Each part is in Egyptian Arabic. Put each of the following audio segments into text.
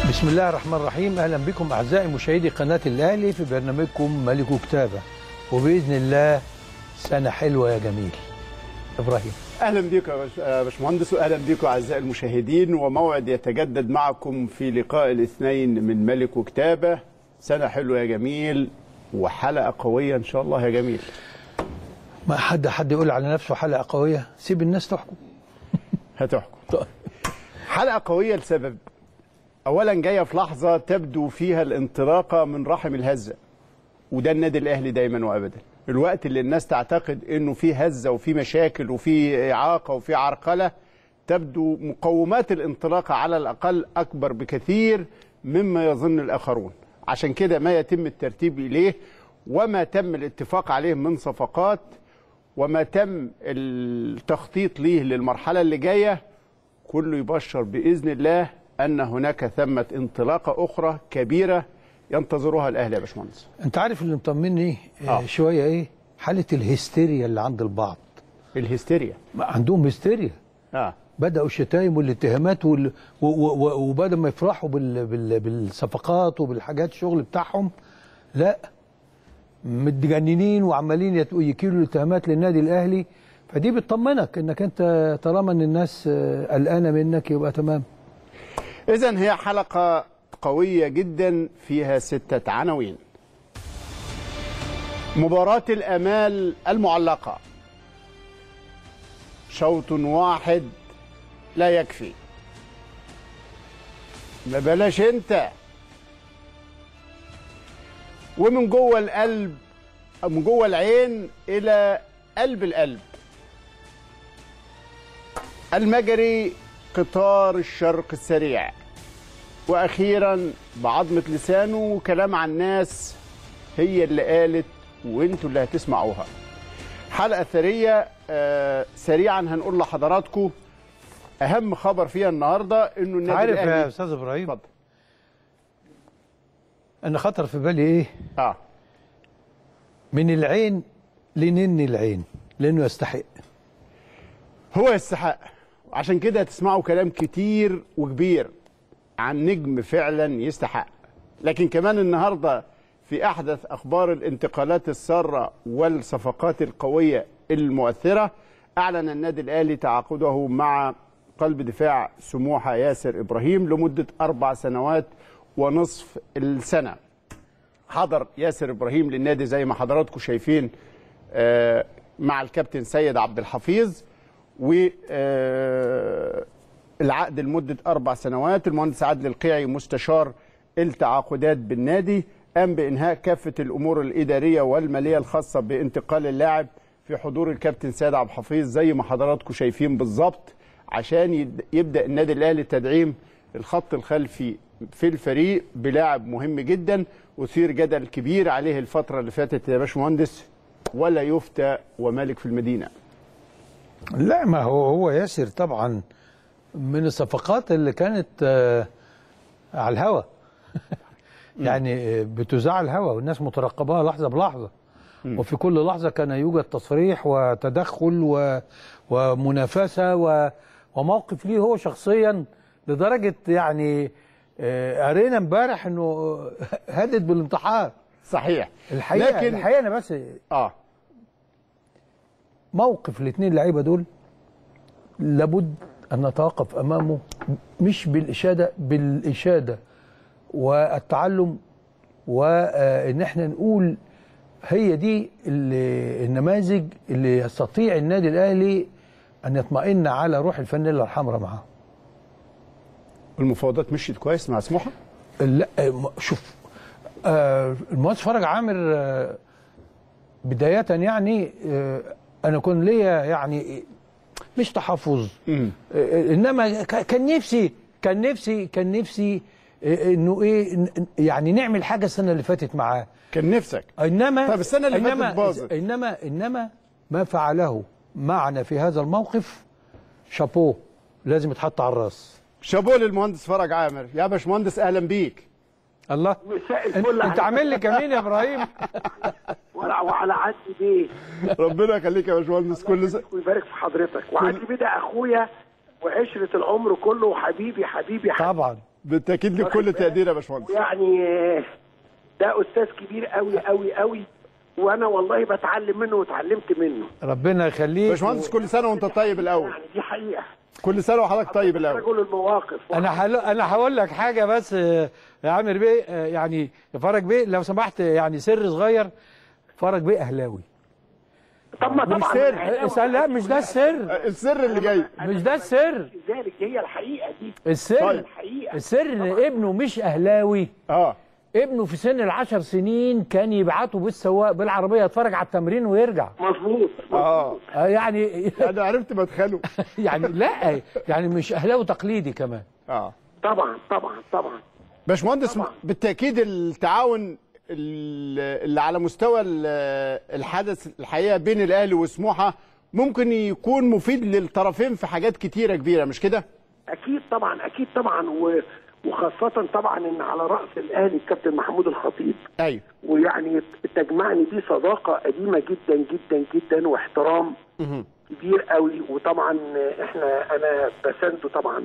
بسم الله الرحمن الرحيم اهلا بكم اعزائي مشاهدي قناه الاهلي في برنامجكم ملك كتابه وباذن الله سنه حلوه يا جميل ابراهيم اهلا بيكم يا باش- يا باشمهندس واهلا بيكم اعزائي المشاهدين وموعد يتجدد معكم في لقاء الاثنين من ملك وكتابه سنه حلوه يا جميل وحلقه قويه ان شاء الله يا جميل ما حد حد يقول على نفسه حلقه قويه سيب الناس تحكم هتحكم حلقه قويه لسبب اولا جايه في لحظه تبدو فيها الانطلاقه من رحم الهزه وده النادي الاهلي دايما وابدا الوقت اللي الناس تعتقد انه في هزه وفي مشاكل وفي اعاقه وفي عرقله تبدو مقومات الانطلاقه على الاقل اكبر بكثير مما يظن الاخرون عشان كده ما يتم الترتيب اليه وما تم الاتفاق عليه من صفقات وما تم التخطيط ليه للمرحله اللي جايه كله يبشر باذن الله ان هناك ثمه انطلاقه اخرى كبيره ينتظرها الاهلي يا باشمهندس انت عارف اللي مطمني آه. آه. شويه ايه حاله الهستيريا اللي عند البعض الهستيريا ما عندهم هستيريا اه بداوا الشتايم والاتهامات وال... و... و... و... وبدل ما يفرحوا بال... بال... بالصفقات وبالحاجات الشغل بتاعهم لا متجننين وعمالين يت- يكيلوا الاتهامات للنادي الاهلي فدي بتطمنك انك انت طالما ان الناس آه، قلقانه منك يبقى تمام اذا هي حلقه قويه جدا فيها سته عناوين مباراه الامال المعلقه شوط واحد لا يكفي ما بلاش انت ومن جوه القلب من جوه العين الى قلب القلب المجري قطار الشرق السريع واخيرا بعظمه لسانه وكلام عن الناس هي اللي قالت وانتوا اللي هتسمعوها حلقه ثريه آه سريعا هنقول لحضراتكم اهم خبر فيها النهارده انه النادي عارف يا الاهلي استاذ ابراهيم اتفضل انا خطر في بالي ايه اه من العين لنن العين لانه يستحق هو يستحق عشان كده هتسمعوا كلام كتير وكبير عن نجم فعلا يستحق لكن كمان النهارده في احدث اخبار الانتقالات الساره والصفقات القويه المؤثره اعلن النادي الاهلي تعاقده مع قلب دفاع سموحه ياسر ابراهيم لمده اربع سنوات ونصف السنه حضر ياسر ابراهيم للنادي زي ما حضراتكم شايفين آه، مع الكابتن سيد عبد الحفيظ والعقد لمده اربع سنوات المهندس عادل القيعي مستشار التعاقدات بالنادي قام بانهاء كافه الامور الاداريه والماليه الخاصه بانتقال اللاعب في حضور الكابتن سيد عبد الحفيظ زي ما حضراتكم شايفين بالظبط عشان يد- يبدا النادي الاهلي تدعيم الخط الخلفي في الفريق بلاعب مهم جدا وثير جدل كبير عليه الفتره اللي فاتت يا باشمهندس ولا يفتى ومالك في المدينه لا ما هو هو ياسر طبعا من الصفقات اللي كانت آه، على الهوا يعني آه، بتذاع على الهوا والناس مترقباها لحظه بلحظه وفي كل لحظه كان يوجد تصريح وتدخل و... ومنافسه و... وموقف ليه هو شخصيا لدرجه يعني آه، قرينا امبارح انه هدد بالانتحار صحيح الحقيقه لكن الحقيقه انا بس اه موقف الاثنين لعيبه دول لابد ان نتوقف امامه مش بالاشاده بالاشاده والتعلم وان احنا نقول هي دي اللي النماذج اللي يستطيع النادي الاهلي ان يطمئن على روح الفانيلا الحمراء معاه المفاوضات مشيت كويس مع سموحه لا م- شوف آه المهندس فرج عامر آه بداية يعني آه أنا كنت ليا يعني مش تحفظ مم. آه إنما ك- كان نفسي كان نفسي كان نفسي آه إنه إيه ن- يعني نعمل حاجة السنة اللي فاتت معاه كان نفسك إنما طب السنة اللي فاتت إنما باظت. إنما إنما ما فعله معنا في هذا الموقف شابوه لازم يتحط على الراس شابوه للمهندس فرج عامر يا باشمهندس اهلا بيك الله مساء انت, الفل انت عامل لي كمين يا ابراهيم وعلى وعلى عدي بيه ربنا يخليك يا باشمهندس كل سنه ويبارك في حضرتك وعدي بيه ده اخويا وعشره العمر كله وحبيبي حبيبي حبيبي طبعا بالتاكيد لكل تقدير يا باشمهندس يعني آه، ده استاذ كبير قوي قوي قوي وانا والله بتعلم منه واتعلمت منه ربنا يخليك باشمهندس كل سنه وانت طيب الاول يعني دي حقيقه كل سنه وحضرتك طيب الاول رجل المواقف انا حل... انا هقول لك حاجه بس آه، يا عامر بيه آه، يعني يا فرج بيه لو سمحت يعني سر صغير فرج بيه اهلاوي طب ما مش طبعا سر. الأهلاوي اسال لا مش ده السر السر اللي جاي مش ده السر ذلك هي الحقيقه دي السر طيب. الحقيقه السر ان ابنه مش اهلاوي اه ابنه في سن العشر سنين كان يبعته بالسواق بالعربيه يتفرج على التمرين ويرجع مظبوط اه آه، يعني انا عرفت مدخله يعني لا يعني مش اهلاوي تقليدي كمان اه طبعا طبعا طبعا باشمهندس طبعا. بالتاكيد التعاون ال- اللي على مستوى ال- الحدث الحقيقه بين الاهلي وسموحه ممكن يكون مفيد للطرفين في حاجات كتيره كبيره مش كده؟ اكيد طبعا اكيد طبعا و... وخاصه طبعا ان على راس الاهلي الكابتن محمود الخطيب ايوه ويعني تجمعني دي صداقه قديمه جدا جدا جدا واحترام كبير قوي وطبعا احنا انا بسنده طبعا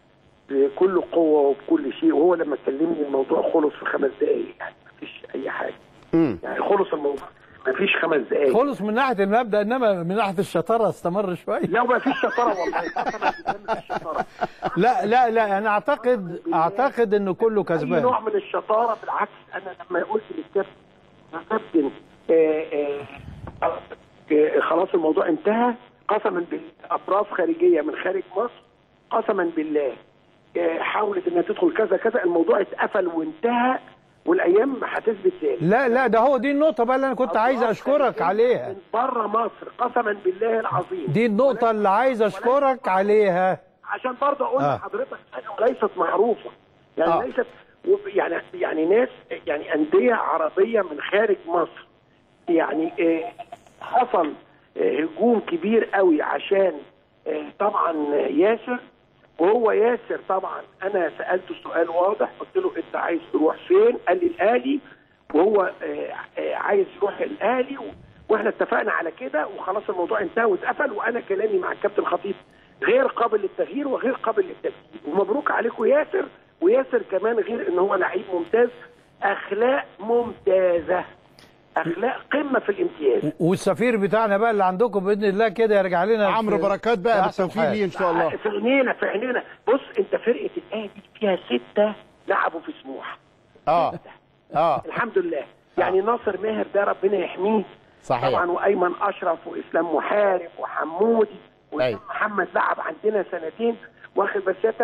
بكل قوه وبكل شيء وهو لما كلمني الموضوع خلص في خمس دقائق يعني مفيش اي حاجه امم يعني خلص الموضوع مفيش خمس دقائق خلص من ناحيه المبدا انما من ناحيه الشطاره استمر شويه لو مفيش شطاره والله قسما بالله مفيش شطاره لا لا لا انا اعتقد اعتقد انه كله اي كسبان نوع من الشطاره بالعكس انا لما قلت للكابتن يا كابتن آه، آه، آه، خلاص الموضوع انتهى قسما بالله اطراف خارجيه من خارج مصر قسما بالله آه، حاولت انها تدخل كذا كذا الموضوع اتقفل وانتهى والايام هتثبت ذلك لا لا ده هو دي النقطه بقى اللي انا كنت عايز أطراف اشكرك خارجية عليها من بره مصر قسما بالله العظيم دي النقطه اللي عايز اشكرك عليها عشان برضه اقول آه. لحضرتك حاجه وليست معروفه يعني آه. آه. ليست وب- يعني يعني ناس يعني انديه عربيه من خارج مصر يعني آه، حصل آه، هجوم كبير قوي عشان آه، طبعا ياسر وهو ياسر طبعا انا سالته سؤال واضح قلت له انت عايز تروح فين؟ قال لي الاهلي وهو آه، آه، عايز يروح الاهلي و- واحنا اتفقنا على كده وخلاص الموضوع انتهى واتقفل وانا كلامي مع الكابتن خطيب غير قابل للتغيير وغير قابل للتجديد ومبروك عليكم ياسر وياسر كمان غير ان هو لعيب ممتاز اخلاق ممتازه اخلاق قمه في الامتياز والسفير بتاعنا بقى اللي عندكم باذن الله كده يرجع لنا عمرو في- بركات في بقى أحسن بالتوفيق حال. ليه ان شاء الله في عينينا في عينينا بص انت فرقه الاهلي فيها سته لعبوا في سموحه اه اه الحمد لله يعني ناصر ماهر ده ربنا يحميه صحيح. طبعا وايمن اشرف واسلام محارب وحمودي أيوة. ومحمد لعب عندنا سنتين واخد مسيرتك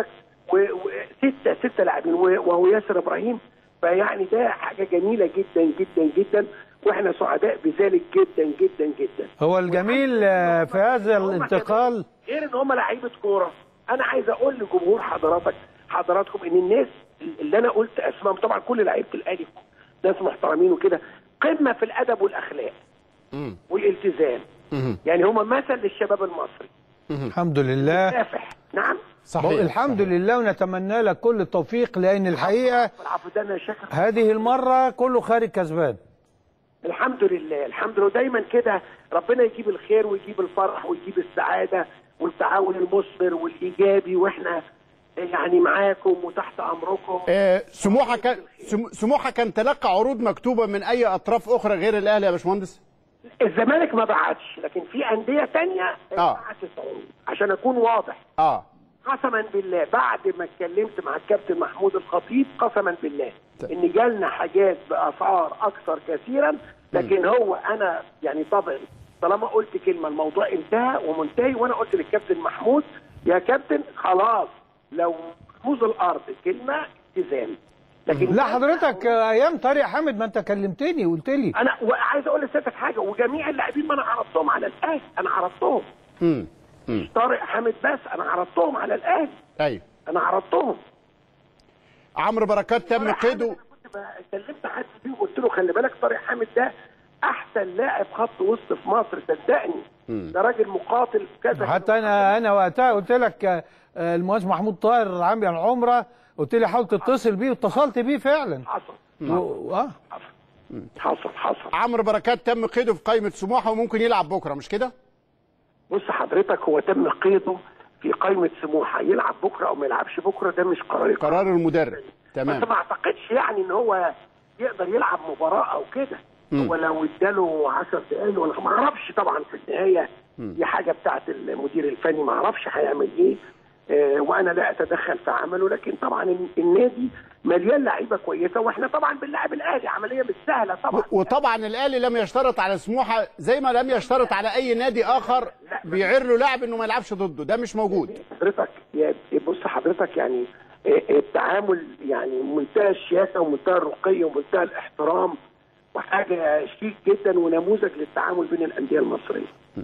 وستة ستة لاعبين و- وهو ياسر ابراهيم فيعني ده حاجه جميله جدا جدا جدا واحنا سعداء بذلك جدا جدا جدا هو الجميل آه، في هذا هم الانتقال غير ان هم لعيبه كوره انا عايز اقول لجمهور حضراتك حضراتكم ان الناس اللي انا قلت اسمائهم طبعا كل لعيبه الاهلي ناس محترمين وكده قمه في الادب والاخلاق مم. والالتزام مم. يعني هم مثل للشباب المصري الحمد لله كافح نعم صحيح الحمد لله ونتمنى لك كل التوفيق لان الحقيقه والعفو ده انا شاكر هذه المره كله خارج كسبان الحمد لله الحمد لله دايما كده ربنا يجيب الخير ويجيب الفرح ويجيب السعاده والتعاون المثمر والايجابي واحنا يعني معاكم وتحت امركم آه، سموحه كان سم- سموحه كان تلقى عروض مكتوبه من اي اطراف اخرى غير الاهلي يا باشمهندس الزمالك ما بعتش لكن في انديه تانية آه. بعتت عروض عشان اكون واضح اه قسما بالله بعد ما اتكلمت مع الكابتن محمود الخطيب قسما بالله ان جالنا حاجات باسعار اكثر كثيرا لكن هو انا يعني طبعا طالما قلت كلمه الموضوع انتهى ومنتهي وانا قلت للكابتن محمود يا كابتن خلاص لو موز الارض كلمه التزام لكن لا حضرتك آه، ايام طارق حامد ما انت كلمتني وقلت لي انا وعايز اقول لسيادتك حاجه وجميع اللاعبين ما انا عرضتهم على الاهلي انا عرضتهم امم مش طارق حامد بس انا عرضتهم على الاهلي ايوه انا عرضتهم عمرو بركات تم طارق حامد قيده أنا كنت ب- كلمت حد فيه وقلت له خلي بالك طارق حامد ده احسن لاعب خط وسط في مصر صدقني ده راجل مقاتل كذا حتى انا انا وقتها قلت لك آه، آه، المهندس محمود طاهر عامل العمره قلت لي حاول تتصل بيه واتصلت بيه فعلا حصل و... اه حصل حصل عمرو بركات تم قيده في قائمه سموحه وممكن يلعب بكره مش كده؟ بص حضرتك هو تم قيده في قائمه سموحه يلعب بكره او ما يلعبش بكره ده مش قرار قرار المدرب بس تمام ما اعتقدش يعني ان هو يقدر يلعب مباراه او كده مم. هو لو اداله 10 دقايق ولا ما اعرفش طبعا في النهايه دي حاجه بتاعت المدير الفني ما اعرفش هيعمل ايه آه وانا لا اتدخل في عمله لكن طبعا ال- النادي مليان لعيبه كويسه واحنا طبعا بنلعب الاهلي عمليه مش سهله طبعا وطبعا الاهلي لم يشترط على سموحه زي ما لم يشترط على اي نادي اخر بيعير له لاعب انه ما يلعبش ضده ده مش موجود حضرتك يا بص حضرتك يعني آه، التعامل يعني منتهى الشياكه ومنتهى الرقي ومنتهى الاحترام وحاجه شيك جدا ونموذج للتعامل بين الانديه المصريه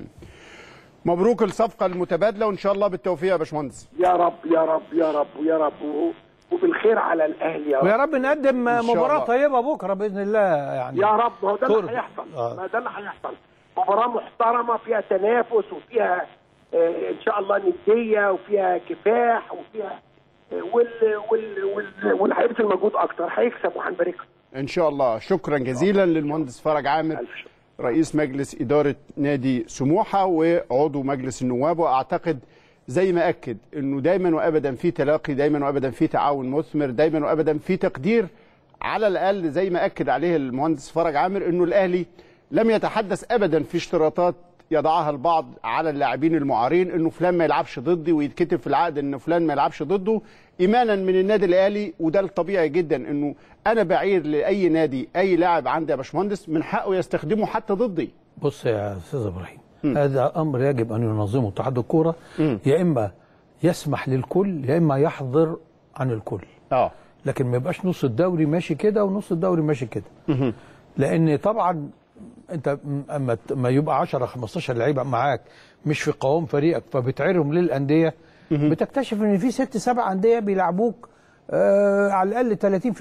مبروك الصفقه المتبادله وان شاء الله بالتوفيق يا باشمهندس يا رب يا رب يا رب يا رب و- وبالخير على الاهلي يا ويا رب رب نقدم إن شاء مباراه الله. طيبه بكره باذن الله يعني يا رب ما هو ده طرد. اللي هيحصل آه. ما ده اللي هيحصل مباراه محترمه فيها تنافس وفيها آه، ان شاء الله نديه وفيها كفاح وفيها آه، وال وال وال واللي هيبذل مجهود اكتر هيكسب وهنبارك له. ان شاء الله شكرا جزيلا للمهندس فرج عامر الف شكر رئيس مجلس إدارة نادي سموحة وعضو مجلس النواب وأعتقد زي ما أكد أنه دايما وأبدا في تلاقي دايما وأبدا في تعاون مثمر دايما وأبدا في تقدير على الأقل زي ما أكد عليه المهندس فرج عامر أنه الأهلي لم يتحدث أبدا في اشتراطات يضعها البعض على اللاعبين المعارين انه فلان ما يلعبش ضدي ويتكتب في العقد ان فلان ما يلعبش ضده ايمانا من النادي الاهلي وده الطبيعي جدا انه انا بعير لاي نادي اي لاعب عندي يا باشمهندس من حقه يستخدمه حتى ضدي بص يا استاذ ابراهيم هذا امر يجب ان ينظمه اتحاد الكوره يا اما يسمح للكل يا اما يحظر عن الكل اه لكن ما يبقاش نص الدوري ماشي كده ونص الدوري ماشي كده لان طبعا انت م- اما ت- ما يبقى 10 15 لعيبه معاك مش في قوام فريقك فبتعيرهم للانديه بتكتشف ان في ست سبع انديه بيلعبوك آه على الاقل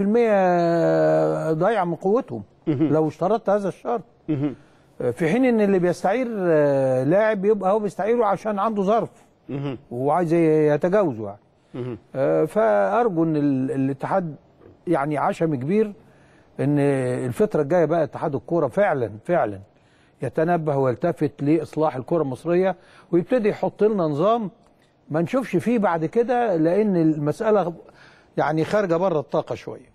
30% ضايع من قوتهم لو اشترطت هذا الشرط آه، في حين ان اللي بيستعير آه، لاعب يبقى هو بيستعيره عشان عنده ظرف وعايز يتجاوزه يعني آه، فارجو ان ال- الاتحاد يعني عشم كبير ان الفتره الجايه بقى اتحاد الكوره فعلا فعلا يتنبه ويلتفت لاصلاح الكره المصريه ويبتدي يحط لنا نظام ما نشوفش فيه بعد كده لان المساله يعني خارجه بره الطاقه شويه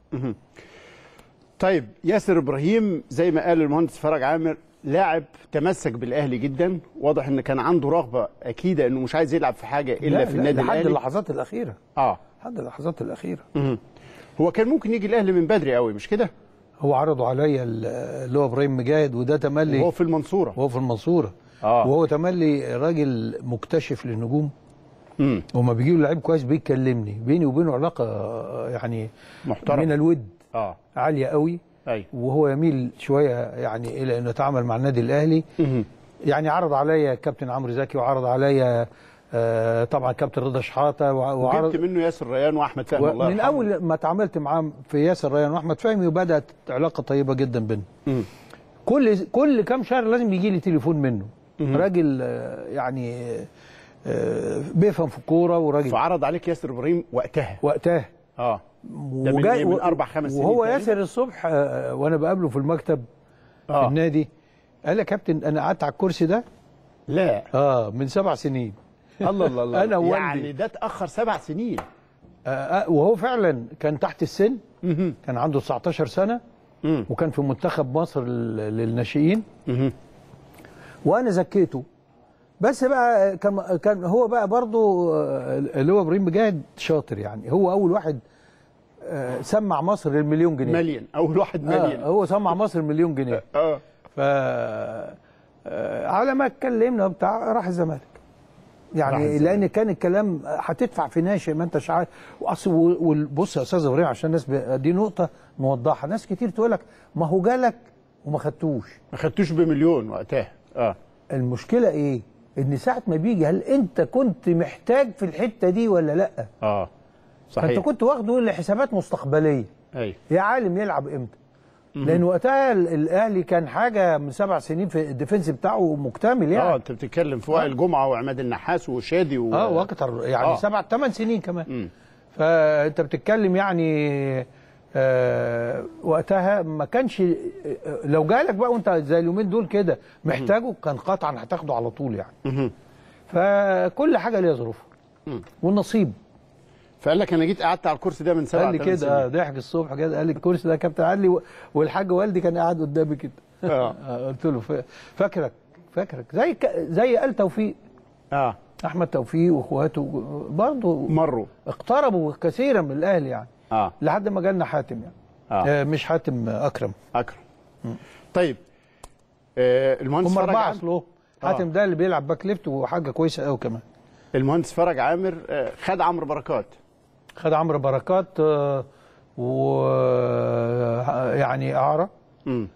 طيب ياسر ابراهيم زي ما قال المهندس فرج عامر لاعب تمسك بالاهلي جدا واضح ان كان عنده رغبه اكيده انه مش عايز يلعب في حاجه الا لا، في لا، النادي لحد الاهلي اللحظات الاخيره اه لحد اللحظات الاخيره هو كان ممكن يجي الاهلي من بدري قوي مش كده هو عرضوا عليا ال- اللي هو ابراهيم مجاهد وده تملي وهو في المنصوره وهو في المنصوره آه. وهو تملي راجل مكتشف للنجوم امم وما بيجي له لعيب كويس بيكلمني بيني وبينه علاقه آه، يعني محترم. من الود اه عاليه قوي ايوه وهو يميل شويه يعني الى انه يتعامل مع النادي الاهلي يعني عرض عليا كابتن عمرو زكي وعرض عليا آه، طبعا كابتن رضا شحاته وع- وجبت وعرض منه ياسر ريان واحمد فهمي الله من يرحمه. اول ما اتعاملت معاه في ياسر ريان واحمد فهمي وبدات علاقه طيبه جدا بينا مم. كل كل كام شهر لازم يجي لي تليفون منه راجل آه، يعني آه، بيفهم في الكوره وراجل فعرض عليك ياسر ابراهيم وقتها وقتها اه ده من, وجاي- إيه؟ من اربع خمس سنين وهو تقريباً؟ ياسر الصبح آه، وانا بقابله في المكتب في اه النادي قال لي يا كابتن انا قعدت على الكرسي ده لا اه من سبع سنين الله الله الله أنا ووالدي. يعني ده اتاخر سبع سنين آه آه، وهو فعلا كان تحت السن كان عنده 19 سنه مم. وكان في منتخب مصر لل- للناشئين مهم. وانا زكيته بس بقى كان كان هو بقى برضه آه، اللي هو ابراهيم مجاهد شاطر يعني هو اول واحد آه، سمع مصر المليون جنيه مليون اول واحد مليون آه هو سمع مصر المليون جنيه اه ف آه، على ما اتكلمنا وبتاع راح الزمالك راح يعني الزمالك. لان كان الكلام هتدفع في ناشئ ما انتش عارف واصل وال- بص يا استاذ ابراهيم عشان الناس ب- دي نقطه نوضحها ناس كتير تقول لك ما هو جالك وما خدتوش ما خدتوش بمليون وقتها اه المشكله ايه ان ساعه ما بيجي هل انت كنت محتاج في الحته دي ولا لا اه فانت صحيح كنت واخده لحسابات مستقبليه ايوه يا عالم يلعب امتى لان وقتها ال- الاهلي كان حاجه من سبع سنين في الديفنس بتاعه مكتمل يعني اه انت بتتكلم في وائل جمعه وعماد النحاس وشادي و... اه واكتر يعني آه. آه. سبع ثمان سنين كمان مم. فانت بتتكلم يعني آه وقتها ما كانش آه، لو جالك بقى وانت زي اليومين دول كده محتاجه كان قطعا هتاخده على طول يعني مهم. فكل حاجه ليها ظروفها والنصيب فقال لك انا جيت قعدت على الكرسي ده من سبع قال لي ثمان كده آه، سنين. ضحك الصبح كده قال لي الكرسي ده يا كابتن قال لي و- والحاج والدي كان قاعد قدامي كده اه آه، قلت له ف- فاكرك فاكرك زي ك- زي قال توفيق اه احمد توفيق واخواته برضه مروا اقتربوا كثيرا من الاهلي يعني اه لحد ما جالنا حاتم يعني اه آه مش حاتم آه، اكرم اكرم طيب آه المهندس هم فرج اربعه عامر اصله حاتم ده اللي بيلعب باك ليفت وحاجه كويسه قوي كمان المهندس فرج عامر آه خد عمرو بركات خد عمرو بركات آه، و يعني اعاره امم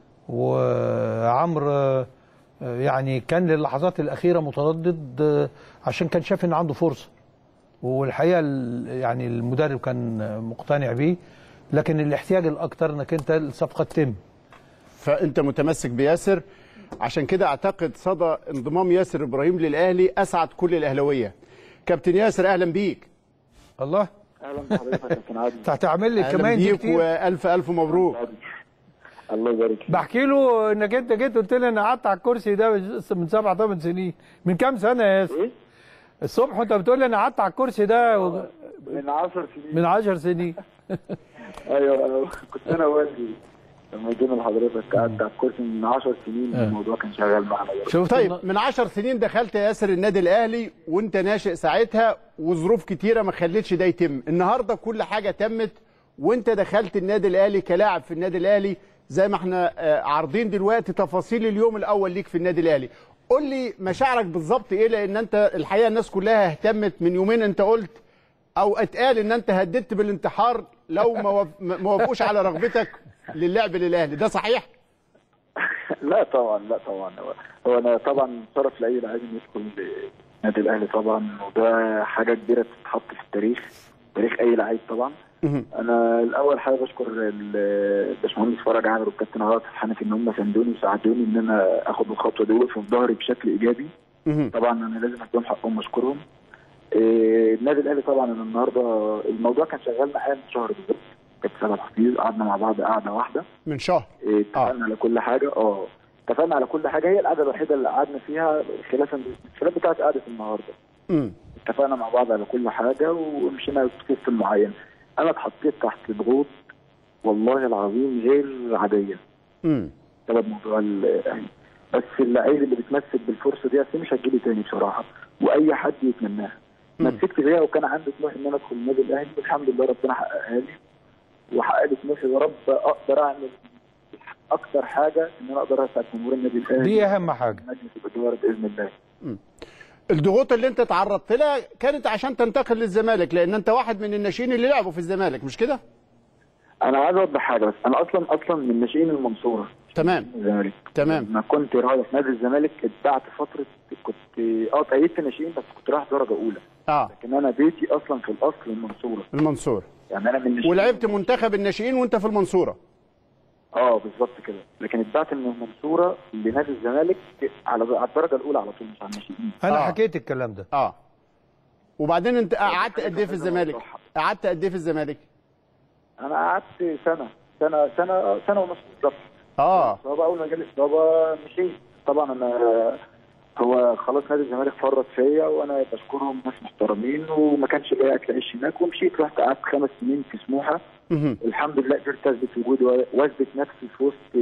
وعمرو آه، يعني كان للحظات الاخيره متردد آه، عشان كان شايف ان عنده فرصه والحقيقه ال- يعني المدرب كان مقتنع بيه لكن الاحتياج الاكتر انك انت الصفقه تتم فانت متمسك بياسر عشان كده اعتقد صدى انضمام ياسر ابراهيم للاهلي اسعد كل الاهلاويه كابتن ياسر اهلا بيك الله اهلا بحضرتك يا كابتن عادل انت هتعمل لي اهلا كمان دي بيك كتير والف الف مبروك الله يبارك فيك بحكي له انك انت جيت قلت لي انا قعدت على الكرسي ده من سبع ثمان سنين من كام سنه يا ياسر ايه الصبح وانت بتقول لي انا قعدت على الكرسي ده و- من 10 سنين من 10 سنين ايوه أيوة. كنت انا والدي لما جينا لحضرتك قعدت على الكرسي من 10 سنين آه. الموضوع كان شغال معانا برضه. شفت طيب الن- من عشر سنين دخلت يا ياسر النادي الاهلي وانت ناشئ ساعتها وظروف كتيره ما خلتش ده يتم النهارده كل حاجه تمت وانت دخلت النادي الاهلي كلاعب في النادي الاهلي زي ما احنا آه، عارضين دلوقتي تفاصيل اليوم الاول ليك في النادي الاهلي قول لي مشاعرك بالظبط ايه لان انت الحقيقه الناس كلها اهتمت من يومين انت قلت او اتقال ان انت هددت بالانتحار لو ما وف- ما وافقوش على رغبتك للعب للاهلي ده صحيح لا طبعا لا طبعا هو, هو انا طبعا شرف لاي لاعب إنه يدخل النادي الاهلي طبعا وده حاجه كبيره تتحط في التاريخ تاريخ اي لعيب طبعا انا الاول حابب اشكر ال- الباشمهندس فرج عامر والكابتن عوض حنفي ان هم ساندوني وساعدوني ان انا اخد الخطوه دي وقفوا في ظهري بشكل ايجابي مهم. طبعا انا لازم اديهم حقهم واشكرهم إيه، النادي الاهلي طبعا انا النهارده الموضوع كان شغال معايا من شهر بالظبط كابتن سيد حفيظ قعدنا مع بعض قعده واحده من شهر إيه، اتفقنا على كل حاجه اه اتفقنا على كل حاجه هي القعده الوحيده اللي قعدنا فيها خلافا الخلاف بتاعت قعده النهارده امم اتفقنا مع بعض على كل حاجه ومشينا بسيستم معين انا اتحطيت تحت ضغوط والله العظيم غير عاديه امم بسبب موضوع الاهلي بس اللعيب اللي بيتمسك بالفرصه دي أصل مش هتجيلي تاني بصراحه واي حد يتمناها مم. مسكت بيها وكان عندي طموح ان انا ادخل النادي الاهلي والحمد لله ربنا حققها لي وحقق لي طموحي يا رب اقدر اعمل اكتر حاجه ان انا اقدر اسعد جمهور النادي الاهلي دي اهم حاجه مجلس الاداره باذن الله الضغوط اللي انت تعرضت لها كانت عشان تنتقل للزمالك لان انت واحد من الناشئين اللي لعبوا في الزمالك مش كده؟ انا عايز اوضح حاجه بس انا اصلا اصلا من ناشئين المنصوره تمام الزمالك تمام. لما كنت رايح نادي الزمالك اتبعت فتره كنت اه اتأيدت ناشئين بس كنت رايح درجه اولى اه لكن انا بيتي اصلا في الاصل المنصوره المنصور يعني انا من ناشئين ولعبت منتخب الناشئين وانت في المنصوره اه بالظبط كده لكن اتبعت من المنصوره لنادي الزمالك على على الدرجه الاولى على طول مش على الناشئين انا آه. حكيت الكلام ده اه وبعدين انت قعدت قد ايه في الزمالك؟ قعدت قد ايه في الزمالك؟ انا قعدت سنه سنه سنه سنه ونص بالظبط اه اصابه اول ما جالي اصابه مشيت طبعا انا هو خلاص نادي الزمالك فرط فيا وانا بشكرهم ناس محترمين وما كانش ليا اكل عيش هناك ومشيت رحت قعدت خمس سنين في سموحه مهم. الحمد لله قدرت اثبت وجودي واثبت نفسي في وسط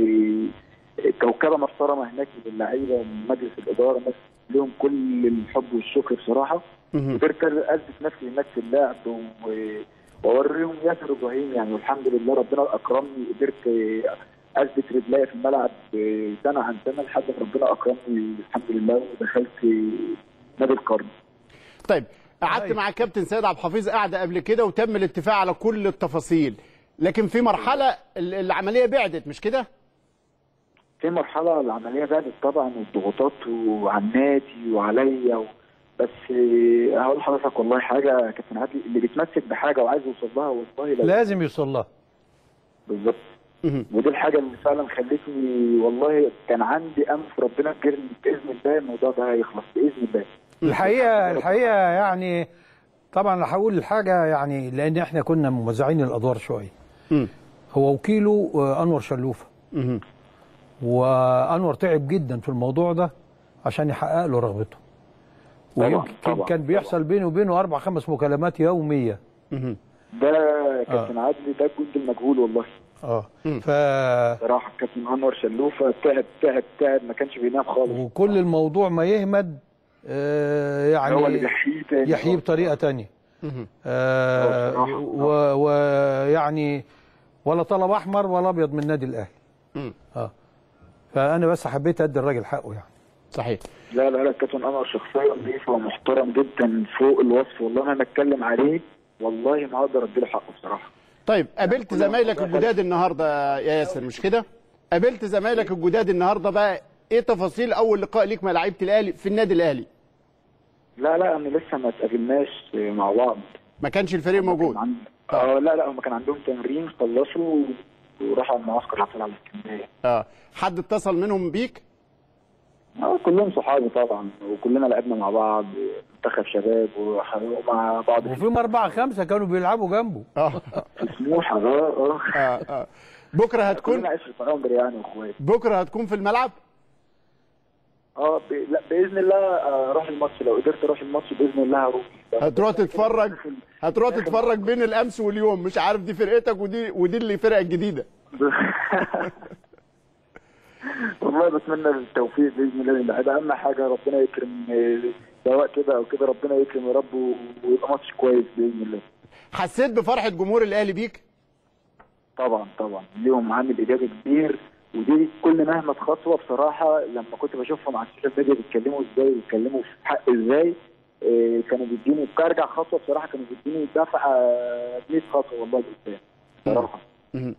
كوكبه محترمه هناك من اللعيبه من مجلس الاداره ناس لهم كل الحب والشكر بصراحه مهم. قدرت اثبت نفسي هناك في اللعب و- واوريهم ياسر ابراهيم يعني والحمد لله ربنا اكرمني قدرت اثبت رجلي في الملعب سنه عن سنه لحد ما ربنا اكرمني الحمد لله ودخلت نادي القرن طيب قعدت طيب. مع كابتن سيد عبد الحفيظ قاعده قبل كده وتم الاتفاق على كل التفاصيل لكن في مرحله ال- العمليه بعدت مش كده؟ في مرحله العمليه بعدت طبعا والضغوطات وعلى النادي وعليا و... بس آه، هقول لحضرتك والله حاجه يا كابتن عادل اللي بيتمسك بحاجه وعايز يوصل لها والله لا لازم يوصل لها بالظبط مهم. ودي الحاجه اللي فعلا خلتني والله كان عندي امل في ربنا كبير باذن الله الموضوع ده هيخلص باذن الله الحقيقه الحقيقه يعني طبعا أنا هقول الحاجه يعني لان احنا كنا موزعين الادوار شويه مم. هو وكيله آه، انور شلوفه مهم. وانور تعب جدا في الموضوع ده عشان يحقق له رغبته ويمكن طبعاً، كان بيحصل بينه وبينه اربع خمس مكالمات يوميه ده كابتن عدلي ده الجند المجهول والله اه ف صراحه الكابتن انور شلوفه تعب تعب تعب ما كانش بينام خالص وكل الموضوع ما يهمد آه يعني هو اللي بيحييه تاني يحييه بطريقه تانية آه بصراحة. و- ويعني ولا طلب احمر ولا ابيض من النادي الاهلي مم. اه فانا بس حبيت ادي الراجل حقه يعني صحيح لا لا لا الكابتن انور شخصيه نظيفه ومحترم جدا فوق الوصف والله انا بتكلم عليه والله ما اقدر اديله حقه بصراحه طيب قابلت زمايلك الجداد النهارده يا ياسر مش كده؟ قابلت زمايلك الجداد النهارده بقى ايه تفاصيل اول لقاء ليك مع لعيبه الاهلي في النادي الاهلي؟ لا لا انا لسه ما اتقابلناش مع بعض ما كانش الفريق موجود كان عند... اه لا لا هم كان عندهم تمرين خلصوا وراحوا على المعسكر حصل على اسكندريه اه حد اتصل منهم بيك؟ اه كلهم صحابي طبعا وكلنا لعبنا مع بعض منتخب شباب وح- ومع بعض في وفيهم اربعه خمسه كانوا بيلعبوا جنبه اه في سموحه اه اه اه اه بكره هتكون كلنا عشرة عمر يعني واخوات بكره هتكون في الملعب؟ اه ب... لا باذن الله آه، اروح الماتش لو قدرت اروح الماتش باذن الله هروح هتروح تتفرج هتروح تتفرج بين الامس واليوم مش عارف دي فرقتك ودي ودي اللي فرقه جديده والله بتمنى التوفيق باذن الله لله ده اهم حاجه ربنا يكرم آه، سواء كده او كده ربنا يكرم يا رب و- ويبقى ماتش كويس باذن الله حسيت بفرحه جمهور الاهلي بيك؟ طبعا طبعا ليهم عامل ايجابي كبير ودي كل مهما خطوه بصراحه لما كنت بشوفهم على السوشيال ميديا بيتكلموا ازاي ويتكلموا في حق ازاي إيه، كانوا بيديني برجع خطوه بصراحه كانوا بيديني دفعه 100 خطوه والله لقدام بصراحه مم.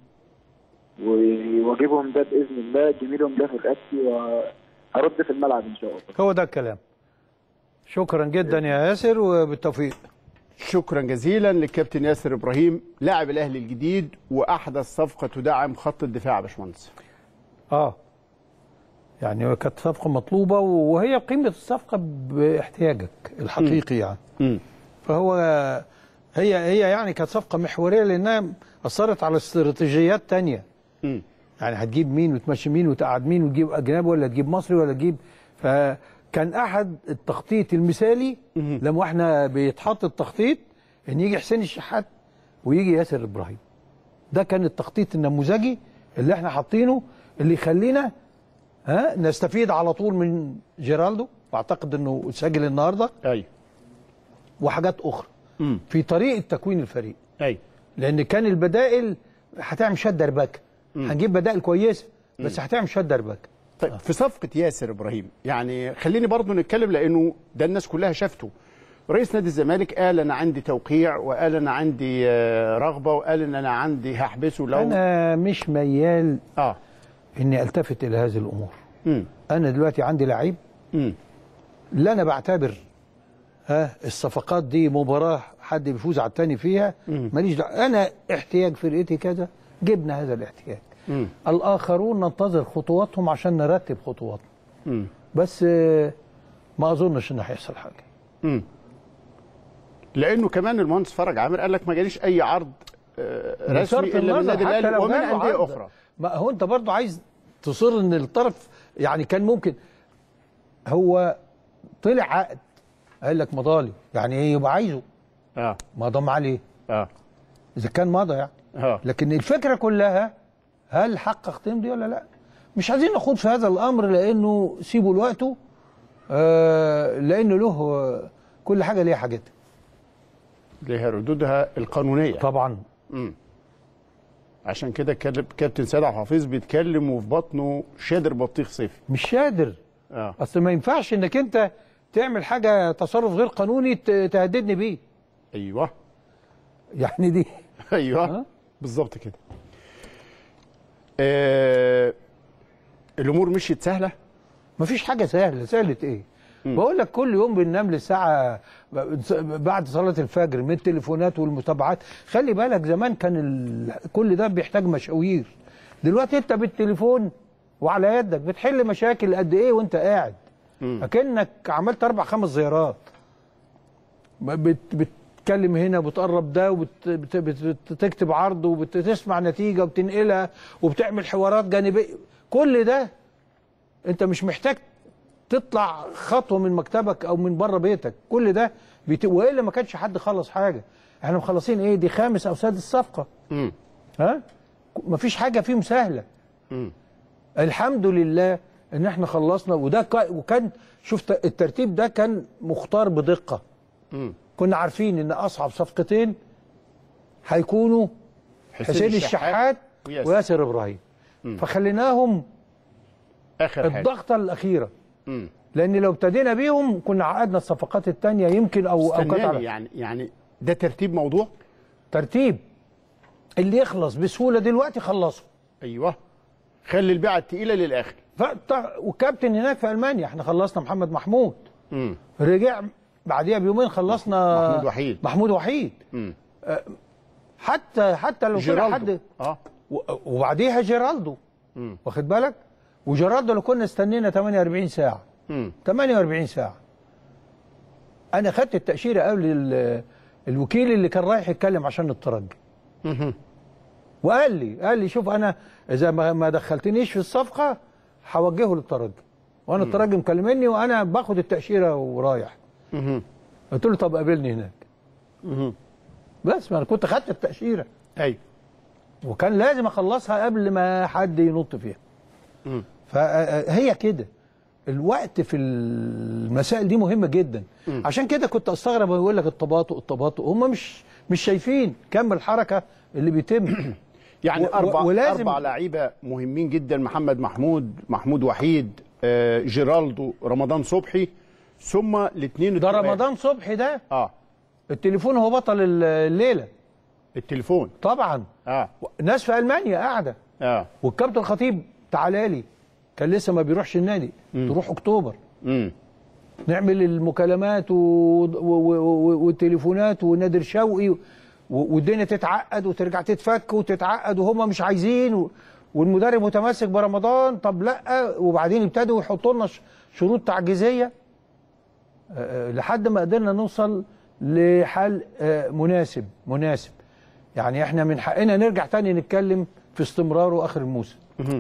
وواجبهم ده باذن الله جميلهم ده في رقبتي وهرد في الملعب ان شاء الله هو ده الكلام شكرا جدا يا ياسر وبالتوفيق شكرا جزيلا للكابتن ياسر ابراهيم لاعب الاهلي الجديد واحدث صفقه تدعم خط الدفاع يا باشمهندس اه يعني كانت صفقه مطلوبه وهي قيمه الصفقه باحتياجك الحقيقي يعني مم. فهو هي هي يعني كانت صفقه محوريه لانها اثرت على استراتيجيات تانية مم. يعني هتجيب مين وتمشي مين وتقعد مين وتجيب اجنبي ولا تجيب مصري ولا تجيب فكان احد التخطيط المثالي لما احنا بيتحط التخطيط ان يجي حسين الشحات ويجي ياسر ابراهيم ده كان التخطيط النموذجي اللي احنا حاطينه اللي يخلينا ها نستفيد على طول من جيرالدو واعتقد انه سجل النهارده ايوه وحاجات اخرى مم. في طريقه تكوين الفريق ايوه لان كان البدائل هتعمل شد دربكه هنجيب بدائل كويسه بس هتعمل شد دربكه طيب في صفقه ياسر ابراهيم يعني خليني برضو نتكلم لانه ده الناس كلها شافته رئيس نادي الزمالك قال انا عندي توقيع وقال انا عندي آه، رغبه وقال ان انا عندي هحبسه لو انا مش ميال اه اني التفت الى هذه الامور امم انا دلوقتي عندي لعيب امم لا انا بعتبر ها الصفقات دي مباراه حد بيفوز على الثاني فيها ماليش دعوه انا احتياج فرقتي كذا جبنا هذا الاحتياج مم. الاخرون ننتظر خطواتهم عشان نرتب خطواتنا امم بس آه، ما اظنش ان هيحصل حاجه امم لانه كمان المهندس فرج عامر قال لك ما جاليش اي عرض آه، رسمي بصرف الا من النظر النادي حتى الاهلي لو ومن جاله انديه عرض. اخرى ما هو انت برضو عايز تصر ان الطرف يعني كان ممكن هو طلع عقد قال لك مضالي يعني ايه يبقى عايزه اه ما ضم عليه اه اذا كان مضى يعني اه لكن الفكره كلها هل حقق تمضي ولا لا مش عايزين نخوض في هذا الامر لانه سيبوا لوقته آه لانه له آه، كل حاجه ليها حاجتها ليها ردودها القانونيه طبعا عشان كده كاب- كابتن سيد عبد الحفيظ بيتكلم وفي بطنه شادر بطيخ صيفي مش قادر اه اصل ما ينفعش انك انت تعمل حاجه تصرف غير قانوني ت- تهددني بيه ايوه يعني دي ايوه ها؟ بالظبط كده آه الامور مشيت سهله مفيش حاجه سهله سهله ايه بقول لك كل يوم بننام للساعه بعد صلاه الفجر من التليفونات والمتابعات خلي بالك زمان كان ال... كل ده بيحتاج مشاوير دلوقتي انت بالتليفون وعلى يدك بتحل مشاكل قد ايه وانت قاعد اكنك عملت اربع خمس زيارات بت... بتتكلم هنا بتقرب ده وبتكتب عرض وبتسمع نتيجه وبتنقلها وبتعمل حوارات جانبيه كل ده انت مش محتاج تطلع خطوه من مكتبك او من بره بيتك كل ده بيت... والا ما كانش حد خلص حاجه احنا مخلصين ايه دي خامس او سادس صفقه مم. ها مفيش حاجه فيهم سهله مم. الحمد لله ان احنا خلصنا وده كا- وكان شفت الترتيب ده كان مختار بدقه مم. كنا عارفين ان اصعب صفقتين هيكونوا حسين الشحات وياسر. وياسر ابراهيم فخليناهم اخر حاجه الضغطه الاخيره مم. لان لو ابتدينا بيهم كنا عقدنا الصفقات الثانيه يمكن او او كانت استناني على- يعني يعني ده ترتيب موضوع ترتيب اللي يخلص بسهوله دلوقتي خلصه ايوه خلي البيعه التقيله للاخر فط- وكابتن هناك في المانيا احنا خلصنا محمد محمود مم. رجع بعديها بيومين خلصنا محمود وحيد. محمود وحيد مم. حتى حتى لو طلع جيرالدو حد اه و- وبعديها جيرالدو مم. واخد بالك وجيرالدو لو كنا استنينا 48 ساعه مم. 48 ساعه انا خدت التاشيره قبل ال- الوكيل اللي كان رايح يتكلم عشان الترجي مهم. وقال لي قال لي شوف انا اذا ما ما دخلتنيش في الصفقه هوجهه للترجي وانا الترجي مكلمني وانا باخد التاشيره ورايح مهم. قلت له طب قابلني هناك مهم. بس ما انا كنت خدت التاشيره ايوه وكان لازم اخلصها قبل ما حد ينط فيها مم. فهي كده الوقت في المسائل دي مهمه جدا عشان كده كنت استغرب ويقول لك التباطؤ التباطؤ هم مش مش شايفين كم الحركه اللي بيتم يعني و- و- اربع ولازم- اربع لعيبه مهمين جدا محمد محمود محمود وحيد آه، جيرالدو رمضان صبحي ثم الاثنين ده رمضان صبحي ده اه التليفون هو بطل ال- الليله التليفون طبعا اه ناس في المانيا قاعده اه والكابتن الخطيب تعالى لي كان لسه ما بيروحش النادي تروح اكتوبر امم نعمل المكالمات و... و... و... و... والتليفونات ونادر شوقي و... والدنيا تتعقد وترجع تتفك وتتعقد وهم مش عايزين و... والمدرب متمسك برمضان طب لا وبعدين ابتدوا يحطوا لنا ش- شروط تعجيزيه آه، آه، لحد ما قدرنا نوصل لحل آه، مناسب مناسب يعني احنا من حقنا نرجع تاني نتكلم في استمراره اخر الموسم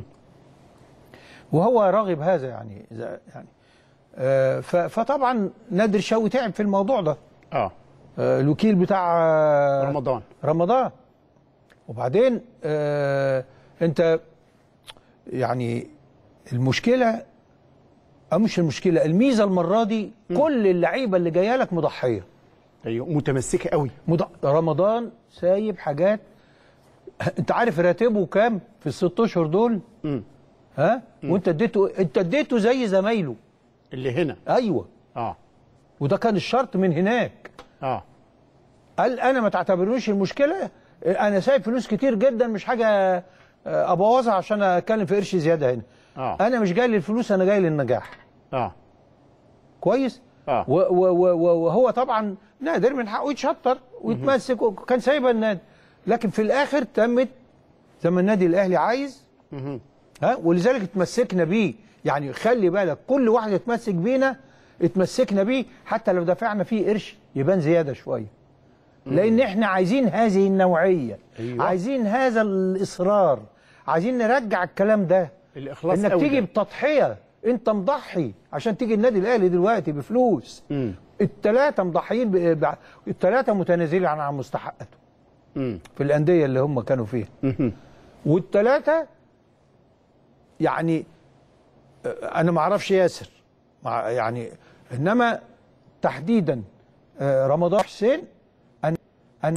وهو راغب هذا يعني إذا- يعني آه، ف- فطبعا نادر شوقي تعب في الموضوع ده اه آه، الوكيل بتاع آه، رمضان رمضان وبعدين آه انت يعني المشكله او مش المشكله الميزه المره دي كل اللعيبه اللي جايه لك مضحيه ايوه متمسكه قوي مض... رمضان سايب حاجات انت عارف راتبه كام في الست اشهر دول امم ها وانت اديته انت اديته زي زمايله اللي هنا ايوه اه وده كان الشرط من هناك اه قال انا ما تعتبرنيش المشكله انا سايب فلوس كتير جدا مش حاجه آه، ابوظها عشان اتكلم في قرش زياده هنا آه. انا مش جاي للفلوس انا جاي للنجاح اه كويس آه. و- و- و- و- وهو طبعا نادر من حقه يتشطر ويتمسك وكان سايبها النادي لكن في الاخر تمت زي ما النادي الاهلي عايز مهم. ها ولذلك اتمسكنا بيه يعني خلي بالك كل واحد يتمسك بينا اتمسكنا بيه حتى لو دفعنا فيه قرش يبان زياده شويه لان احنا عايزين هذه النوعيه أيوة. عايزين هذا الاصرار عايزين نرجع الكلام ده الإخلاص انك أولى. تيجي بتضحيه انت مضحي عشان تيجي النادي الاهلي دلوقتي بفلوس مم. الثلاثه مضحيين ب... ب... الثلاثه متنازلين عن عن مستحقاتهم مم. في الانديه اللي هم كانوا فيها مهم. والثلاثه يعني آه، انا ما اعرفش ياسر مع يعني انما تحديدا آه، رمضان حسين ان ان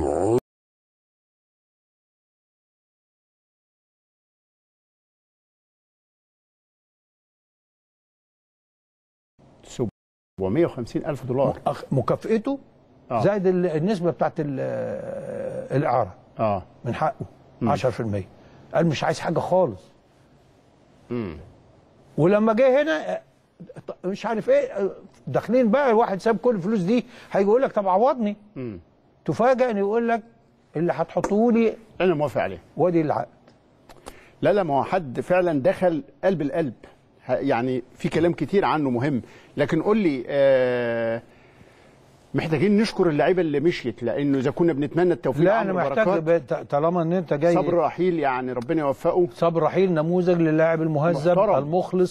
750 الف دولار أخ- مكافئته آه. زائد ال- النسبه بتاعت ال- آه، الاعاره اه من حقه 10% قال مش عايز حاجه خالص مم. ولما جه هنا آه، ط- مش عارف ايه آه، داخلين بقى الواحد ساب كل الفلوس دي هيجي يقول لك طب عوضني مم. تفاجئ ان يقول لك اللي هتحطوه لي انا موافق عليه وادي العقد لا لا ما هو حد فعلا دخل قلب القلب ه- يعني في كلام كتير عنه مهم لكن قول لي آه محتاجين نشكر اللعيبه اللي مشيت لانه اذا كنا بنتمنى التوفيق لا انا عمرو محتاج بركات، ب- ط- طالما ان انت جاي صبر رحيل يعني ربنا يوفقه صبر رحيل نموذج للاعب المهذب محترم. المخلص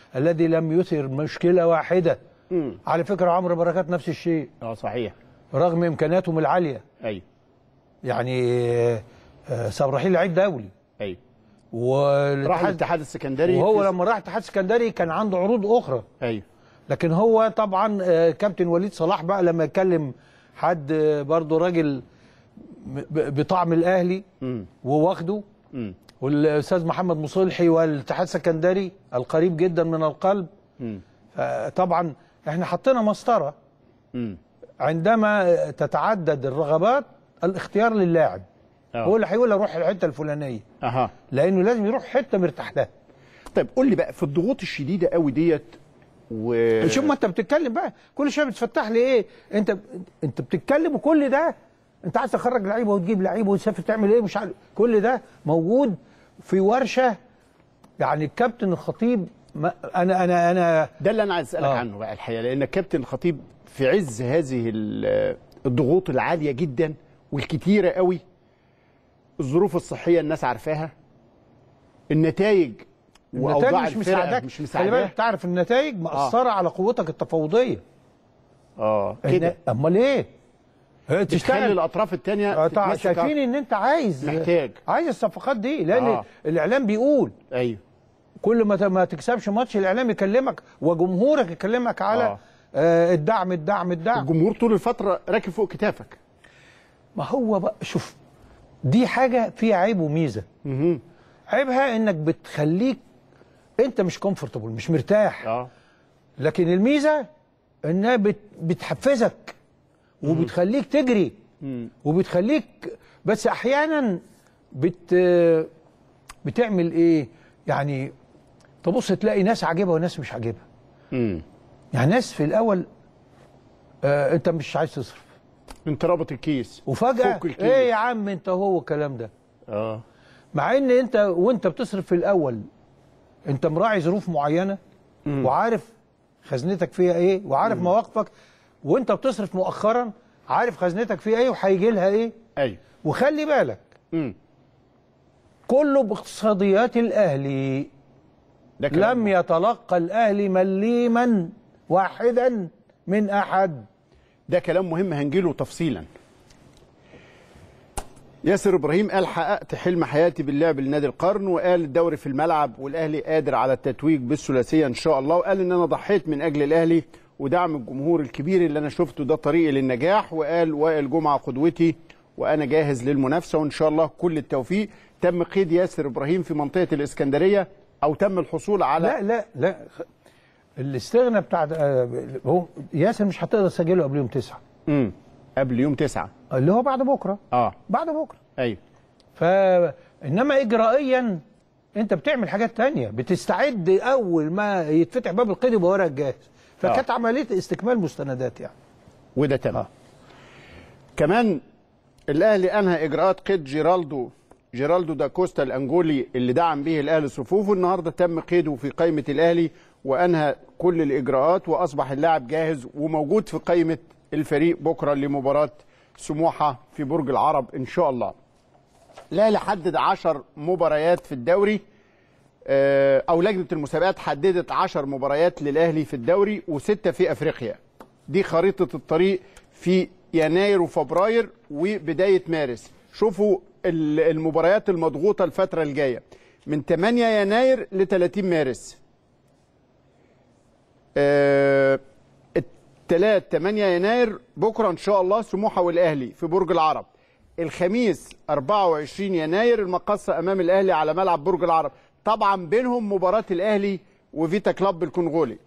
الذي لم يثر مشكله واحده مم. على فكره عمرو بركات نفس الشيء اه صحيح رغم امكانياتهم العاليه ايوه يعني آه، صبرحيل لعيب دولي ايوه راح والاتحاد الاتحاد السكندري وهو في- لما راح الاتحاد السكندري كان عنده عروض اخرى ايوه لكن هو طبعا آه، كابتن وليد صلاح بقى لما يتكلم حد آه، برضه راجل ب- ب- بطعم الاهلي امم وواخده امم والاستاذ محمد مصلحي والاتحاد السكندري القريب جدا من القلب امم آه، طبعا احنا حطينا مسطره امم عندما تتعدد الرغبات الاختيار للاعب آه. هو اللي هيقول اروح الحته الفلانيه اها لانه لازم يروح حته مرتاح لها طيب قول لي بقى في الضغوط الشديده قوي ديت و شوف ما انت بتتكلم بقى كل شويه بتفتح لي ايه انت انت بتتكلم وكل ده انت عايز تخرج لعيبه وتجيب لعيبه وتسافر تعمل ايه مش عارف كل ده موجود في ورشه يعني الكابتن الخطيب ما انا انا انا ده اللي انا عايز اسالك آه. عنه بقى الحقيقه لان الكابتن الخطيب في عز هذه ال- الضغوط العاليه جدا والكتيره قوي الظروف الصحيه الناس عارفاها النتائج واوضاع النتائج مش الفرقة مساعدك مش خلي مساعداك بالك تعرف النتائج مأثره على قوتك التفاوضيه اه إن- كده امال ايه؟ هي تخلي تشتغل الاطراف الثانيه آه، طبعا شايفين ان انت عايز محتاج. عايز الصفقات دي لان آه. آه. الاعلام بيقول ايوه كل ما ت- ما تكسبش ماتش الاعلام يكلمك وجمهورك يكلمك على آه. آه. آه الدعم الدعم الدعم الجمهور طول الفتره راكب فوق كتافك ما هو بقى شوف دي حاجه فيها عيب وميزه اها عيبها انك بتخليك انت مش كومفورتبل مش مرتاح اه لكن الميزه انها بت بتحفزك وبتخليك تجري مم. وبتخليك بس احيانا بت بتعمل ايه يعني تبص تلاقي ناس عاجبها وناس مش عاجبها امم يعني ناس في الاول آه انت مش عايز تصرف انت رابط الكيس وفجاه فك الكيس. ايه يا عم انت هو الكلام ده اه مع ان انت وانت بتصرف في الاول انت مراعي ظروف معينه وعارف خزنتك فيها ايه وعارف مواقفك وانت بتصرف مؤخرا عارف خزنتك فيها ايه وهيجي لها ايه ايوه وخلي بالك امم كله باقتصاديات الاهلي ده كلام لم يتلقى الاهلي مليما واحدا من احد ده كلام مهم هنجيله تفصيلا ياسر ابراهيم قال حققت حلم حياتي باللعب لنادي القرن وقال الدوري في الملعب والاهلي قادر على التتويج بالثلاثيه ان شاء الله وقال ان انا ضحيت من اجل الاهلي ودعم الجمهور الكبير اللي انا شفته ده طريقي للنجاح وقال وائل جمعه قدوتي وانا جاهز للمنافسه وان شاء الله كل التوفيق تم قيد ياسر ابراهيم في منطقه الاسكندريه او تم الحصول على لا لا لا الاستغنى بتاع آه، هو ياسر مش هتقدر تسجله قبل يوم تسعة امم قبل يوم تسعة اللي هو بعد بكره اه بعد بكره ايوه ف انما اجرائيا انت بتعمل حاجات تانية بتستعد اول ما يتفتح باب القيد يبقى ورقك جاهز فكانت عمليه استكمال مستندات يعني وده تمام كمان الاهلي انهى اجراءات قيد جيرالدو جيرالدو دا كوستا الانجولي اللي دعم به الاهلي صفوفه النهارده تم قيده في قائمه الاهلي وانهى كل الاجراءات واصبح اللاعب جاهز وموجود في قائمه الفريق بكره لمباراه سموحه في برج العرب ان شاء الله. الاهلي حدد 10 مباريات في الدوري آه، او لجنه المسابقات حددت 10 مباريات للاهلي في الدوري وسته في افريقيا. دي خريطه الطريق في يناير وفبراير وبدايه مارس. شوفوا ال- المباريات المضغوطه الفتره الجايه من 8 يناير ل 30 مارس. آه، الثلاث 8 يناير بكره ان شاء الله سموحه والاهلي في برج العرب. الخميس 24 يناير المقصه امام الاهلي على ملعب برج العرب. طبعا بينهم مباراه الاهلي وفيتا كلاب الكونغولي.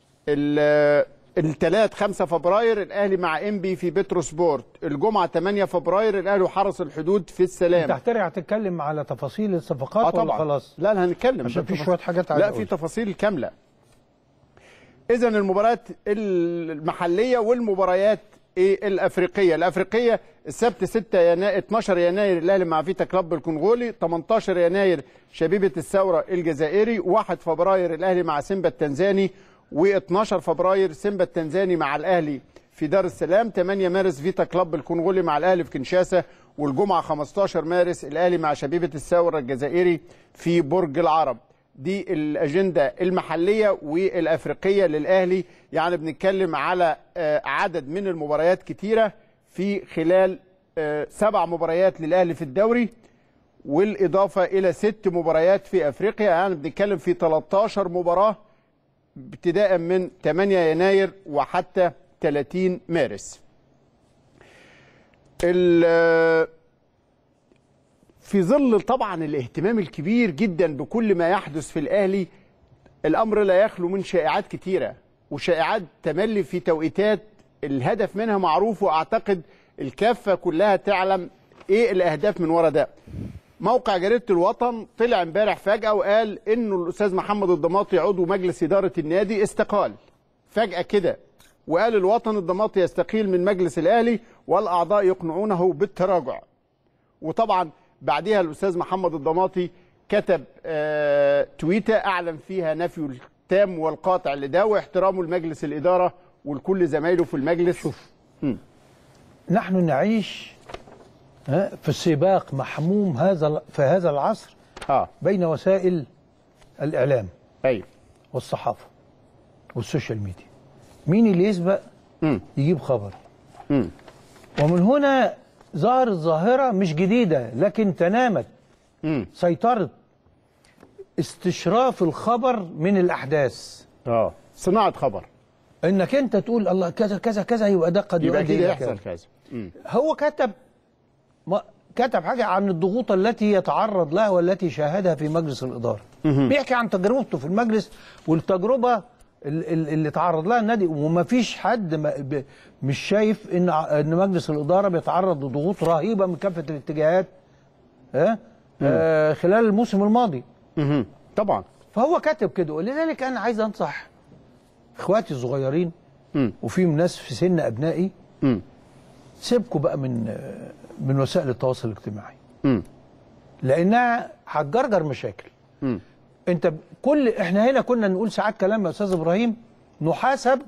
الثلاث 5 فبراير الاهلي مع انبي في بترو سبورت الجمعه 8 فبراير الاهلي وحرس الحدود في انت السلام هترجع هتتكلم على تفاصيل الصفقات اه ولا طبعا خلاص لا لا هنتكلم عشان في تفاصيل. شوية حاجات عايز لا في أقولها. تفاصيل كامله اذا المباريات المحليه والمباريات ايه الافريقيه الافريقيه السبت 6 يناير 12 يناير الاهلي مع فيتا كلاب الكونغولي 18 يناير شبيبه الثوره الجزائري 1 فبراير الاهلي مع سيمبا التنزاني و12 فبراير سيمبا التنزاني مع الاهلي في دار السلام 8 مارس فيتا كلاب الكونغولي مع الاهلي في كنشاسا والجمعه 15 مارس الاهلي مع شبيبه الثوره الجزائري في برج العرب دي الاجنده المحليه والافريقيه للاهلي يعني بنتكلم على آه، عدد من المباريات كتيره في خلال آه، سبع مباريات للاهلي في الدوري والاضافه الى ست مباريات في افريقيا يعني بنتكلم في 13 مباراه ابتداء من 8 يناير وحتى 30 مارس. ال- في ظل طبعا الاهتمام الكبير جدا بكل ما يحدث في الاهلي الامر لا يخلو من شائعات كتيره وشائعات تملي في توقيتات الهدف منها معروف واعتقد الكافه كلها تعلم ايه الاهداف من ورا ده. موقع جريده الوطن طلع امبارح فجاه وقال انه الاستاذ محمد الضماطي عضو مجلس اداره النادي استقال فجاه كده وقال الوطن الضماطي يستقيل من مجلس الاهلي والاعضاء يقنعونه بالتراجع وطبعا بعدها الاستاذ محمد الضماطي كتب آه تويته اعلن فيها نفيه التام والقاطع لده واحترامه لمجلس الاداره ولكل زمايله في المجلس شوف نحن نعيش ها، في سباق محموم هذا في هذا العصر اه بين وسائل الإعلام ايوه والصحافة والسوشيال ميديا مين اللي يسبق مم. يجيب خبر مم. ومن هنا ظهرت ظاهرة مش جديدة لكن تنامت مم. سيطرت استشراف الخبر من الأحداث اه صناعه خبر انك انت تقول الله كذا كذا كذا يبقى ده قد يبقى يؤدي كده إلى يحصل كذا. كذا مم. هو كتب ما كتب حاجة عن الضغوط التي يتعرض لها والتي شاهدها في مجلس الإدارة بيحكي عن تجربته في المجلس والتجربة ال- ال- اللي تعرض لها النادي وما فيش حد ما ب- مش شايف ان ع- ان مجلس الإدارة بيتعرض لضغوط رهيبة من كافة الاتجاهات ها آه خلال الموسم الماضي مهم. طبعا فهو كاتب كده ولذلك انا عايز انصح اخواتي الصغيرين مم. وفيهم ناس في سن ابنائي مم. سيبكوا بقى من من وسائل التواصل الاجتماعي مم. لانها هتجرجر مشاكل مم. انت ب- كل احنا هنا كنا نقول ساعات كلام يا استاذ ابراهيم نحاسب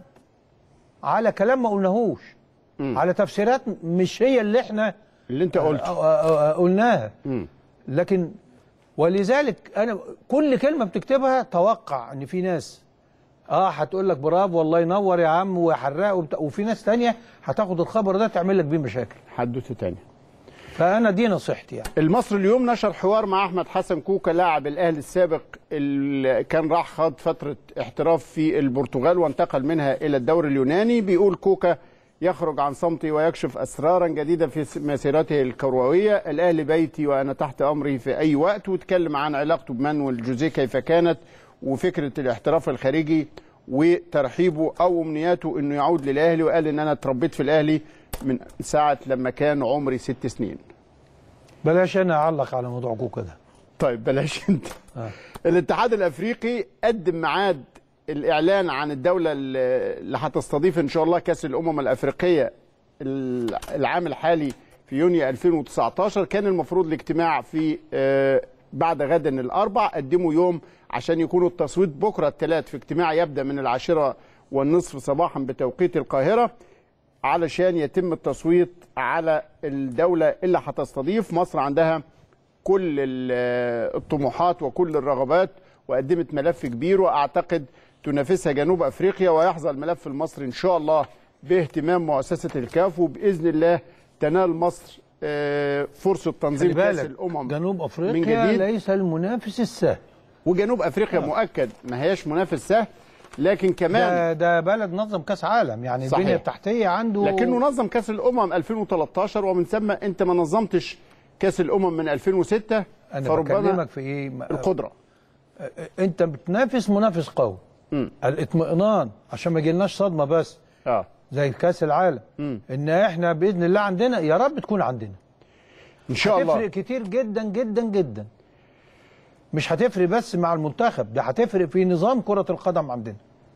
على كلام ما قلناهوش على تفسيرات مش هي اللي احنا اللي انت قلته آه، آه، آه، قلناها مم. لكن ولذلك انا كل كلمه بتكتبها توقع ان في ناس اه هتقول لك برافو والله ينور يا عم وحراق وبتاع وفي ناس تانية هتاخد الخبر ده تعمل لك بيه مشاكل حدوته تاني فانا دي نصيحتي يعني المصري اليوم نشر حوار مع احمد حسن كوكا لاعب الاهلي السابق اللي كان راح خاض فتره احتراف في البرتغال وانتقل منها الى الدوري اليوناني بيقول كوكا يخرج عن صمتي ويكشف اسرارا جديده في مسيرته الكرويه الاهلي بيتي وانا تحت امري في اي وقت واتكلم عن علاقته بمانويل جوزيه كيف كانت وفكره الاحتراف الخارجي وترحيبه او امنياته انه يعود للاهلي وقال ان انا اتربيت في الاهلي من ساعه لما كان عمري ست سنين بلاش انا اعلق على موضوع كوكا ده طيب بلاش انت آه. الاتحاد الافريقي قدم ميعاد الاعلان عن الدوله اللي هتستضيف ان شاء الله كاس الامم الافريقيه ال- العام الحالي في يونيو 2019 كان المفروض الاجتماع في آه، بعد غد الاربع قدموا يوم عشان يكونوا التصويت بكره الثلاث في اجتماع يبدا من العاشره والنصف صباحا بتوقيت القاهره علشان يتم التصويت على الدوله اللي هتستضيف مصر عندها كل ال- الطموحات وكل الرغبات وقدمت ملف كبير واعتقد تنافسها جنوب افريقيا ويحظى الملف المصري ان شاء الله باهتمام مؤسسه الكاف وباذن الله تنال مصر آه، فرصه خلي تنظيم كاس بالك الامم جنوب من افريقيا جديد ليس المنافس السهل وجنوب افريقيا مؤكد ما هياش منافس سهل لكن كمان ده ده بلد نظم كاس عالم يعني صحيح. البنيه التحتيه عنده لكنه نظم كاس الامم 2013 ومن ثم انت ما نظمتش كاس الامم من 2006 انا فربما بكلمك في ايه م- القدره انت بتنافس منافس قوي مم. الاطمئنان عشان ما يجيلناش صدمه بس اه زي كاس العالم مم. ان احنا باذن الله عندنا يا رب تكون عندنا ان شاء الله هتفرق كتير جدا جدا جدا مش هتفرق بس مع المنتخب ده هتفرق في نظام كره القدم عندنا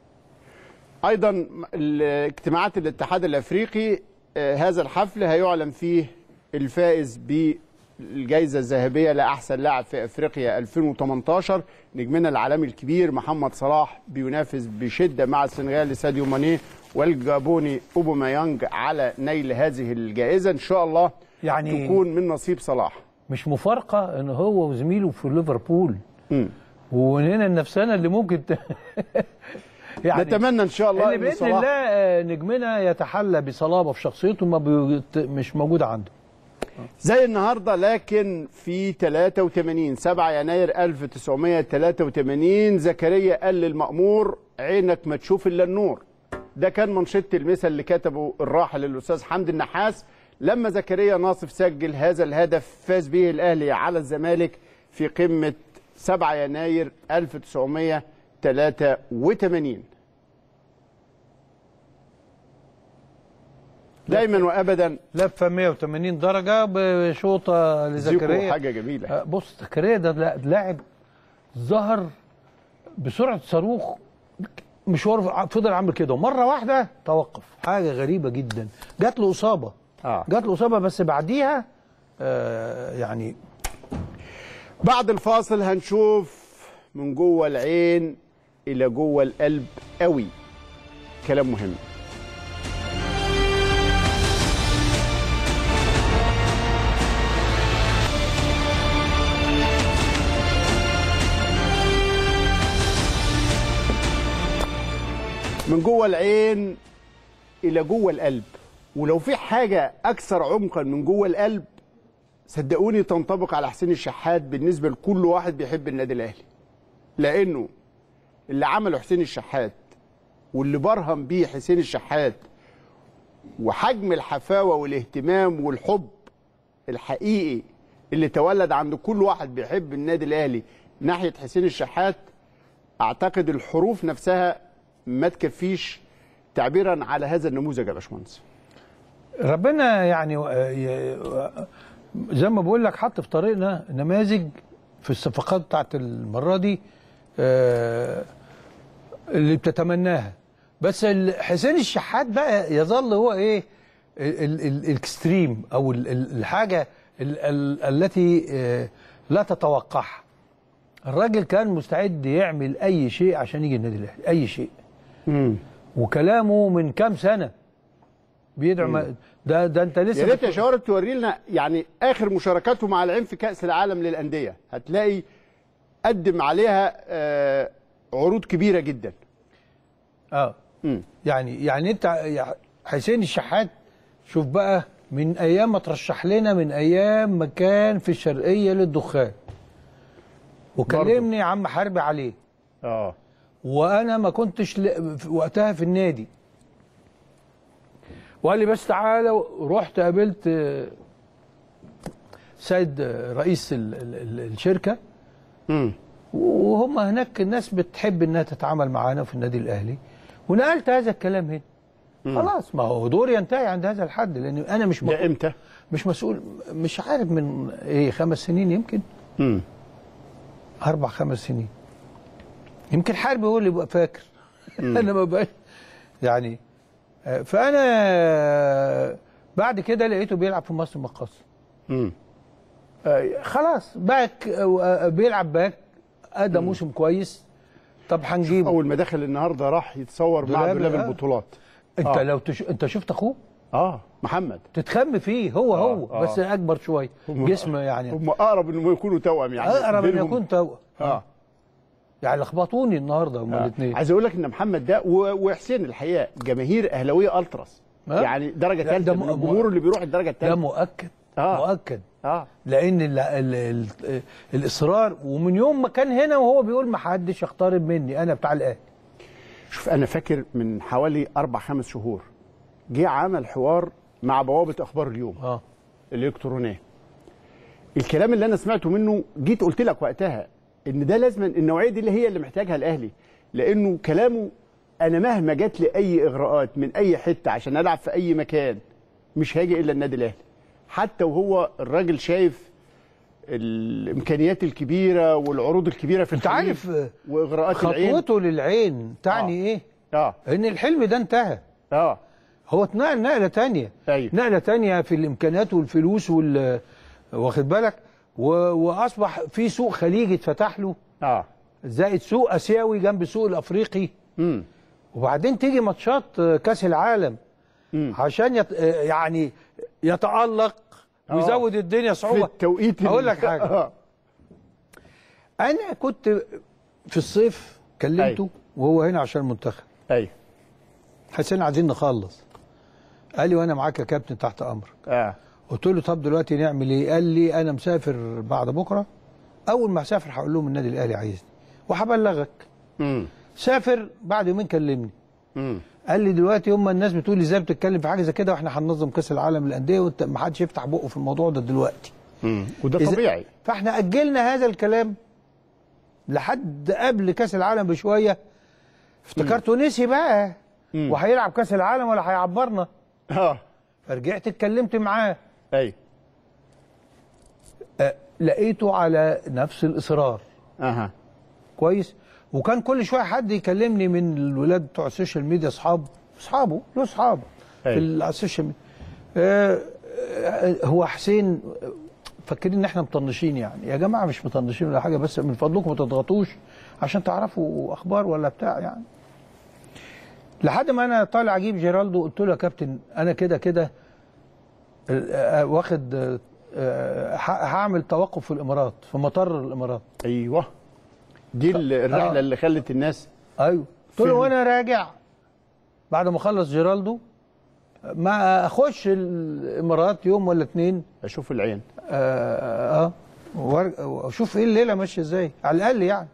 ايضا ال- اجتماعات الاتحاد الافريقي آه، هذا الحفل هيعلن فيه الفائز بالجائزه الذهبيه لاحسن لاعب في افريقيا 2018 نجمنا العالمي الكبير محمد صلاح بينافس بشده مع السنغالي ساديو ماني والجابوني اوباميانج على نيل هذه الجائزه ان شاء الله يعني- تكون من نصيب صلاح مش مفارقه ان هو وزميله في ليفربول مم. وهنا النفسانه اللي ممكن ت... نتمنى ان شاء الله اللي ان باذن صلاح الله آه، نجمنا يتحلى بصلابه في شخصيته ما بيت... مش موجوده عنده زي النهارده لكن في 83 7 يناير 1983 زكريا قال للمأمور عينك ما تشوف الا النور ده كان منشط المثل اللي كتبه الراحل الاستاذ حمدي النحاس لما زكريا ناصف سجل هذا الهدف فاز به الاهلي على الزمالك في قمه 7 يناير 1983 دايما وابدا لفه 180 درجه بشوطه زيكو لزكريا حاجه جميله آه، بص زكريا ده لا- لاعب ظهر بسرعه صاروخ مشوار فضل عامل كده ومره واحده توقف حاجه غريبه جدا جات له اصابه اه جات له اصابه بس بعديها آه يعني بعد الفاصل هنشوف من جوه العين الى جوه القلب قوي كلام مهم من جوه العين الى جوه القلب ولو في حاجه اكثر عمقا من جوه القلب صدقوني تنطبق على حسين الشحات بالنسبه لكل واحد بيحب النادي الاهلي لانه اللي عمله حسين الشحات واللي برهم بيه حسين الشحات وحجم الحفاوه والاهتمام والحب الحقيقي اللي تولد عند كل واحد بيحب النادي الاهلي ناحيه حسين الشحات اعتقد الحروف نفسها ما تكفيش تعبيرا على هذا النموذج يا باشمهندس ربنا يعني آه، ي- زي ما بقول لك حط في طريقنا نماذج في الصفقات بتاعت المره دي آه، اللي بتتمناها بس ال- حسين الشحات بقى يظل هو ايه ال- ال- ال- الاكستريم او ال- ال- الحاجه ال- ال- التي آه، لا تتوقعها الراجل كان مستعد يعمل اي شيء عشان يجي النادي الاهلي اي شيء وكلامه من كام سنه بيدعو ما- ده ده انت لسه يا ريت يا بت- شوارب توري لنا يعني اخر مشاركاته مع العين في كاس العالم للانديه هتلاقي قدم عليها آه، عروض كبيره جدا اه مم. يعني يعني انت يا حسين الشحات شوف بقى من ايام ما ترشح لنا من ايام ما كان في الشرقيه للدخان وكلمني عم حربي عليه اه وانا ما كنتش ل- في وقتها في النادي وقال لي بس تعالى رحت قابلت آه، سيد آه، رئيس ال- ال- ال- الشركه امم وهم هناك الناس بتحب انها تتعامل معانا في النادي الاهلي ونقلت هذا الكلام هنا خلاص ما هو دوري ينتهي عند هذا الحد لان انا مش ده مك... امتى؟ مش مسؤول مش عارف من ايه خمس سنين يمكن امم اربع خمس سنين يمكن حربي هو اللي يبقى فاكر انا ما بقاش يعني آه، فانا آه، بعد كده لقيته بيلعب في مصر مقاص امم آه، خلاص باك آه، بيلعب باك ادى موسم كويس طب هنجيبه اول ما دخل النهارده راح يتصور مع دولاب، دولاب آه. البطولات انت آه. لو تش... انت شفت اخوه اه محمد تتخم فيه هو هو آه. بس اكبر شويه هم- جسم يعني هم اقرب انهم يكونوا توأم يعني اقرب ان بينهم- يكون تو اه يعني لخبطوني النهارده هما آه. الاثنين عايز اقول لك ان محمد ده و- وحسين الحقيقه جماهير اهلاويه التراس آه. يعني درجه لا، ثالثه ده من م- الجمهور اللي بيروح الدرجه ده الثالثه مؤكد آه. مؤكد اه لان ال ال ال الاصرار ومن يوم ما كان هنا وهو بيقول ما حدش يقترب مني انا بتاع الاهلي شوف انا فاكر من حوالي اربع خمس شهور جه عمل حوار مع بوابه اخبار اليوم اه الالكترونيه الكلام اللي انا سمعته منه جيت قلت لك وقتها ان ده لازم النوعيه دي اللي هي اللي محتاجها الاهلي لانه كلامه انا مهما جات لي اي اغراءات من اي حته عشان العب في اي مكان مش هاجي الا النادي الاهلي حتى وهو الراجل شايف الامكانيات الكبيره والعروض الكبيره في انت الخليج عارف آه، واغراءات العين خطوته للعين تعني آه. ايه اه ان الحلم ده انتهى اه هو اتنقل نقله تانية أيوة. نقله تانية في الامكانيات والفلوس وال واخد بالك و... واصبح في سوق خليجي اتفتح له اه زائد سوق اسيوي جنب السوق الافريقي امم وبعدين تيجي ماتشات آه، كاس العالم مم. عشان يت... آه، يعني يتالق آه. ويزود الدنيا في صعوبه التوقيت اقول ال- لك حاجه آه. انا كنت في الصيف كلمته أيوة. وهو هنا عشان المنتخب ايوه حسين عايزين نخلص قال لي وانا معاك يا كابتن تحت امرك اه قلت له طب دلوقتي نعمل ايه قال لي انا مسافر بعد بكره اول ما اسافر هقول لهم النادي الاهلي عايزني وهبلغك امم سافر بعد يومين كلمني امم قال لي دلوقتي هم الناس بتقول لي ازاي بتتكلم في حاجه زي كده واحنا هننظم كاس العالم للانديه وانت ما حدش يفتح بقه في الموضوع ده دلوقتي امم وده إذا- طبيعي فاحنا اجلنا هذا الكلام لحد قبل كاس العالم بشويه افتكرته نسي بقى مم. وهيلعب كاس العالم ولا هيعبرنا اه فرجعت اتكلمت معاه ايوه أه لقيته على نفس الاصرار اها كويس وكان كل شويه حد يكلمني من الولاد بتوع السوشيال ميديا اصحاب اصحابه له اصحاب في أيوة. ال- على السوشيال ميديا آه، آه، هو حسين آه، فاكرين ان احنا مطنشين يعني يا جماعه مش مطنشين ولا حاجه بس من فضلكم ما تضغطوش عشان تعرفوا اخبار ولا بتاع يعني لحد ما انا طالع اجيب جيرالدو قلت له يا كابتن انا كده كده آه، واخد آه، آه، ه- هعمل توقف في الامارات في مطار الامارات ايوه دي ال- الرحله آه. اللي خلت الناس ايوه قلت له فين؟ وانا راجع بعد ما اخلص جيرالدو ما اخش الامارات يوم ولا اتنين اشوف العين اه, آه وأر- واشوف ايه الليله ماشيه ازاي على الاقل يعني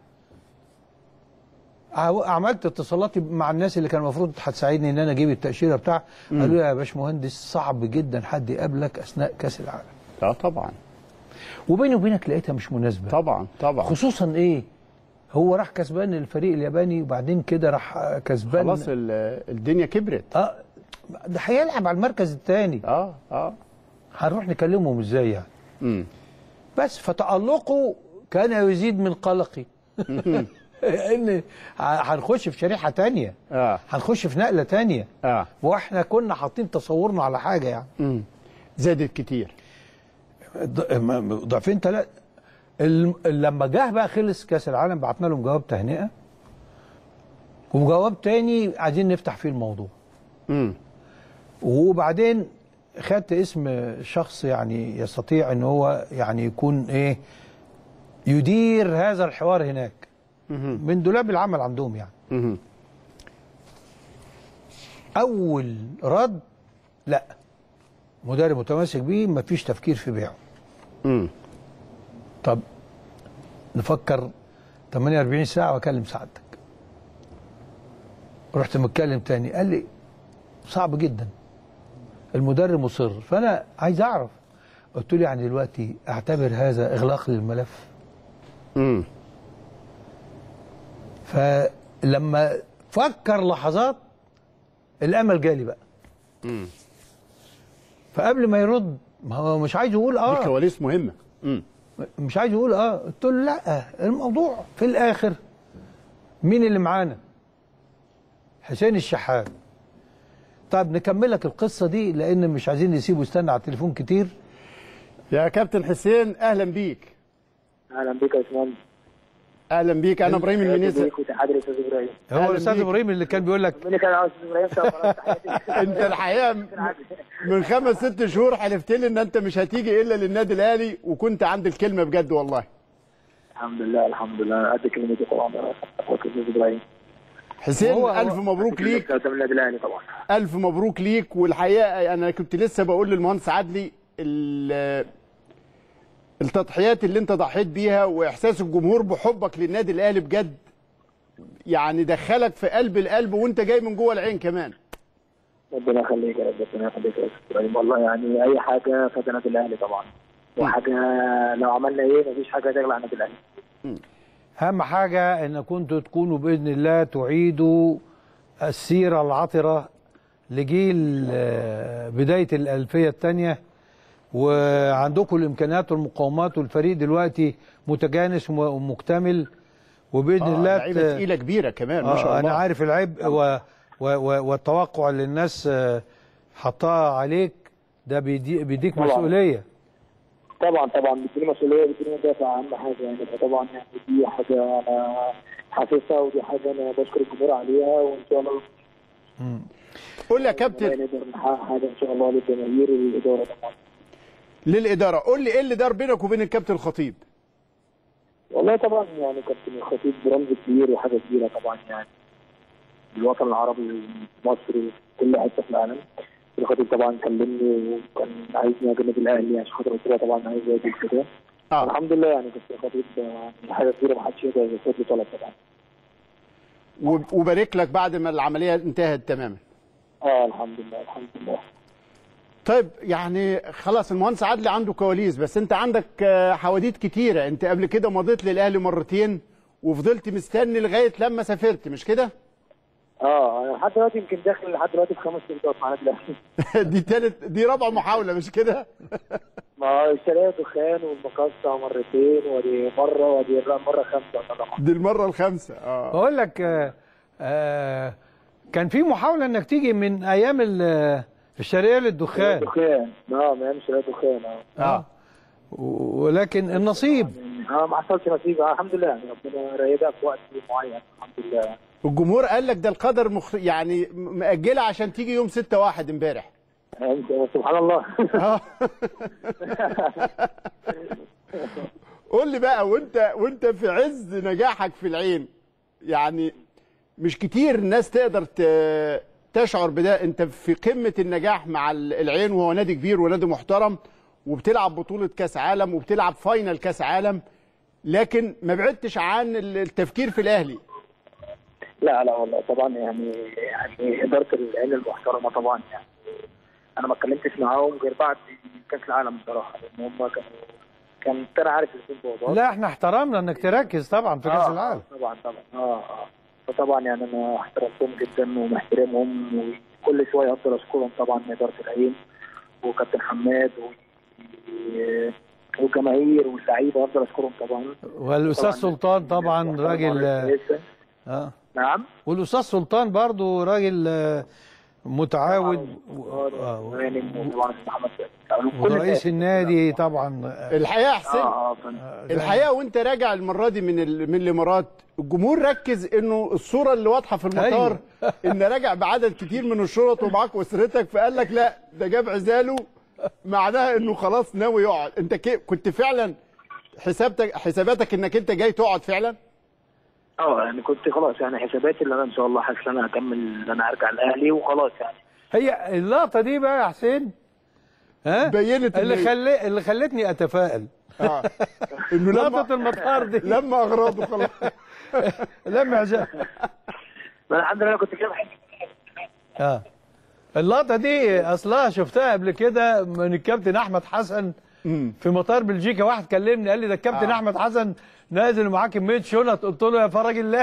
عو- عملت اتصالاتي مع الناس اللي كان المفروض هتساعدني ان انا اجيب التاشيره بتاع قالوا لي يا باشمهندس صعب جدا حد يقابلك اثناء كاس العالم اه طبعا وبيني وبينك لقيتها مش مناسبه طبعا طبعا خصوصا ايه هو راح كسبان الفريق الياباني وبعدين كده راح كسبان خلاص ال- الدنيا كبرت اه ده هيلعب على المركز الثاني اه اه هنروح نكلمهم ازاي يعني امم بس فتألقه كان يزيد من قلقي ان هنخش في شريحه تانية اه هنخش في نقله تانية اه واحنا كنا حاطين تصورنا على حاجه يعني امم زادت كتير ض- م- ضعفين ثلاثه لما جه بقى خلص كاس العالم بعتنا لهم جواب تهنئه وجواب تاني عايزين نفتح فيه الموضوع امم وبعدين خدت اسم شخص يعني يستطيع ان هو يعني يكون ايه يدير هذا الحوار هناك من دولاب العمل عندهم يعني امم اول رد لا مدرب متمسك بيه مفيش تفكير في بيعه امم طب نفكر 48 ساعه واكلم سعادتك رحت متكلم تاني قال لي صعب جدا المدرب مصر فانا عايز اعرف قلت له يعني دلوقتي اعتبر هذا اغلاق للملف امم فلما فكر لحظات الامل جالي بقى امم فقبل ما يرد ما هو مش عايز يقول دي اه كواليس مهمه امم مش عايز يقول اه قلت له لا الموضوع في الاخر مين اللي معانا حسين الشحات طب نكمل لك القصه دي لان مش عايزين نسيبه يستنى على التليفون كتير يا كابتن حسين اهلا بيك اهلا بك يا باشمهندس اهلا بيك انا ابراهيم المنيسي بيك وتحياتي للاستاذ ابراهيم هو أهلاً الاستاذ بيك. ابراهيم اللي كان بيقول لك مين اللي كان عاوز استاذ ابراهيم شكرا تحياتي انت الحقيقه م- من خمس ست شهور حلفت لي ان انت مش هتيجي الا للنادي الاهلي وكنت عند الكلمه بجد والله الحمد لله الحمد لله قد كلمتي طبعا استاذ ابراهيم حسين هو- الف مبروك ليك قدام النادي الاهلي طبعا الف مبروك ليك والحقيقه انا كنت لسه بقول للمهندس عدلي ال- التضحيات اللي انت ضحيت بيها واحساس الجمهور بحبك للنادي الاهلي بجد يعني دخلك في قلب القلب وانت جاي من جوه العين كمان ربنا يخليك يا رب ربنا يخليك يا استاذ ابراهيم والله يعني اي حاجه فات النادي الاهلي طبعا وحاجه لو عملنا ايه مفيش حاجه تغلى عن النادي الاهلي اهم حاجه ان كنتوا تكونوا باذن الله تعيدوا السيره العطره لجيل آه، بدايه الالفيه الثانيه وعندكم الامكانيات والمقاومات والفريق دلوقتي متجانس وم- ومكتمل وباذن آه الله لعيبه ت- تقيله كبيره كمان ما آه شاء الله انا عارف العبء و و و والتوقع اللي الناس آه، حطاه عليك ده بيدي بيديك طبعاً. مسؤوليه طبعا طبعا بتديني مسؤوليه بتديني مدافع اهم حاجه يعني فطبعا يعني دي حاجه انا حاسسها ودي حاجه انا بشكر الجمهور عليها وان شاء الله قول لي يا كابتن نقدر نحقق حاجه ان شاء الله للجماهير والاداره طبعا للاداره قول لي ايه اللي دار بينك وبين الكابتن الخطيب والله طبعا يعني كابتن الخطيب رمز كبير وحاجه كبيره طبعا يعني الوطن العربي مصر في كل حته في العالم الخطيب طبعا كلمني وكان عايزني اجي النادي الاهلي عشان خاطر قلت له طبعا عايز اجي كده اه الحمد لله يعني كابتن الخطيب آه، حاجه كبيره ما حدش يقدر يفوت له طلب طبعا وب- وبارك لك بعد ما العمليه انتهت تماما اه الحمد لله الحمد لله طيب يعني خلاص المهندس عدلي عنده كواليس بس انت عندك آه، حواديت كتيره انت قبل كده مضيت للاهلي مرتين وفضلت مستني لغايه لما سافرت مش كده اه انا لحد دلوقتي يمكن داخل لحد دلوقتي في خمس سنوات مع النادي الاهلي دي تالت دي رابع محاوله مش كده ما هو اشتريت دخان والمقصه مرتين ودي مره ودي مره خمسه طبعا دي المره الخامسه اه بقول لك آه، آه، كان في محاوله انك تيجي من ايام ال- الشرقيه للدخان دخان اه ما هي اشتريت دخان اه اه و- ولكن النصيب اه ما حصلش نصيب آه الحمد لله يعني ربنا رايدها في وقت معين الحمد لله الجمهور قال لك ده القدر مخ... يعني م- مأجلة عشان تيجي يوم 6 واحد امبارح أنت- سبحان الله اه قول لي بقى وانت وانت في عز نجاحك في العين يعني مش كتير الناس تقدر ت- تشعر بده انت في قمة النجاح مع ال- العين وهو نادي كبير ونادي محترم وبتلعب بطولة كاس عالم وبتلعب فاينل كاس عالم لكن ما بعدتش عن ال- التفكير في الاهلي لا لا والله طبعا يعني يعني اداره العين المحترمه طبعا يعني انا ما اتكلمتش معاهم غير بعد كاس العالم بصراحه لان هم كانوا كان انا عارف الاثنين بوضوح لا احنا احترمنا انك تركز طبعا في كاس العالم طبعا طبعا اه اه فطبعا يعني انا احترمتهم جدا ومحترمهم وكل شويه افضل اشكرهم طبعا اداره العين وكابتن حماد و والجماهير واللعيبه افضل اشكرهم طبعا والاستاذ طبعاً. سلطان طبعا راجل آه، كويسة. اه نعم والاستاذ سلطان برضو راجل آه، متعاود و- آه، يعني طبعا محمد ورئيس النادي طبعا آه، الحقيقة يا حسين اه اه فن- الحقيقه وانت راجع المره دي من ال... من الامارات الجمهور ركز انه الصوره اللي واضحه في المطار ان راجع بعدد كتير من الشرط ومعاك اسرتك فقال لك لا ده جاب عزاله معناها انه خلاص ناوي يقعد انت كي... كنت فعلا حسابتك حساباتك انك انت جاي تقعد فعلا اه يعني كنت خلاص يعني حساباتي اللي انا ان شاء الله حاسس ان انا هكمل ان انا ارجع الاهلي وخلاص يعني هي اللقطه دي بقى يا حسين ها بينت اللي إن- خلي اللي خلتني اتفائل اه انه لقطه لما المطار دي لما اغراضه خلاص لما عزام ما أنا الحمد لله كنت جايب حاجه اه اللقطه دي اصلها شفتها قبل كده من الكابتن احمد حسن مم. في مطار بلجيكا واحد كلمني قال لي ده الكابتن آه. احمد حسن نازل ومعاه كميه شنط قلت له يا فرج الله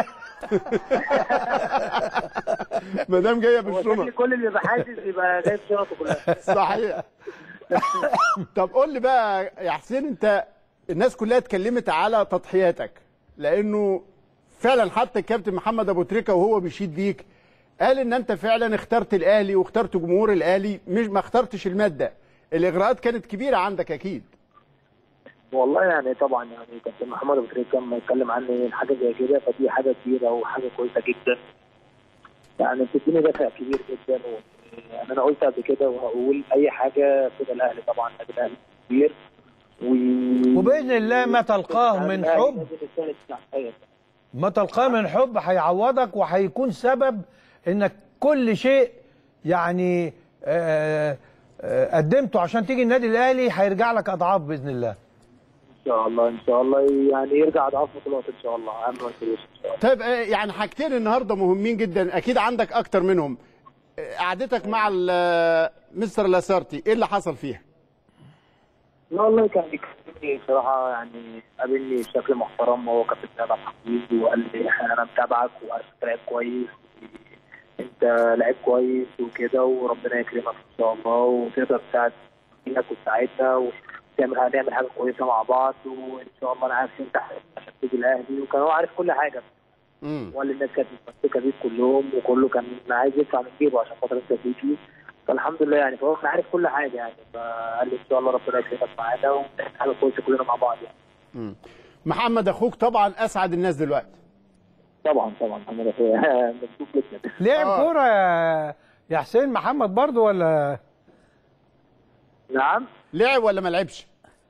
ما دام جايه هو بالشنط شكل كل اللي بحاسس يبقى جايب شنطه كلها صحيح طب قول لي بقى يا حسين انت الناس كلها اتكلمت على تضحياتك لانه فعلا حتى الكابتن محمد ابو تريكه وهو بيشيد بيك قال ان انت فعلا اخترت الاهلي واخترت جمهور الاهلي مش ما اخترتش الماده الاغراءات كانت كبيره عندك اكيد والله يعني طبعا يعني كابتن محمد ابو تريكه لما يتكلم عني حاجه زي كده فدي حاجه كبيره وحاجه كويسه جدا يعني بتديني دافع كبير جدا و... يعني انا قلت قبل كده وهقول اي حاجه كده الاهلي طبعا النادي الاهلي كبير و... وباذن الله ما تلقاه من الأهلي حب لازم يستاهل التحقيق. ما تلقاه من حب هيعوضك وهيكون سبب انك كل شيء يعني آه، آه، قدمته عشان تيجي النادي الاهلي هيرجع لك اضعاف باذن الله ان شاء الله ان شاء الله يعني يرجع اضعاف بطولات ان شاء الله اهم الفلوس ان شاء الله طيب آه، يعني حاجتين النهارده مهمين جدا اكيد عندك اكتر منهم آه، قعدتك مع ال- مستر لاسارتي ايه اللي حصل فيها لا والله كان بيكلمني بصراحة يعني قابلني بشكل محترم وهو كابتن سيد عبد الحفيظ وقال لي انا متابعك وعارف انت لعيب كويس انت لعيب كويس وكده وربنا يكرمك ان شاء الله وتقدر تساعد لك وتساعدنا وتعمل هنعمل حاجة كويسة مع بعض وان شاء الله انا عارف انت عشان تيجي الاهلي وكان هو عارف كل حاجة امم وقال لي الناس كانت متمسكة بيك كلهم وكله كان عايز يدفع من جيبه عشان خاطر انت تيجي فالحمد لله يعني فهو كان عارف كل حاجه يعني فقال لي ان شاء الله ربنا يكرمك معانا ونعمل حاجه كويسه كلنا مع بعض يعني محمد اخوك طبعا اسعد الناس دلوقتي طبعا طبعا محمد اخويا مبسوط جدا لعب آه. كوره يا يا حسين محمد برضو ولا نعم لعب ولا ما لعبش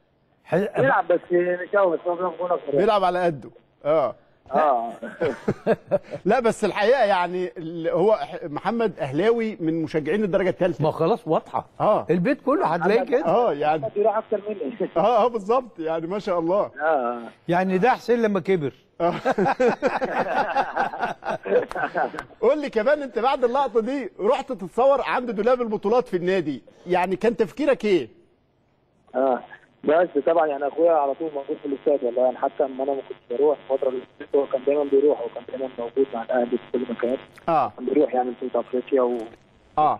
ح- بيلعب بس مش قوي بس هو بيكون اكتر بيلعب على قده اه اه لا بس الحقيقه يعني ال- هو ح- محمد اهلاوي من مشجعين الدرجه الثالثه ما خلاص واضحه اه البيت كله هتلاقيه كده اه يعني بيروح اكتر مني اه اه بالظبط يعني ما شاء الله اه يعني ده حسين لما كبر قول لي كمان انت بعد اللقطه دي رحت تتصور عند دولاب البطولات في النادي يعني كان تفكيرك ايه اه بس طبعا يعني اخويا على طول موجود في الاستاد والله يعني حتى لما انا ما كنتش بروح الفتره اللي فاتت هو كان دايما بيروح وكان دايما موجود مع الاهلي في كل مكان اه كان بيروح يعمل في افريقيا و... اه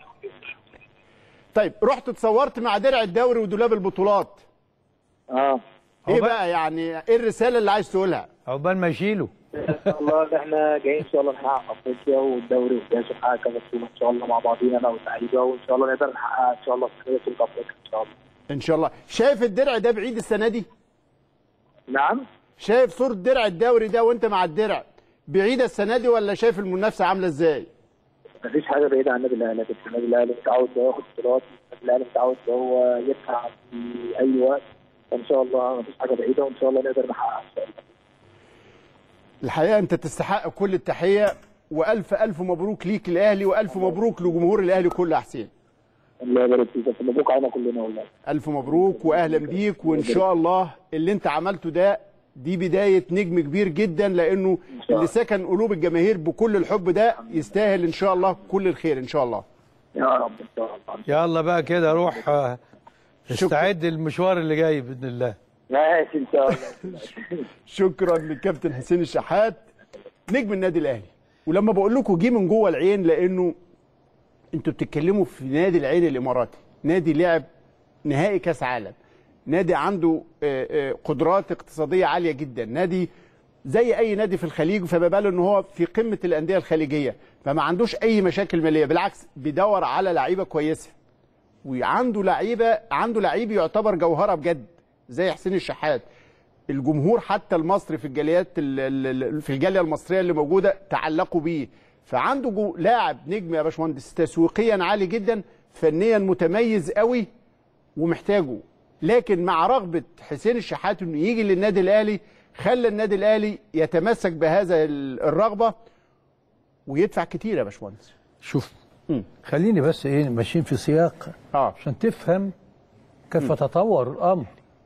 طيب رحت اتصورت مع درع الدوري ودولاب البطولات اه ايه هو بقى- بقى يعني ايه الرساله اللي عايز تقولها عقبال ما يشيله ان شاء الله ان احنا جايين ان شاء الله نحقق افريقيا والدوري والكاس ونحقق كذا بطوله ان شاء الله مع بعضينا انا واللعيبه وان شاء الله نقدر نحققها ان شاء الله في بطوله افريقيا ان شاء الله ان شاء الله شايف الدرع ده بعيد السنه دي نعم شايف صوره درع الدوري ده وانت مع الدرع بعيده السنه دي ولا شايف المنافسه عامله ازاي مفيش حاجه بعيده عن النادي الاهلي بس النادي الاهلي متعود إن هو ياخد بطولات النادي الاهلي متعود إن هو يدفع في اي وقت فان شاء الله مفيش حاجه بعيده وان شاء الله نقدر نحققها ان شاء الله الحقيقه انت تستحق كل التحيه والف الف مبروك ليك الاهلي والف مبروك لجمهور الاهلي كله يا حسين الله يبارك فيك بس مبروك علينا كلنا والله الف مبروك واهلا بيك وان شاء الله اللي انت عملته ده دي بدايه نجم كبير جدا لانه اللي سكن قلوب الجماهير بكل الحب ده يستاهل ان شاء الله كل الخير ان شاء الله يا رب ان شاء الله يلا بقى كده روح آه، استعد المشوار اللي جاي باذن الله ماشي ان شاء الله شكرا للكابتن حسين الشحات نجم النادي الاهلي ولما بقول لكم جه من جوه العين لانه انتوا بتتكلموا في نادي العين الاماراتي نادي لعب نهائي كاس عالم نادي عنده آه، آه، قدرات اقتصاديه عاليه جدا نادي زي اي نادي في الخليج فما باله ان هو في قمه الانديه الخليجيه فما عندوش اي مشاكل ماليه بالعكس بيدور على لعيبه كويسه وعنده لعيبه عنده لعيب يعتبر جوهره بجد زي حسين الشحات الجمهور حتى المصري في الجاليات ال- ال- ال- في الجاليه المصريه اللي موجوده تعلقوا بيه فعنده جو لاعب نجم يا باشمهندس تسويقيا عالي جدا فنيا متميز قوي ومحتاجه لكن مع رغبه حسين الشحات انه يجي للنادي الاهلي خلى النادي الاهلي يتمسك بهذا ال- الرغبه ويدفع كتير يا باشمهندس شوف مم. خليني بس ايه ماشيين في سياق اه عشان تفهم كيف تطور الامر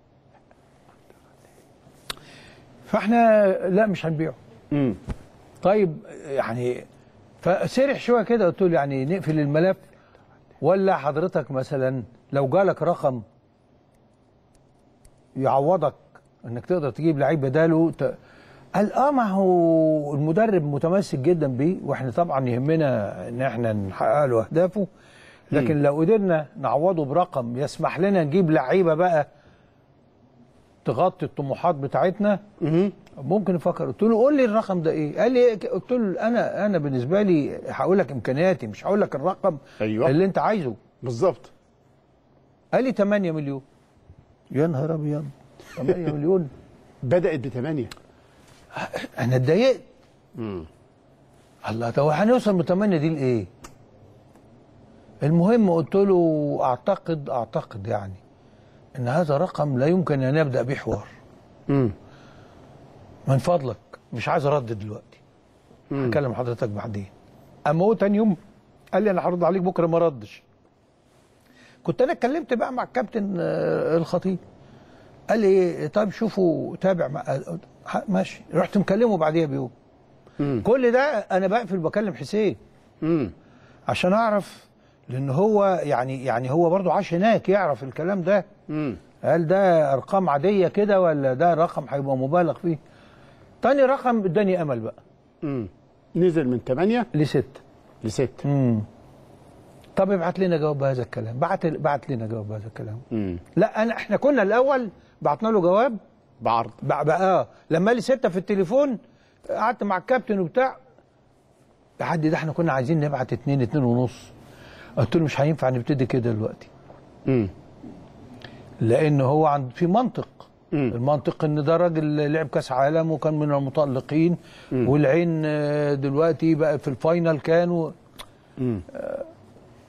فاحنا لا مش هنبيعه امم طيب يعني فسرح شويه كده قلت له يعني نقفل الملف ولا حضرتك مثلا لو جالك رقم يعوضك انك تقدر تجيب لعيب بداله ت... قال اه ما هو المدرب متمسك جدا بيه واحنا طبعا يهمنا ان احنا نحقق له اهدافه لكن لو قدرنا نعوضه برقم يسمح لنا نجيب لعيبه بقى تغطي الطموحات بتاعتنا ممكن نفكر قلت له قول لي الرقم ده ايه قال لي إيه؟ قلت له انا انا بالنسبه لي هقول لك امكانياتي مش هقول لك الرقم أيوة. اللي انت عايزه بالظبط قال لي 8 مليون يا نهار ابيض 8 مليون بدات بثمانيه انا اتضايقت الله طب هنوصل من 8 دي لايه؟ المهم قلت له اعتقد اعتقد يعني ان هذا رقم لا يمكن ان يبدا به حوار امم من فضلك مش عايز ارد دلوقتي هكلم حضرتك بعدين اما هو تاني يوم قال لي انا هرد عليك بكره ما ردش كنت انا اتكلمت بقى مع الكابتن آه، الخطيب قال لي إيه، طيب شوفوا تابع مع ح- ماشي رحت مكلمه بعديها بيوم كل ده انا بقفل بكلم حسين امم عشان اعرف لان هو يعني يعني هو برضو عاش هناك يعرف الكلام ده امم هل ده ارقام عاديه كده ولا ده رقم هيبقى مبالغ فيه تاني رقم اداني امل بقى امم نزل من 8 لستة ل 6 امم طب ابعت لنا جواب بهذا الكلام بعت بعت لنا جواب بهذا الكلام امم لا انا احنا كنا الاول بعتنا له جواب بعرض بقى, بقى اه لما لي ستة في التليفون قعدت مع الكابتن وبتاع لحد ده احنا كنا عايزين نبعت اتنين اتنين ونص قلت له مش هينفع نبتدي كده دلوقتي امم لان هو عند في منطق مم. المنطق ان ده راجل لعب كاس عالم وكان من المتالقين والعين آه، دلوقتي بقى في الفاينل كانوا امم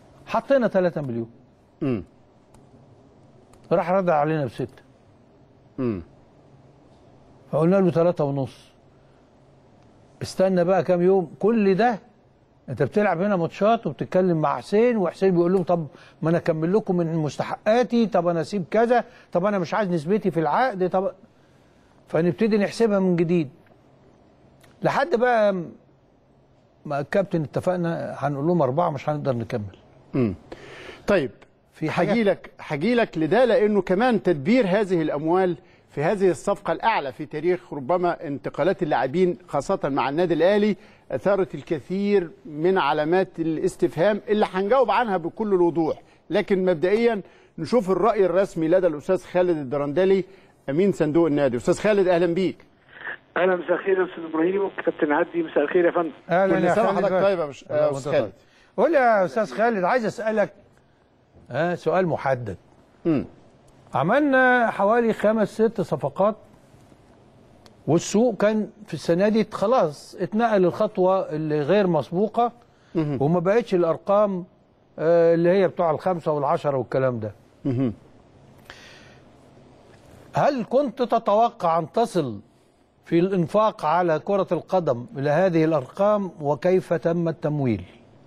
حطينا 3 مليون امم راح رد علينا بستة امم فقلنا له ثلاثة ونص استنى بقى كام يوم كل ده انت بتلعب هنا ماتشات وبتتكلم مع حسين وحسين بيقول لهم طب ما انا اكمل لكم من مستحقاتي طب انا اسيب كذا طب انا مش عايز نسبتي في العقد طب فنبتدي نحسبها من جديد لحد بقى ما الكابتن اتفقنا هنقول لهم اربعه مش هنقدر نكمل امم طيب في حاجة- هجي لك هجي لك لده لانه كمان تدبير هذه الاموال في هذه الصفقه الاعلى في تاريخ ربما انتقالات اللاعبين خاصه مع النادي الاهلي اثارت الكثير من علامات الاستفهام اللي هنجاوب عنها بكل الوضوح لكن مبدئيا نشوف الراي الرسمي لدى الاستاذ خالد الدرندلي امين صندوق النادي استاذ خالد اهلا بيك اهلا مساء الخير يا استاذ ابراهيم وكابتن عدي مساء الخير يا فندم اهلا كل يا سنه خالد وحضرتك بقى. طيب يا بش- يا استاذ خالد قول يا استاذ خالد عايز اسالك ها سؤال محدد امم عملنا حوالي خمس ست صفقات والسوق كان في السنه دي خلاص اتنقل الخطوه اللي غير مسبوقه وما بقتش الارقام آه، اللي هي بتوع الخمسه والعشره والكلام ده مهم. هل كنت تتوقع ان تصل في الانفاق على كره القدم الى هذه الارقام وكيف تم التمويل؟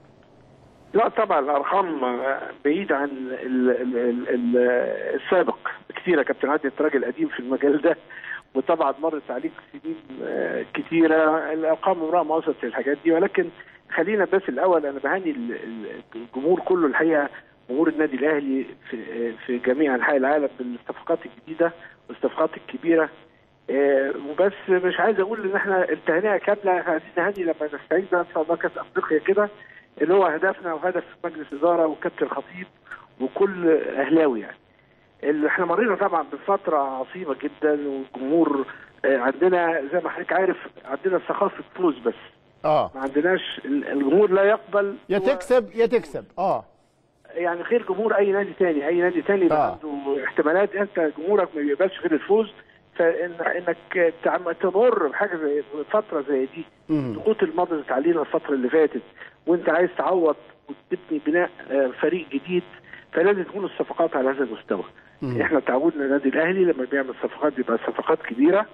لا طبعا الارقام بعيده عن ال ال ال ال السابق كثيره كابتن عادل انت راجل قديم في المجال ده وطبعا مرت عليك سنين آه، كثيره الارقام عمرها ما وصلت للحاجات دي ولكن خلينا بس الاول انا بهني ال- ال- الجمهور كله الحقيقه جمهور النادي الاهلي في في جميع انحاء العالم بالصفقات الجديده والصفقات الكبيره آه، وبس مش عايز اقول ان احنا التهنئه كامله احنا عايزين نهني لما نستعيد بقى ان شاء الله كاس افريقيا كده اللي هو هدفنا وهدف مجلس اداره وكابتن خطيب وكل اهلاوي يعني. اللي احنا مرينا طبعا بفتره عصيبه جدا والجمهور آه، عندنا زي ما حضرتك عارف عندنا ثقافه فوز بس اه ما عندناش ال- الجمهور لا يقبل يا هو- تكسب يا تكسب اه يعني غير جمهور اي نادي تاني اي نادي تاني يبقى آه. عنده احتمالات انت جمهورك ما بيقبلش غير الفوز فان انك تعم- تمر بحاجه زي فتره زي دي مم. ضغوط الماضي علينا الفتره اللي فاتت وانت عايز تعوض وتبني بناء آه، فريق جديد فلازم تكون الصفقات على هذا المستوى احنا تعودنا النادي الاهلي لما بيعمل صفقات بيبقى صفقات كبيره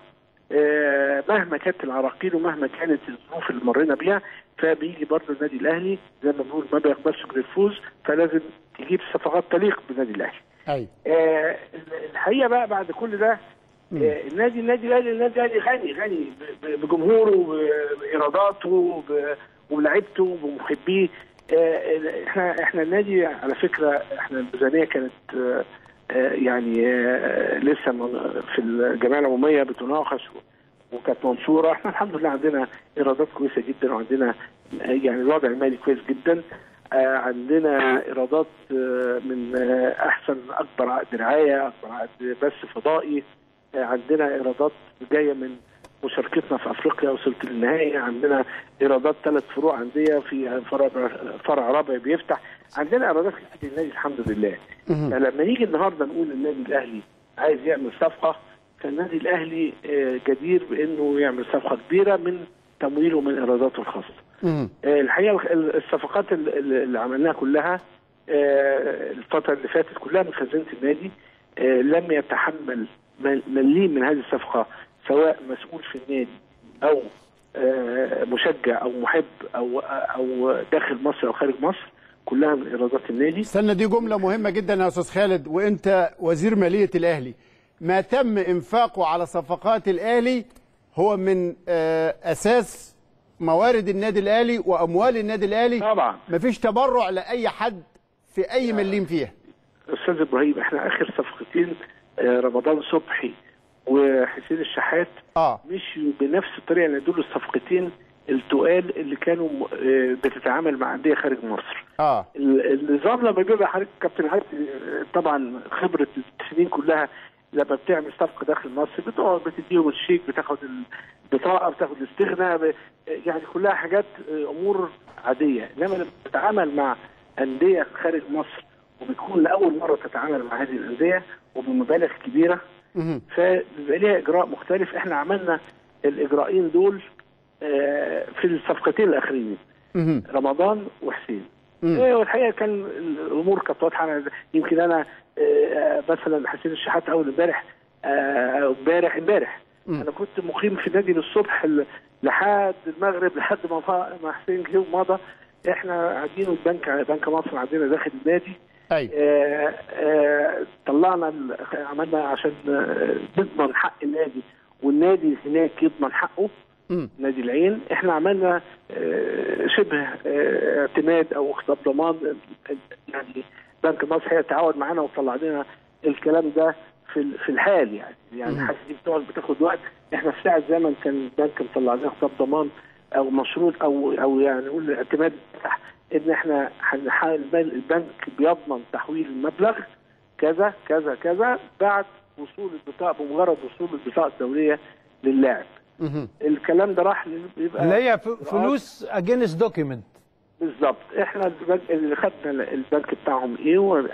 آه، مهما كانت العراقيل ومهما كانت الظروف اللي مرينا بيها فبيجي برضه النادي الاهلي زي ما بنقول ما بيقبلش غير الفوز فلازم تجيب صفقات تليق بالنادي الاهلي. ايوه آه، الحقيقه بقى بعد كل ده آه، النادي النادي الاهلي النادي الاهلي غني غني ب- ب- بجمهوره بايراداته ب- وبلعيبته بمحبيه آه، احنا احنا النادي على فكره احنا الميزانيه كانت آه، آه، يعني آه، لسه من- في الجمعيه العموميه بتناقش وكانت منشوره احنا الحمد لله عندنا ايرادات كويسه جدا وعندنا آه، يعني الوضع المالي كويس جدا آه، عندنا ايرادات آه، من آه، احسن اكبر عقد رعايه اكبر عقد بث فضائي آه، عندنا ايرادات جايه من مشاركتنا في افريقيا وصلت للنهائي عندنا ايرادات ثلاث فروع انديه في فرع فرع رابع بيفتح عندنا ايرادات كتير للنادي الحمد لله فلما نيجي النهارده نقول النادي الاهلي عايز يعمل صفقه فالنادي الاهلي آه، جدير بانه يعمل صفقه كبيره من تمويله ومن ايراداته الخاصه مم. آه، الحقيقه ال- الصفقات ال- ال- اللي عملناها كلها آه، الفتره اللي فاتت كلها من خزينه النادي آه، لم يتحمل مل- مليم من هذه الصفقه سواء مسؤول في النادي او آه، مشجع او محب او او داخل مصر او خارج مصر كلها من ايرادات النادي استنى دي جملة مهمة جدا يا أستاذ خالد وأنت وزير مالية الأهلي ما تم إنفاقه على صفقات الأهلي هو من آه، أساس موارد النادي الأهلي وأموال النادي الأهلي طبعا مفيش تبرع لأي حد في أي مليم فيها استاذ ابراهيم احنا اخر صفقتين آه، رمضان صبحي وحسين الشحات آه مشيوا بنفس الطريقه اللي دول الصفقتين التقال اللي كانوا آه، بتتعامل مع انديه خارج مصر. آه ال- النظام لما بيبقى حضرتك كابتن عادل آه، طبعا خبره السنين كلها لما بتعمل صفقه داخل مصر بتقعد بتديهم الشيك بتاخد البطاقه بتاخد الاستغناء ب- يعني كلها حاجات آه، امور عاديه انما لما بتتعامل مع انديه خارج مصر وبتكون لاول مره تتعامل مع هذه الانديه وبمبالغ كبيره مهم. فبيبقى ليها اجراء مختلف احنا عملنا الاجراءين دول آه، في الصفقتين الاخرين مهم. رمضان وحسين مم. آه، والحقيقه كان الامور كانت واضحه أنا يمكن انا آه، مثلا حسين الشحات اول امبارح آه، امبارح امبارح انا كنت مقيم في نادي للصبح ل- لحد المغرب لحد ما فا- ما حسين جه ومضى احنا قاعدين والبنك بنك مصر عندنا داخل النادي ايوه آه، آه، طلعنا ال- عملنا عشان آه، نضمن حق النادي والنادي هناك يضمن حقه مم. نادي العين احنا عملنا آه، شبه آه، اعتماد او خطاب ضمان آه، يعني بنك مصر هي تعاون معانا وطلع لنا الكلام ده في ال- في الحال يعني يعني حاجه دي بتقعد بتاخد وقت احنا في ساعه زمن كان البنك مطلع لنا خطاب ضمان او مشروط او او يعني نقول اعتماد مفتاح ان احنا هنحاول البنك بيضمن تحويل المبلغ كذا كذا كذا بعد وصول البطاقه بمجرد وصول البطاقه الدوليه للاعب مهم. الكلام ده راح ل- بيبقى اللي هي ف- فلوس اجينست دوكيمنت بالظبط احنا البنك اللي خدنا البنك بتاعهم ايه و آه،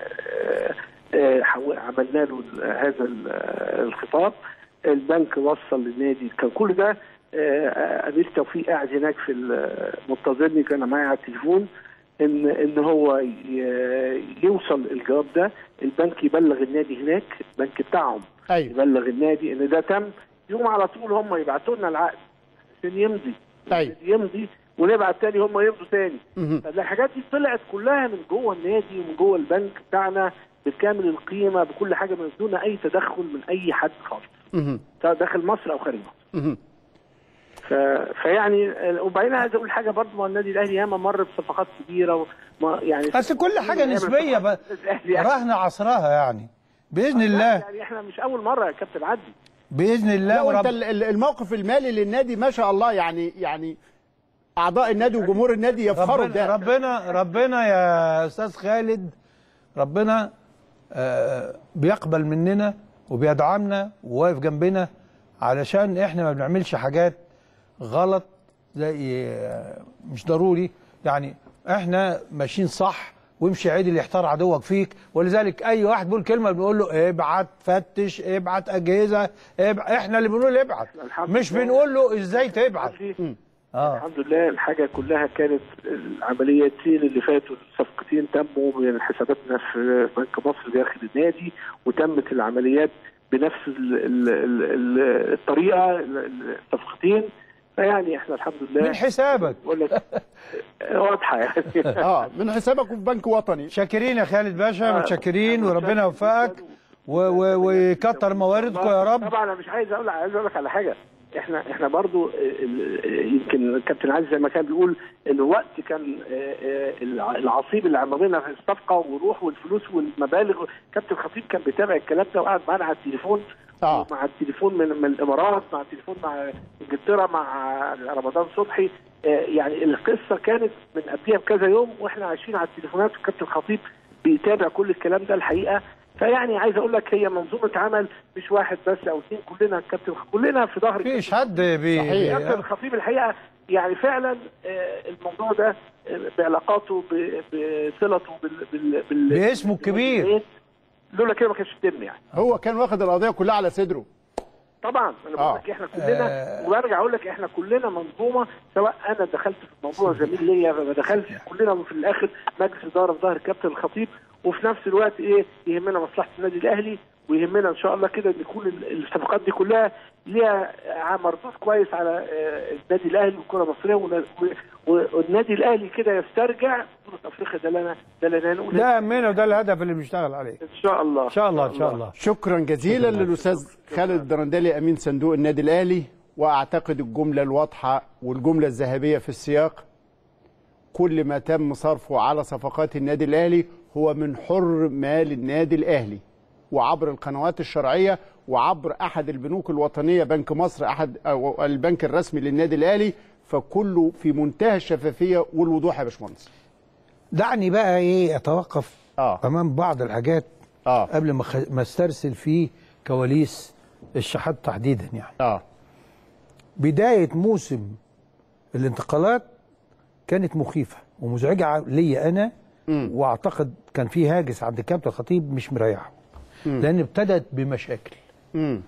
آه، حو- عملنا له ال- هذا ال- آه، الخطاب البنك وصل للنادي كان كل ده آه، امير توفيق قاعد هناك في ال- منتظرني كان معايا على التليفون ان ان هو ي- يوصل الجواب ده البنك يبلغ النادي هناك البنك بتاعهم ايوه يبلغ النادي ان ده تم يوم على طول هم يبعتوا لنا العقد عشان يمضي ايوه يمضي ونبعت تاني هم يمضوا تاني مهم. فالحاجات دي طلعت كلها من جوه النادي ومن جوه البنك بتاعنا بكامل القيمه بكل حاجه من دون اي تدخل من اي حد خالص مهم. سواء داخل مصر او خارج مصر مهم. ف... فيعني آه، وبعدين عايز اقول حاجه برضه ما النادي الاهلي ياما مر بصفقات كبيره وما يعني بس كل حاجه نسبيه ب- الأهلي يعني. رهن عصرها يعني باذن الله يعني احنا مش اول مره يا كابتن عدي باذن لا الله وانت ورب ال- ال- الموقف المالي للنادي ما شاء الله يعني يعني اعضاء النادي وجمهور النادي يفخروا ربنا بده ربنا ربنا يا استاذ خالد ربنا آه، بيقبل مننا وبيدعمنا وواقف جنبنا علشان احنا ما بنعملش حاجات غلط زي آه، مش ضروري يعني احنا ماشيين صح وامشي عدل يحتار عدوك فيك ولذلك اي واحد بيقول كلمه بنقول له ابعت فتش ابعت اجهزه ابعت احنا اللي بنقول ابعت الحمد مش لله. بنقول له ازاي تبعت اه الحمد لله الحاجه كلها كانت العمليتين اللي فاتوا الصفقتين تموا من حساباتنا في بنك مصر داخل النادي وتمت العمليات بنفس ال ال ال ال الطريقه ال- ال- الصفقتين فيعني احنا الحمد لله من حسابك بقول لك واضحه يعني اه من حسابك في بنك وطني شاكرين يا خالد باشا آه. متشكرين وربنا يوفقك و- و- ويكتر مواردكم يا رب طبعا انا مش عايز اقول عايز اقول لك على حاجه احنا احنا برضو ال- ال- يمكن الكابتن عزيز زي ما كان بيقول ان الوقت كان آه، آه، الع- العصيب اللي عملنا في الصفقه والروح والفلوس والمبالغ كابتن خطيب كان بيتابع الكلام ده وقعد معانا على التليفون آه. مع التليفون من, من الامارات مع التليفون مع انجلترا مع رمضان صبحي آه، يعني القصه كانت من قبلها بكذا يوم واحنا عايشين على التليفونات والكابتن خطيب بيتابع كل الكلام ده الحقيقه فيعني عايز اقول لك هي منظومه عمل مش واحد بس او اثنين كلنا الكابتن كلنا في ظهر مفيش حد بي صحيح. كابتن الخطيب الحقيقه يعني فعلا آه، الموضوع ده آه، بعلاقاته ب- بصلته بال, بال, بال باسمه الكبير. لولا كده ما كانش يتم يعني هو كان واخد القضيه كلها على صدره طبعا انا آه. بقول لك احنا كلنا آه. وبرجع اقول لك احنا كلنا منظومه سواء انا دخلت في الموضوع زميل ليا ما دخلتش كلنا في الاخر مجلس اداره في ظهر الكابتن الخطيب وفي نفس الوقت ايه يهمنا مصلحه النادي الاهلي ويهمنا ان شاء الله كده ان يكون ال- الصفقات دي كلها ليها مردود كويس على آه، النادي الاهلي والكره المصريه ون- و- والنادي الاهلي كده يسترجع بطوله افريقيا ده اللي انا ده اللي انا نقول ده همنا وده الهدف اللي بنشتغل عليه ان شاء الله ان شاء الله ان شاء الله شكرا جزيلا للاستاذ خالد الدرندلي امين صندوق النادي الاهلي واعتقد الجمله الواضحه والجمله الذهبيه في السياق كل ما تم صرفه على صفقات النادي الاهلي هو من حر مال النادي الاهلي وعبر القنوات الشرعيه وعبر احد البنوك الوطنيه بنك مصر احد أو البنك الرسمي للنادي الاهلي فكله في منتهى الشفافيه والوضوح يا باشمهندس دعني بقى ايه اتوقف آه. امام بعض الحاجات اه قبل ما خ- ما استرسل في كواليس الشحات تحديدا يعني اه بدايه موسم الانتقالات كانت مخيفه ومزعجه ليا انا واعتقد كان في هاجس عند كابتن الخطيب مش مريحه لان ابتدت بمشاكل امم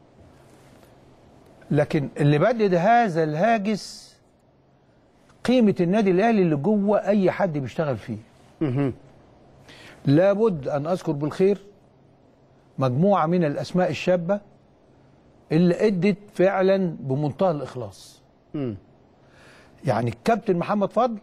لكن اللي بدد هذا الهاجس قيمه النادي الاهلي اللي جوه اي حد بيشتغل فيه لابد ان اذكر بالخير مجموعه من الاسماء الشابه اللي ادت فعلا بمنتهى الاخلاص مم. يعني الكابتن محمد فضل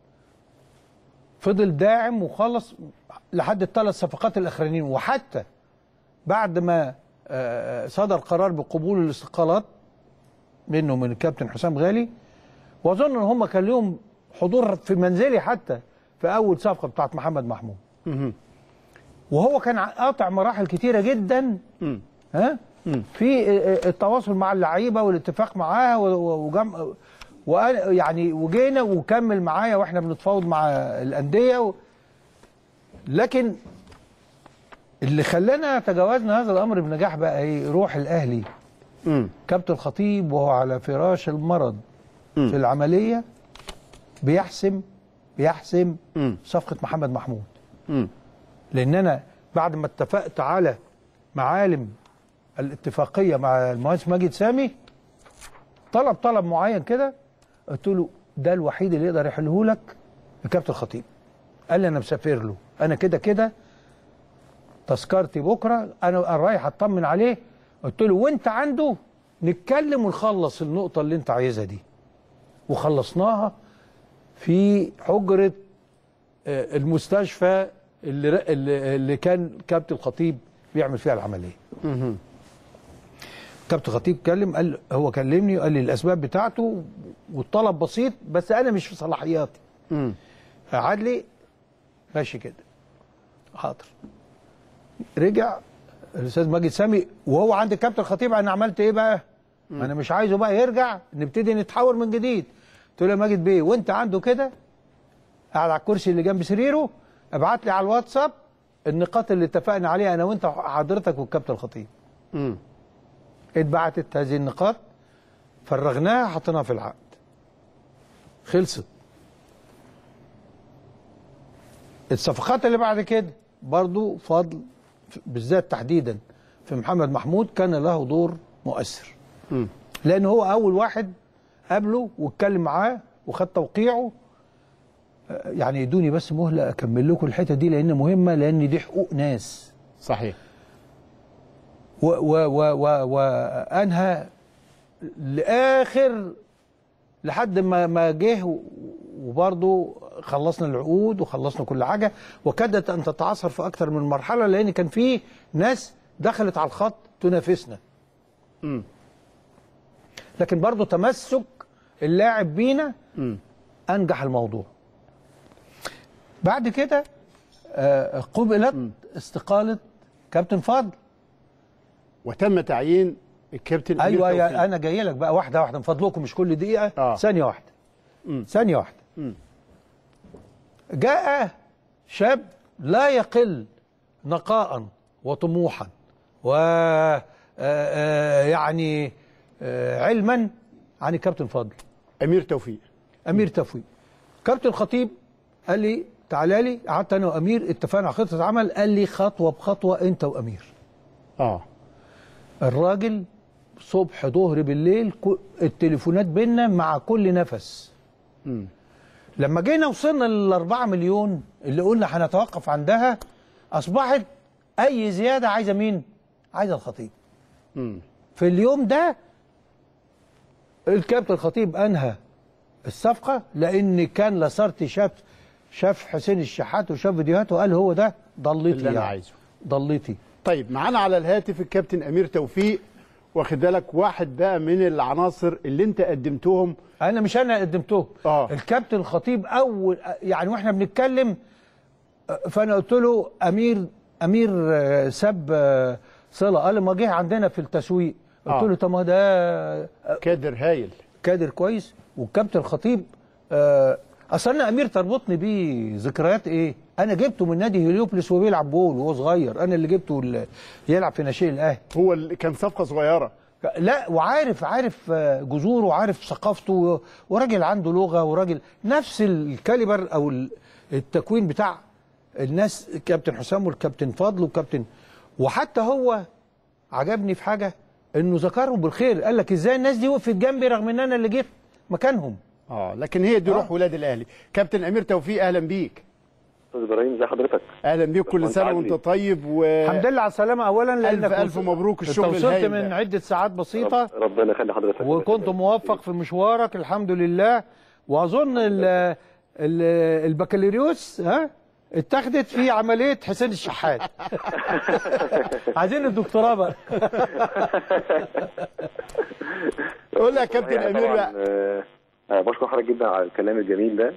فضل داعم وخلص لحد الثلاث صفقات الاخرانيين وحتى بعد ما آه، صدر قرار بقبول الاستقالات منه من الكابتن حسام غالي واظن ان هم كان لهم حضور في منزلي حتى في اول صفقه بتاعت محمد محمود مهم. وهو كان قاطع مراحل كتيره جدا مم. ها في التواصل مع اللعيبه والاتفاق معاها و- و- وجم وأنا- يعني وجينا وكمل معايا واحنا بنتفاوض مع الانديه و... لكن اللي خلانا تجاوزنا هذا الامر بنجاح بقى ايه روح الاهلي مم. كابتن الخطيب وهو على فراش المرض مم. في العمليه بيحسم بيحسم مم. صفقه محمد محمود مم. لان انا بعد ما اتفقت على معالم الاتفاقيه مع المهندس ماجد سامي طلب طلب معين كده قلت له ده الوحيد اللي يقدر يحله لك الكابتن الخطيب قال لي انا مسافر له انا كده كده تذكرتي بكره انا رايح اطمن عليه قلت له وانت عنده نتكلم ونخلص النقطه اللي انت عايزها دي وخلصناها في حجره آه، المستشفى اللي ر- اللي اللي كان كابتن الخطيب بيعمل فيها العمليه. كابتن الخطيب كلم قال هو كلمني وقال لي الاسباب بتاعته والطلب بسيط بس انا مش في صلاحياتي. مم. قعد لي ماشي كده. حاضر. رجع الاستاذ ماجد سامي وهو عند الكابتن الخطيب انا عملت ايه بقى؟ انا مش عايزه بقى يرجع نبتدي نتحاور من جديد. قلت له يا ماجد بيه وانت عنده كده قاعد على الكرسي اللي جنب سريره ابعت لي على الواتساب النقاط اللي اتفقنا عليها انا وانت حضرتك والكابتن الخطيب مم. اتبعتت هذه النقاط فرغناها حطيناها في العقد خلصت الصفقات اللي بعد كده برضو فضل بالذات تحديدا في محمد محمود كان له دور مؤثر مم. لان هو اول واحد قابله واتكلم معاه وخد توقيعه آه، يعني ادوني بس مهله اكمل لكم الحته دي لان مهمه لان دي حقوق ناس صحيح و و و و وانهى لاخر لحد ما ما جه و- وبرضه خلصنا العقود وخلصنا كل حاجه وكادت ان تتعثر في اكثر من مرحله لان كان في ناس دخلت على الخط تنافسنا مم. لكن برضه تمسك اللاعب بينا مم. انجح الموضوع بعد كده آه، قبلت استقاله كابتن فضل وتم تعيين الكابتن أمير ايوه توفيق. يا انا جاي لك بقى واحده واحده من فضلكم مش كل دقيقه آه. ثانيه واحده مم. ثانيه واحده مم. جاء شاب لا يقل نقاء وطموحا و آه، آه، يعني آه، علما عن الكابتن فضل امير توفيق امير تفويض كابتن الخطيب قال لي تعالى لي قعدت انا وامير اتفقنا على خطه عمل قال لي خطوه بخطوه انت وامير اه الراجل صبح ظهر بالليل كو- التليفونات بينا مع كل نفس مم. لما جينا وصلنا للأربعة مليون اللي قلنا هنتوقف عندها أصبحت أي زيادة عايزة مين؟ عايزة الخطيب مم. في اليوم ده الكابتن الخطيب أنهى الصفقة لأن كان لاسارتي شاف شاف حسين الشحات وشاف فيديوهاته وقال هو ده ضليتي اللي انا يعني. عايزه ضليتي طيب معانا على الهاتف الكابتن امير توفيق واخد بالك واحد بقى من العناصر اللي انت قدمتهم انا مش انا قدمته آه. الكابتن الخطيب اول يعني واحنا بنتكلم آه، فانا قلت له امير امير آه، ساب آه، صله قال ما جه عندنا في التسويق قلت آه. له طب ما ده آه، كادر هايل كادر كويس والكابتن الخطيب آه، اصل انا امير تربطني بيه ذكريات ايه انا جبته من نادي هليوبلس وهو بيلعب جول وهو صغير انا اللي جبته ال- يلعب في ناشئ الاهلي هو اللي كان صفقه صغيره لا وعارف عارف آه، جذوره وعارف ثقافته و- وراجل عنده لغه وراجل نفس الكاليبر او ال- التكوين بتاع الناس كابتن حسام والكابتن فضل والكابتن وحتى هو عجبني في حاجه انه ذكرهم بالخير قال لك ازاي الناس دي وقفت جنبي رغم ان انا اللي جيت مكانهم اه لكن هي دي روح ولاد الاهلي كابتن امير توفيق اهلا بيك استاذ ابراهيم ازي حضرتك اهلا بيك كل باشمهندس سنه عدلي. وانت طيب و الحمد لله على السلامه اولا لانك ألف ألف وص- مبروك الشغل انت وصلت الهايل من ده. عده ساعات بسيطه رب- ربنا يخلي حضرتك وكنت موفق في مشوارك الحمد لله واظن ال ال البكالوريوس ها اتخذت في عمليه حسين الشحات عايزين الدكتوراه بقى قول لي يا كابتن يعني امير طبعاً، بقى آه، آه، بشكر حضرتك جدا على الكلام الجميل ده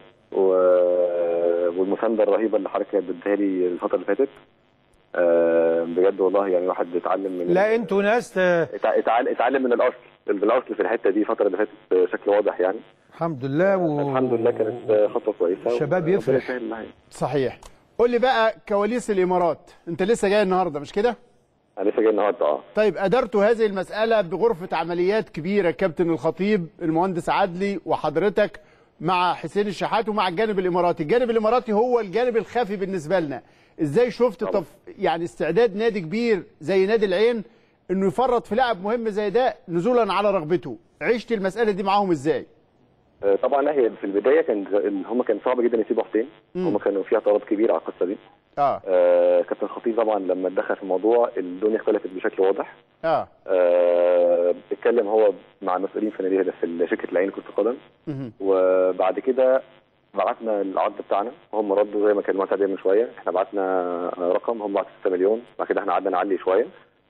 و- والمسانده الرهيبه اللي حضرتك اديتها لي الفتره اللي فاتت آه، بجد والله يعني الواحد اتعلم من لا انتوا ناس ت- اتع- اتعلم اتعلم من الاصل الاصل في الحته دي الفتره اللي فاتت بشكل واضح يعني الحمد لله و... الحمد لله كانت خطوه كويسه الشباب وربنا يفرح. يسهل معايا. صحيح قول لي بقى كواليس الامارات انت لسه جاي النهارده مش كده انا لسه جاي النهارده اه طيب أدرتوا هذه المسألة بغرفة عمليات كبيرة كابتن الخطيب المهندس عدلي وحضرتك مع حسين الشحات ومع الجانب الإماراتي الجانب الإماراتي هو الجانب الخفي بالنسبة لنا إزاي شفت طبعا. طف يعني استعداد نادي كبير زي نادي العين إنه يفرط في لاعب مهم زي ده نزولا على رغبته عشت المسألة دي معاهم إزاي آه، طبعا لا هي في البدايه كان هم كان صعب جدا يسيبوا حسين مم. هم كانوا في اعتراض كبير على القصه دي آه آه، كابتن خطيب طبعا لما اتدخل في الموضوع الدنيا اختلفت بشكل واضح آه آه، اتكلم هو مع المسؤولين في نادي في شركه العين كره القدم مهم. وبعد كده بعتنا العرض بتاعنا وهم ردوا زي ما كان معتاد من شويه احنا بعتنا رقم هم بعتوا 6 مليون بعد كده احنا قعدنا نعلي شويه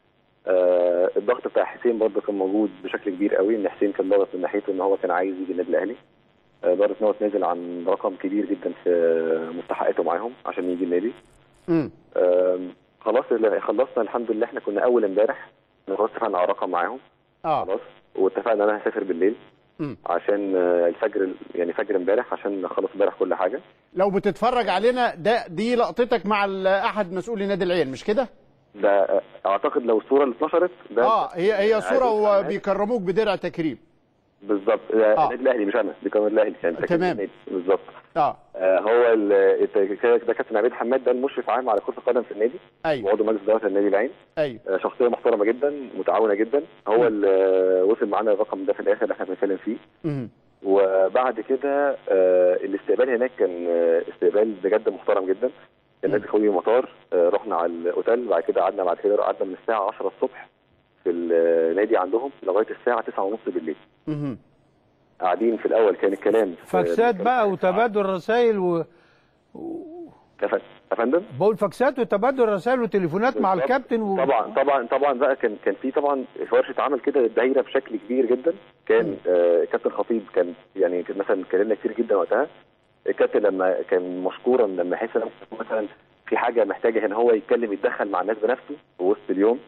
آه الضغط بتاع حسين برضه كان موجود بشكل كبير قوي ان حسين كان ضاغط من ناحيته ان هو كان عايز يجي النادي الاهلي آه ضغط ان هو تنازل عن رقم كبير جدا في مستحقاته معاهم عشان يجي النادي مم. آم، خلاص اللي خلصنا الحمد لله احنا كنا اول امبارح خلاص اتفقنا على رقم معاهم آه خلاص واتفقنا ان انا هسافر بالليل مم. عشان آه، الفجر يعني فجر امبارح عشان نخلص امبارح كل حاجه لو بتتفرج علينا ده دي لقطتك مع ال- أحد مسؤولي نادي العين مش كده؟ ده آه، اعتقد لو الصوره اللي اتنشرت ده آه هي هي صورة عايز- وبيكرموك بدرع تكريم بالظبط ده آه. النادي الاهلي مش انا دي كان النادي الاهلي كان تمام. النادي. بالظبط آه آه، هو ال- الت- كده ده كابتن عبيد حماد ده المشرف عام على كره القدم في النادي أيوه وعضو مجلس اداره النادي العين أيوه آه، شخصيه محترمه جدا متعاونه جدا هو اللي آه، وصل معانا الرقم ده في الاخر اللي احنا بنتكلم فيه مهم. وبعد كده آه، الاستقبال هناك كان آه، استقبال بجد محترم جدا كان نادي خوي مطار آه، رحنا على الاوتيل بعد كده قعدنا بعد كده قعدنا من الساعه 10 الصبح في النادي عندهم لغايه الساعه 9 ونص بالليل مهم. قاعدين في الاول كان الكلام في- فاكسات بقى وتبادل رسائل و... يا فندم- يا فندم بقول فاكسات وتبادل رسائل وتليفونات مع بالظبط. الكابتن و... طبعا طبعا طبعا بقى كان كان في طبعا ورشه عمل كده دايره بشكل كبير جدا كان آه كابتن خطيب كان يعني كان مثلا اتكلمنا كتير جدا وقتها الكابتن لما كان مشكورا لما يحس إن مثلا في حاجه محتاجه ان هو يتكلم يتدخل مع الناس بنفسه في وسط اليوم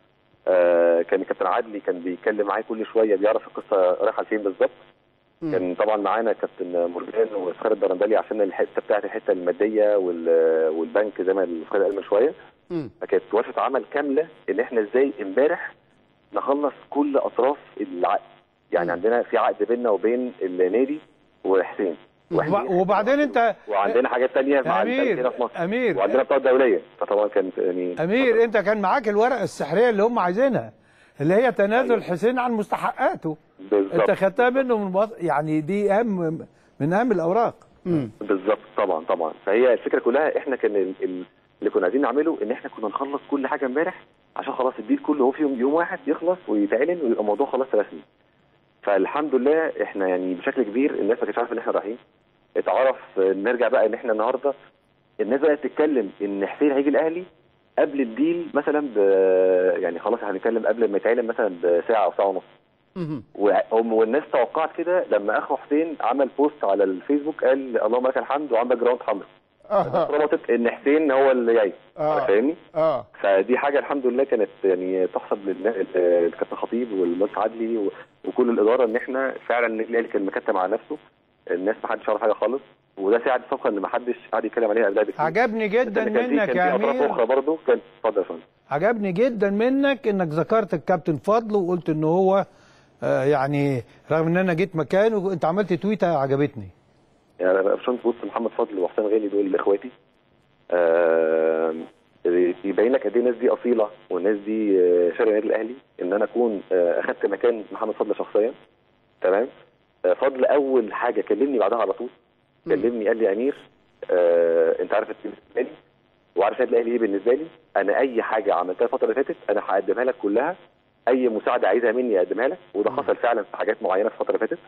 آه كان الكابتن عدلي كان بيتكلم معايا كل شويه بيعرف القصه رايحه لفين بالظبط مم. كان طبعا معانا كابتن مرجان وفخر الدرندلي عشان الحته بتاعت الحته الماديه وال- والبنك زي ما الفخر قال من شويه مم. فكانت ورشه عمل كامله ان احنا ازاي امبارح نخلص كل اطراف العقد يعني مم. عندنا في عقد بيننا وبين النادي وحسين وب- وبعدين انت وعندنا حاجات تانية مع البنك هنا امير في مصر امير وعندنا بطاقه دوليه فطبعا كانت يعني امير انت كان معاك الورقه السحريه اللي هم عايزينها اللي هي تنازل حسين عن مستحقاته انت بالظبط خدتها منه من الوض... يعني دي اهم من اهم الاوراق مم. بالظبط طبعا طبعا فهي الفكره كلها احنا كان ال- ال- اللي كنا عايزين نعمله ان احنا كنا نخلص كل حاجه امبارح عشان خلاص الديل كله هو في يوم يوم واحد يخلص ويتعلن ويبقى الموضوع خلاص رسمي فالحمد لله احنا يعني بشكل كبير الناس ما كانتش عارفه ان احنا رايحين اتعرف آه، نرجع بقى ان احنا النهارده الناس بقت تتكلم ان حسين هيجي الاهلي قبل الديل مثلا ب يعني خلاص احنا هنتكلم قبل ما يتعلن مثلا بساعه او ساعه ونص مهم. وهم- والناس توقعت كده لما اخو حسين عمل بوست على الفيسبوك قال اللهم لك الحمد وعندك جراوند حمراء آه. ربطت ان حسين هو اللي جاي آه. فاهمني اه فدي حاجه الحمد لله كانت يعني تحسب للكابتن خطيب والمهندس عدلي و- وكل الاداره ان احنا فعلا النادي الاهلي كان مكتم على نفسه الناس ما حدش عارف حاجه خالص وده ساعد الصفقه ان ما حدش قاعد يتكلم عليها قبلها بكتير عجبني جدا لأن كان في- منك كان يا في اطراف امير اخرى برضه كانت اتفضل يا فندم عجبني جدا منك انك ذكرت الكابتن فضل وقلت ان هو آه، يعني رغم ان انا جيت مكانه انت عملت تويته عجبتني يعني أنا عشان بص محمد فضل وحسام غالي دول اخواتي آه يبين لك قد ايه الناس دي اصيله والناس دي آه، شارع النادي الاهلي ان انا اكون آه، اخدت مكان محمد فضل شخصيا تمام آه، فضل اول حاجه كلمني بعدها على طول كلمني قال لي يا امير آه انت عارف التيم بالنسبه لي وعارف النادي الاهلي ايه بالنسبه لي انا اي حاجه عملتها الفتره اللي فاتت انا هقدمها لك كلها اي مساعده عايزها مني اقدمها لك وده حصل فعلا في حاجات معينه في الفتره اللي فاتت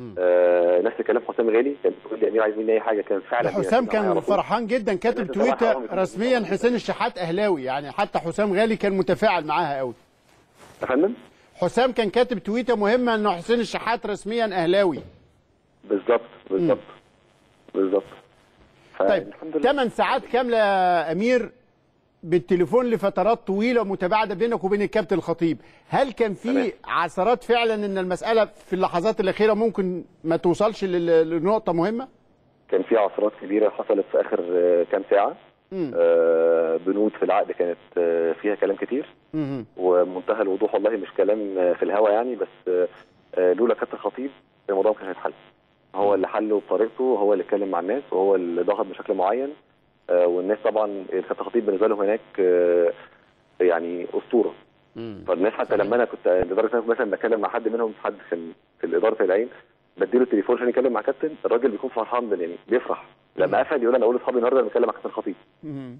آه نفس الكلام حسام غالي كان بيقول لي امير عايز مني اي حاجه كان فعلا حسام بينزلني على كان طول. فرحان جدا كاتب لازم طبعاً تويتر حرام يكون رسميا فرحان. حسين الشحات اهلاوي يعني حتى حسام غالي كان متفاعل معاها قوي يا فندم حسام كان كاتب تويته مهمه انه حسين الشحات رسميا اهلاوي بالظبط بالظبط بالظبط طيب فالحمد لله 8 ساعات كامله يا امير بالتليفون لفترات طويله متباعده بينك وبين الكابتن الخطيب هل كان في تمام. عثرات فعلا ان المساله في اللحظات الاخيره ممكن ما توصلش لل- لنقطه مهمه كان في عثرات كبيره حصلت في اخر آه، كام ساعه مم. آه، بنود في العقد كانت آه، فيها كلام كتير مم. ومنتهى الوضوح والله مش كلام آه، في الهوا يعني بس آه، آه، لولا كابتن خطيب الموضوع ما كانش هيتحل هو اللي حله بطريقته هو اللي اتكلم مع الناس وهو اللي ضغط بشكل معين آه، والناس طبعا الكابتن خطيب بالنسبه لهم هناك آه، يعني اسطوره فالناس حتى لما انا كنت لدرجه ان أنا مثلا بتكلم مع حد منهم حد كان في الاداره العين بديله التليفون عشان يتكلم مع كابتن الراجل بيكون فرحان بال- يعني بيفرح لما قفل يقول انا اقول لاصحابي النهارده انا بتكلم مع كابتن خطيب مم.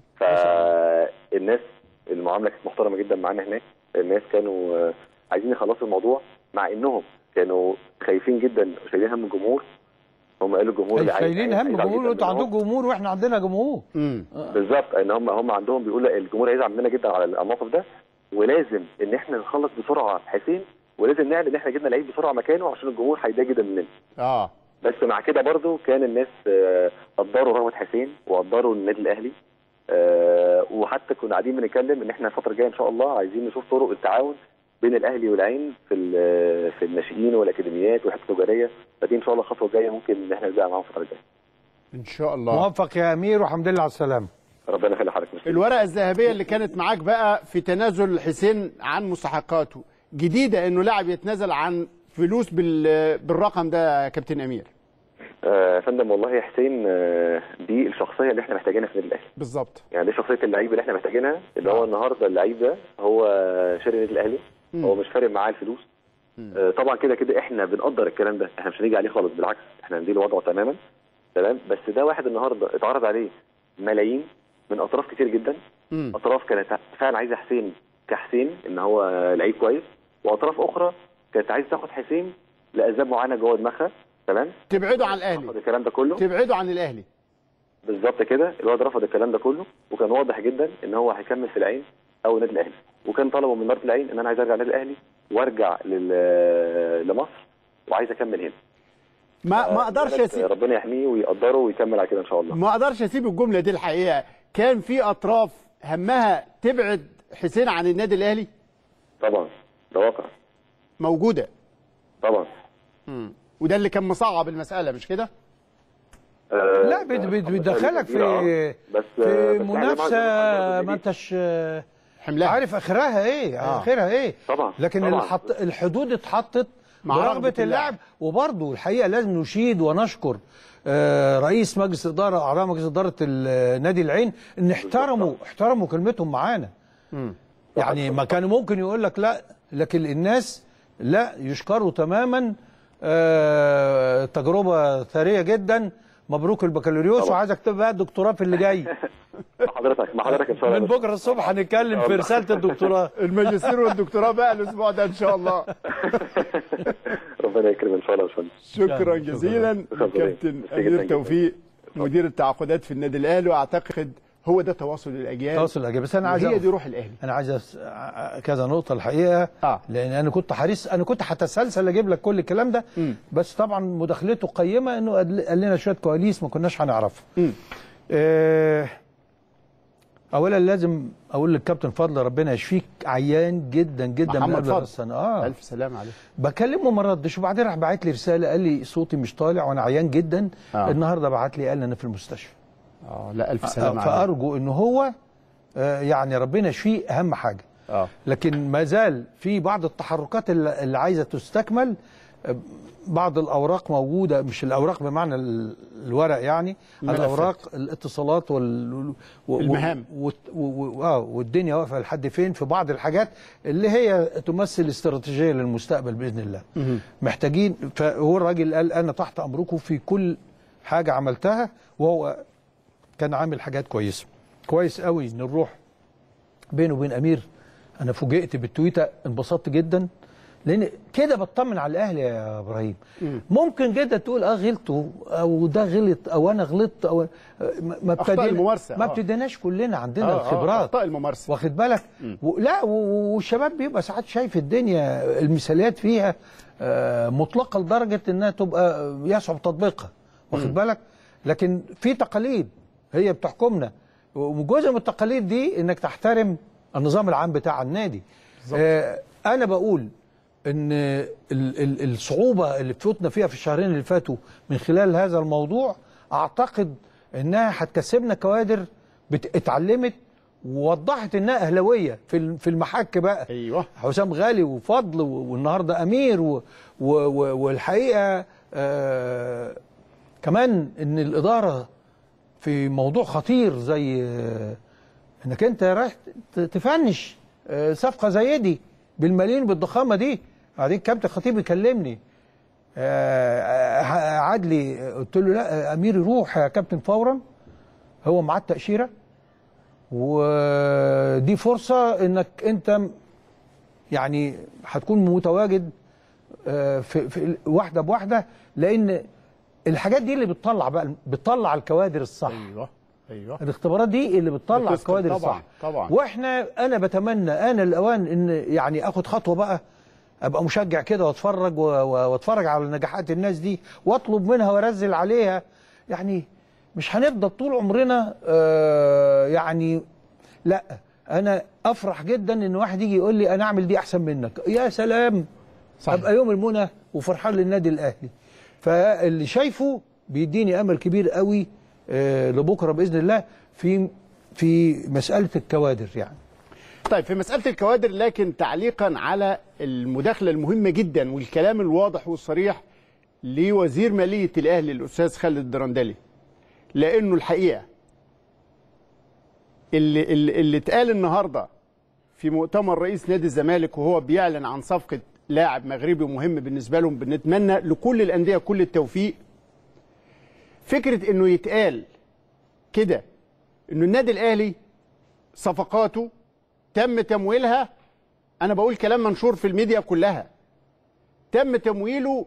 فالناس المعامله كانت محترمه جدا معانا هناك الناس كانوا آه، عايزين يخلصوا الموضوع مع انهم كانوا خايفين جدا وشايلين هم الجمهور هم قالوا الجمهور اللي عايز- شايلين عايز- هم هيزعل جمهور جداً انتوا منهم. عندكم جمهور واحنا عندنا جمهور مم. بالظبط ان هم هم عندهم بيقول لا الجمهور هيزعل مننا جدا على الموقف ده ولازم ان احنا نخلص بسرعه حسين ولازم نعلن ان احنا جبنا لعيب بسرعه مكانه عشان الجمهور هيتضايق جدا مننا اه بس مع كده برضو كان الناس آه، قدروا رغبه حسين وقدروا النادي الاهلي آه، وحتى كنا قاعدين بنتكلم ان احنا الفتره الجايه ان شاء الله عايزين نشوف طرق التعاون بين الاهلي والعين في ال- في الناشئين والاكاديميات والحته التجاريه فدي ان شاء الله الخطوه الجايه ممكن ان احنا نبدا معاهم الفتره الجايه ان شاء الله موفق يا امير والحمد لله على السلامه ربنا يخلي حضرتك مش الورقه الذهبيه اللي كانت معاك بقى في تنازل حسين عن مستحقاته جديده انه لاعب يتنازل عن فلوس بال... بالرقم ده يا كابتن امير آه، يا فندم والله يا حسين آه، دي الشخصيه اللي احنا محتاجينها في النادي الاهلي بالظبط يعني دي شخصيه اللعيب اللي احنا محتاجينها اللي هو النهارده اللعيب ده هو شاري النادي الاهلي هو مش فارق معاه الفلوس آه، طبعا كده كده احنا بنقدر الكلام ده احنا مش هنيجي عليه خالص بالعكس احنا هنديله وضعه تماما تمام بس ده واحد النهارده اتعرض عليه ملايين من اطراف كتير جدا مم. اطراف كانت فعلا عايزه حسين كحسين ان هو لعيب كويس واطراف اخرى كانت عايزه تاخد حسين لاسباب معينه جوه دماغها تمام تبعده عن رفض الاهلي الكلام ده كله تبعده عن الاهلي بالظبط كده الواد رفض الكلام ده كله وكان واضح جدا ان هو هيكمل في العين او النادي الاهلي وكان طلبه من اداره العين ان انا عايز ارجع النادي الاهلي وارجع لل- لمصر وعايز اكمل هنا ما ما اقدرش الولد اسيب ربنا يحميه ويقدره ويكمل على كده ان شاء الله ما اقدرش اسيب الجمله دي الحقيقه كان في اطراف همها تبعد حسين عن النادي الاهلي طبعا ده واقع موجوده طبعا وده اللي كان مصعب المساله مش كده آه، لا بت- بت- بتدخلك في آه، بس في بس إحنا منافسه معانا- ما انتش آه، حملها عارف اخرها ايه آه. اخرها ايه طبعا، لكن طبعا. الحط الحدود اتحطت مع برغبه رغبة اللاعب. اللاعب وبرضه الحقيقه لازم نشيد ونشكر آه، رئيس مجلس اداره اعضاء مجلس اداره ال- نادي العين ان احترموا احترموا كلمتهم معانا يعني ما كانوا ممكن يقول لك لا لكن الناس لا يشكروا تماما آه، تجربه ثريه جدا مبروك البكالوريوس طبعا. وعايز اكتب بقى الدكتوراه في اللي جاي مع حضرتك مع حضرتك ان شاء الله من بكره الصبح هنتكلم في رساله الدكتوراه الماجستير والدكتوراه بقى الاسبوع ده ان شاء الله ربنا يكرم ان شاء الله يا باشمهندس شكرا جزيلا شكراً. كابتن ميرسي جداً امير جداً. توفيق مدير التعاقدات في النادي الاهلي واعتقد هو ده تواصل الاجيال تواصل الاجابه بس انا عايز هي أقف. دي روح الاهلي انا عايز أس... ع- كذا نقطه الحقيقه آه. لان انا كنت حريص انا كنت هتسلسل اجيب لك كل الكلام ده مم. بس طبعا مداخلته قيمه انه قال قال لنا شويه كواليس ما كناش هنعرفها مم. آه، اولا لازم اقول للكابتن فضل ربنا يشفيك عيان جدا جدا محمد من قبل فضل. راس السنه اه الف سلام عليك بكلمه ما ردش وبعدين راح بعت لي رساله قال لي صوتي مش طالع وانا عيان جدا آه. النهارده بعت لي قال لي انا في المستشفى اه لا الف سلام عليك فارجو ان هو آه، يعني ربنا يشفيه اهم حاجه اه لكن ما زال في بعض التحركات اللي اللي عايزه تستكمل آه، بعض الاوراق موجوده مش الاوراق بمعنى ال- الورق يعني الملفات. الاوراق الاتصالات وال و- و- المهام. و- و- و- اه والدنيا واقفه لحد فين في بعض الحاجات اللي هي تمثل استراتيجيه للمستقبل باذن الله محتاجين فهو الراجل قال انا تحت امركم في كل حاجه عملتها وهو كان عامل حاجات كويسه كويس قوي ان نروح بينه وبين امير انا فوجئت بالتويته انبسطت جدا لان كده بطمن على الاهلي يا ابراهيم ممكن جدا تقول اه غلطوا او ده غلط او انا غلطت او ما ما أخطاء ابتدينا- الممارسة، ما آه. ابتديناش كلنا عندنا آه، آه، الخبرات اخطاء الممارسه واخد بالك و... لا و- والشباب بيبقى ساعات شايف الدنيا المثاليات فيها آه، مطلقه لدرجه انها تبقى يصعب تطبيقها واخد بالك لكن في تقاليد هي بتحكمنا وجزء من التقاليد دي انك تحترم النظام العام بتاع النادي آه، انا بقول ان ال ال الصعوبه اللي فتنا فيها في الشهرين اللي فاتوا من خلال هذا الموضوع اعتقد انها هتكسبنا كوادر بت- اتعلمت ووضحت انها اهلاويه في ال- في المحك بقى ايوه حسام غالي وفضل و- والنهارده امير و و و والحقيقه آه كمان ان الاداره في موضوع خطير زي آه انك انت رايح ت- تفنش آه صفقه زي دي بالملايين بالضخامه دي بعدين كابتن خطيب يكلمني آه آه، عدلي قلت له لا آه، امير يروح يا كابتن فورا هو معاه التاشيره ودي فرصه انك انت يعني هتكون متواجد آه، في, في واحده بواحده لان الحاجات دي اللي بتطلع بقى بتطلع الكوادر الصح ايوه ايوه الاختبارات دي اللي بتطلع بتسكن الكوادر طبعاً، الصح طبعاً. واحنا انا بتمنى انا الاوان ان يعني اخد خطوه بقى ابقى مشجع كده واتفرج و- و- واتفرج على نجاحات الناس دي واطلب منها وارزل عليها يعني مش هنفضل طول عمرنا آه يعني لا انا افرح جدا ان واحد يجي يقول لي انا اعمل دي احسن منك يا سلام صح. ابقى يوم المنى وفرحان للنادي الاهلي فاللي شايفه بيديني امل كبير قوي آه لبكره باذن الله في في مساله الكوادر يعني طيب في مسألة الكوادر لكن تعليقا على المداخلة المهمة جدا والكلام الواضح والصريح لوزير مالية الأهلي الأستاذ خالد الدرندلي لأنه الحقيقة اللي, اللي, اللي اتقال النهاردة في مؤتمر رئيس نادي الزمالك وهو بيعلن عن صفقة لاعب مغربي مهم بالنسبة لهم بنتمنى لكل الأندية كل التوفيق فكرة أنه يتقال كده أنه النادي الأهلي صفقاته تم تمويلها انا بقول كلام منشور في الميديا كلها تم تمويله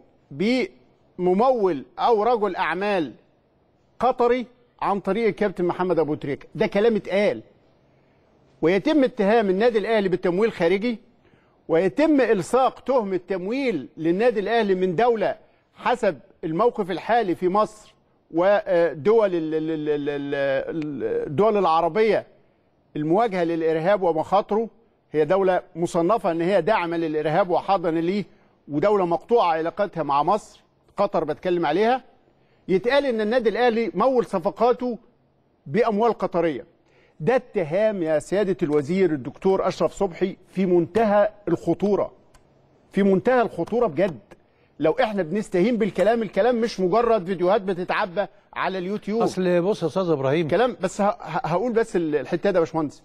بممول او رجل اعمال قطري عن طريق الكابتن محمد ابو تريكه ده كلام اتقال ويتم اتهام النادي الاهلي بالتمويل خارجي ويتم الصاق تهمه تمويل للنادي الاهلي من دوله حسب الموقف الحالي في مصر ودول ال- ال- ال- ال- ال- الدول العربيه المواجهه للارهاب ومخاطره هي دوله مصنفه ان هي داعمه للارهاب وحاضنه ليه ودوله مقطوعه علاقتها مع مصر قطر بتكلم عليها يتقال ان النادي الاهلي مول صفقاته باموال قطريه ده اتهام يا سياده الوزير الدكتور اشرف صبحي في منتهى الخطوره في منتهى الخطوره بجد لو احنا بنستهين بالكلام الكلام مش مجرد فيديوهات بتتعبى على اليوتيوب اصل بص يا استاذ ابراهيم كلام بس ه- ه- هقول بس ال- الحته ده يا باشمهندس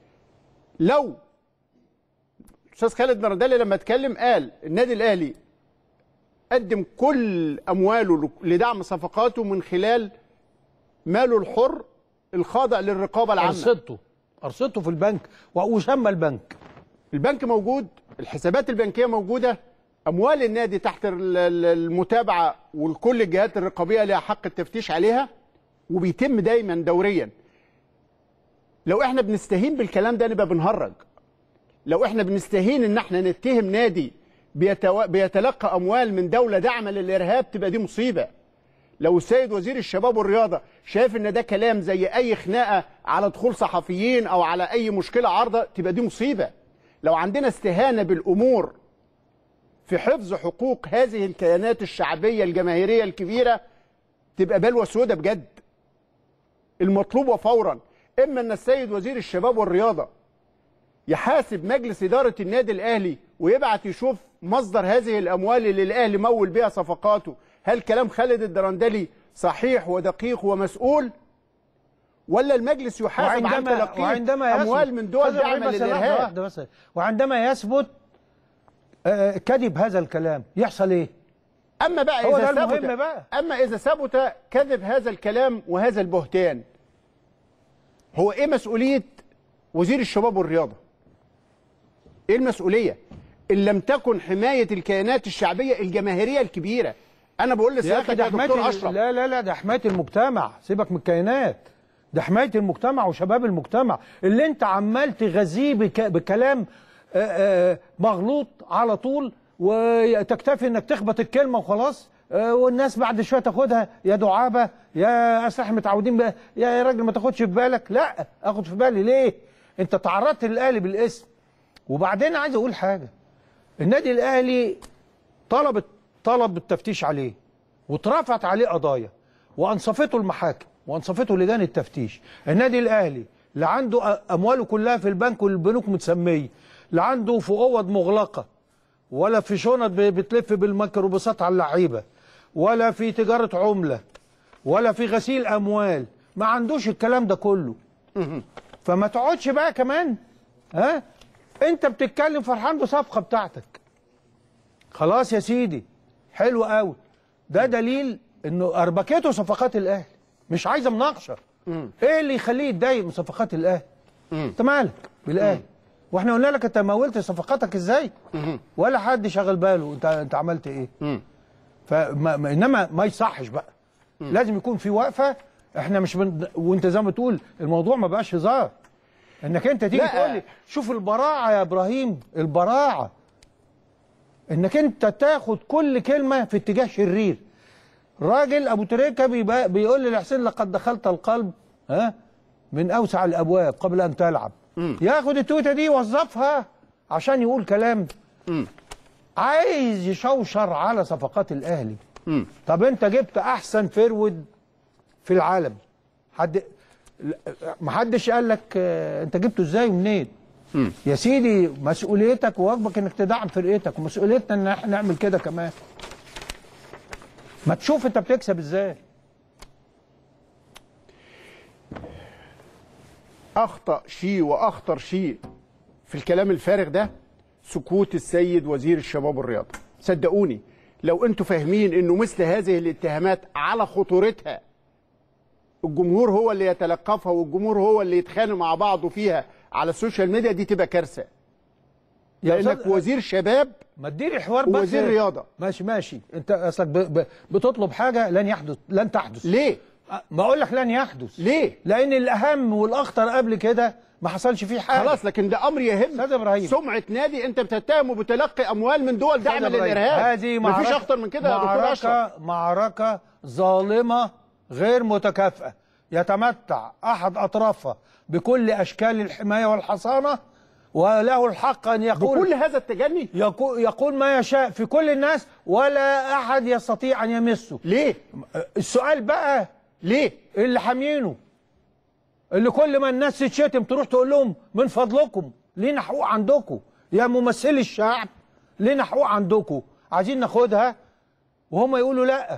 لو استاذ خالد نردلي لما اتكلم قال النادي الاهلي قدم كل امواله لدعم صفقاته من خلال ماله الحر الخاضع للرقابه العامه ارصدته ارصدته في البنك وسمى البنك البنك موجود الحسابات البنكيه موجوده اموال النادي تحت ال- ال- المتابعه وكل الجهات الرقابيه لها حق التفتيش عليها وبيتم دايما دوريا لو احنا بنستهين بالكلام ده نبقى بنهرج لو احنا بنستهين ان احنا نتهم نادي بيتو... بيتلقى اموال من دوله داعمه للارهاب تبقى دي مصيبه لو السيد وزير الشباب والرياضه شايف ان ده كلام زي اي خناقه على دخول صحفيين او على اي مشكله عارضه تبقى دي مصيبه لو عندنا استهانه بالامور في حفظ حقوق هذه الكيانات الشعبيه الجماهيريه الكبيره تبقى بلوى سودة بجد المطلوب وفورا اما ان السيد وزير الشباب والرياضه يحاسب مجلس اداره النادي الاهلي ويبعت يشوف مصدر هذه الاموال اللي الاهلي مول بها صفقاته هل كلام خالد الدرندلي صحيح ودقيق ومسؤول ولا المجلس يحاسب عن وعندما تلقيه وعندما اموال يثبت- من دول أستاذ إبراهيم داعمه بس لحظة للارهاب واحدة بس وعندما يثبت آه، كذب هذا الكلام يحصل ايه؟ اما بقى هو اذا ده المهم ثبت بقى. اما اذا ثبت كذب هذا الكلام وهذا البهتان هو ايه مسؤوليه وزير الشباب والرياضه ايه المسؤوليه ان لم تكن حمايه الكيانات الشعبيه الجماهيريه الكبيره انا بقول يا اخي لسيادتك ده يا حمايه دكتور ال- اشرف لا لا لا ده حمايه المجتمع سيبك من الكيانات ده حمايه المجتمع وشباب المجتمع اللي انت عمال تغذيه بك بكلام آه، آه، مغلوط على طول وتكتفي انك تخبط الكلمه وخلاص آه، والناس بعد شويه تاخدها يا دعابه يا اصل احنا متعودين بقى يا يا راجل ما تاخدش في بالك لا اخد في بالي ليه انت تعرضت للاهلي بالاسم وبعدين عايز اقول حاجه النادي الاهلي طلب طلب التفتيش عليه واترفعت عليه قضايا وانصفته المحاكم وانصفته لجان التفتيش النادي الاهلي لا عنده أ- امواله كلها في البنك والبنوك متسميه لا عنده في اوض مغلقه ولا في شنط ب- بتلف بالميكروباصات على اللعيبه ولا في تجاره عمله ولا في غسيل اموال ما عندوش الكلام ده كله فما تقعدش بقى كمان ها انت بتتكلم فرحان بصفقه بتاعتك خلاص يا سيدي حلو قوي ده دليل انه اربكته صفقات الاهلي مش عايزه مناقشه ايه اللي يخليه يتضايق من صفقات الاهلي انت مالك بالاهلي واحنا قلنا لك انت مولت صفقاتك ازاي ولا حد شغل باله انت انت عملت ايه فما ما- انما ما يصحش بقى لازم يكون في وقفه احنا مش من وانت زي ما تقول الموضوع ما بقاش هزار انك انت تيجي لا. تقول لي شوف البراعه يا ابراهيم البراعه انك انت تاخد كل كلمه في اتجاه شرير راجل ابو تريكه بيبقى بيقول لحسين لقد دخلت القلب ها من اوسع الابواب قبل ان تلعب ياخد التوته دي يوظفها عشان يقول كلام عايز يشوشر على صفقات الاهلي طب انت جبت احسن فرود في العالم حد ما حدش قال لك آه، انت جبته ازاي ومنين يا سيدي مسؤوليتك وواجبك انك تدعم فرقتك ومسؤوليتنا ان احنا نعمل كده كمان ما تشوف انت بتكسب ازاي اخطا شيء واخطر شيء في الكلام الفارغ ده سكوت السيد وزير الشباب والرياضه صدقوني لو انتوا فاهمين انه مثل هذه الاتهامات على خطورتها الجمهور هو اللي يتلقفها والجمهور هو اللي يتخانق مع بعضه فيها على السوشيال ميديا دي تبقى كارثه يا لانك أستاذ- وزير شباب ما تدير الحوار بس ووزير رياضة. ماشي ماشي انت اصلك ب... ب... بتطلب حاجه لن يحدث لن تحدث ليه أه، ما اقول لك لن يحدث ليه لان الاهم والاخطر قبل كده ما حصلش فيه حاجه خلاص لكن ده امر يهم أستاذ إبراهيم. سمعه نادي انت بتتهمه بتلقي اموال من دول داعمه أستاذ إبراهيم، للارهاب هذه معركة مفيش اخطر من كده يا دكتور اشرف معركة معركة ظالمة غير متكافئة يتمتع أحد أطرافها بكل أشكال الحماية والحصانة وله الحق أن يقول بكل هذا التجني يقول, يقول ما يشاء في كل الناس ولا أحد يستطيع أن يمسه ليه السؤال بقى ليه اللي حامينه اللي كل ما الناس تتشتم تروح تقول لهم من فضلكم لينا حقوق عندكم يا ممثلي الشعب لينا حقوق عندكم عايزين ناخدها وهم يقولوا لا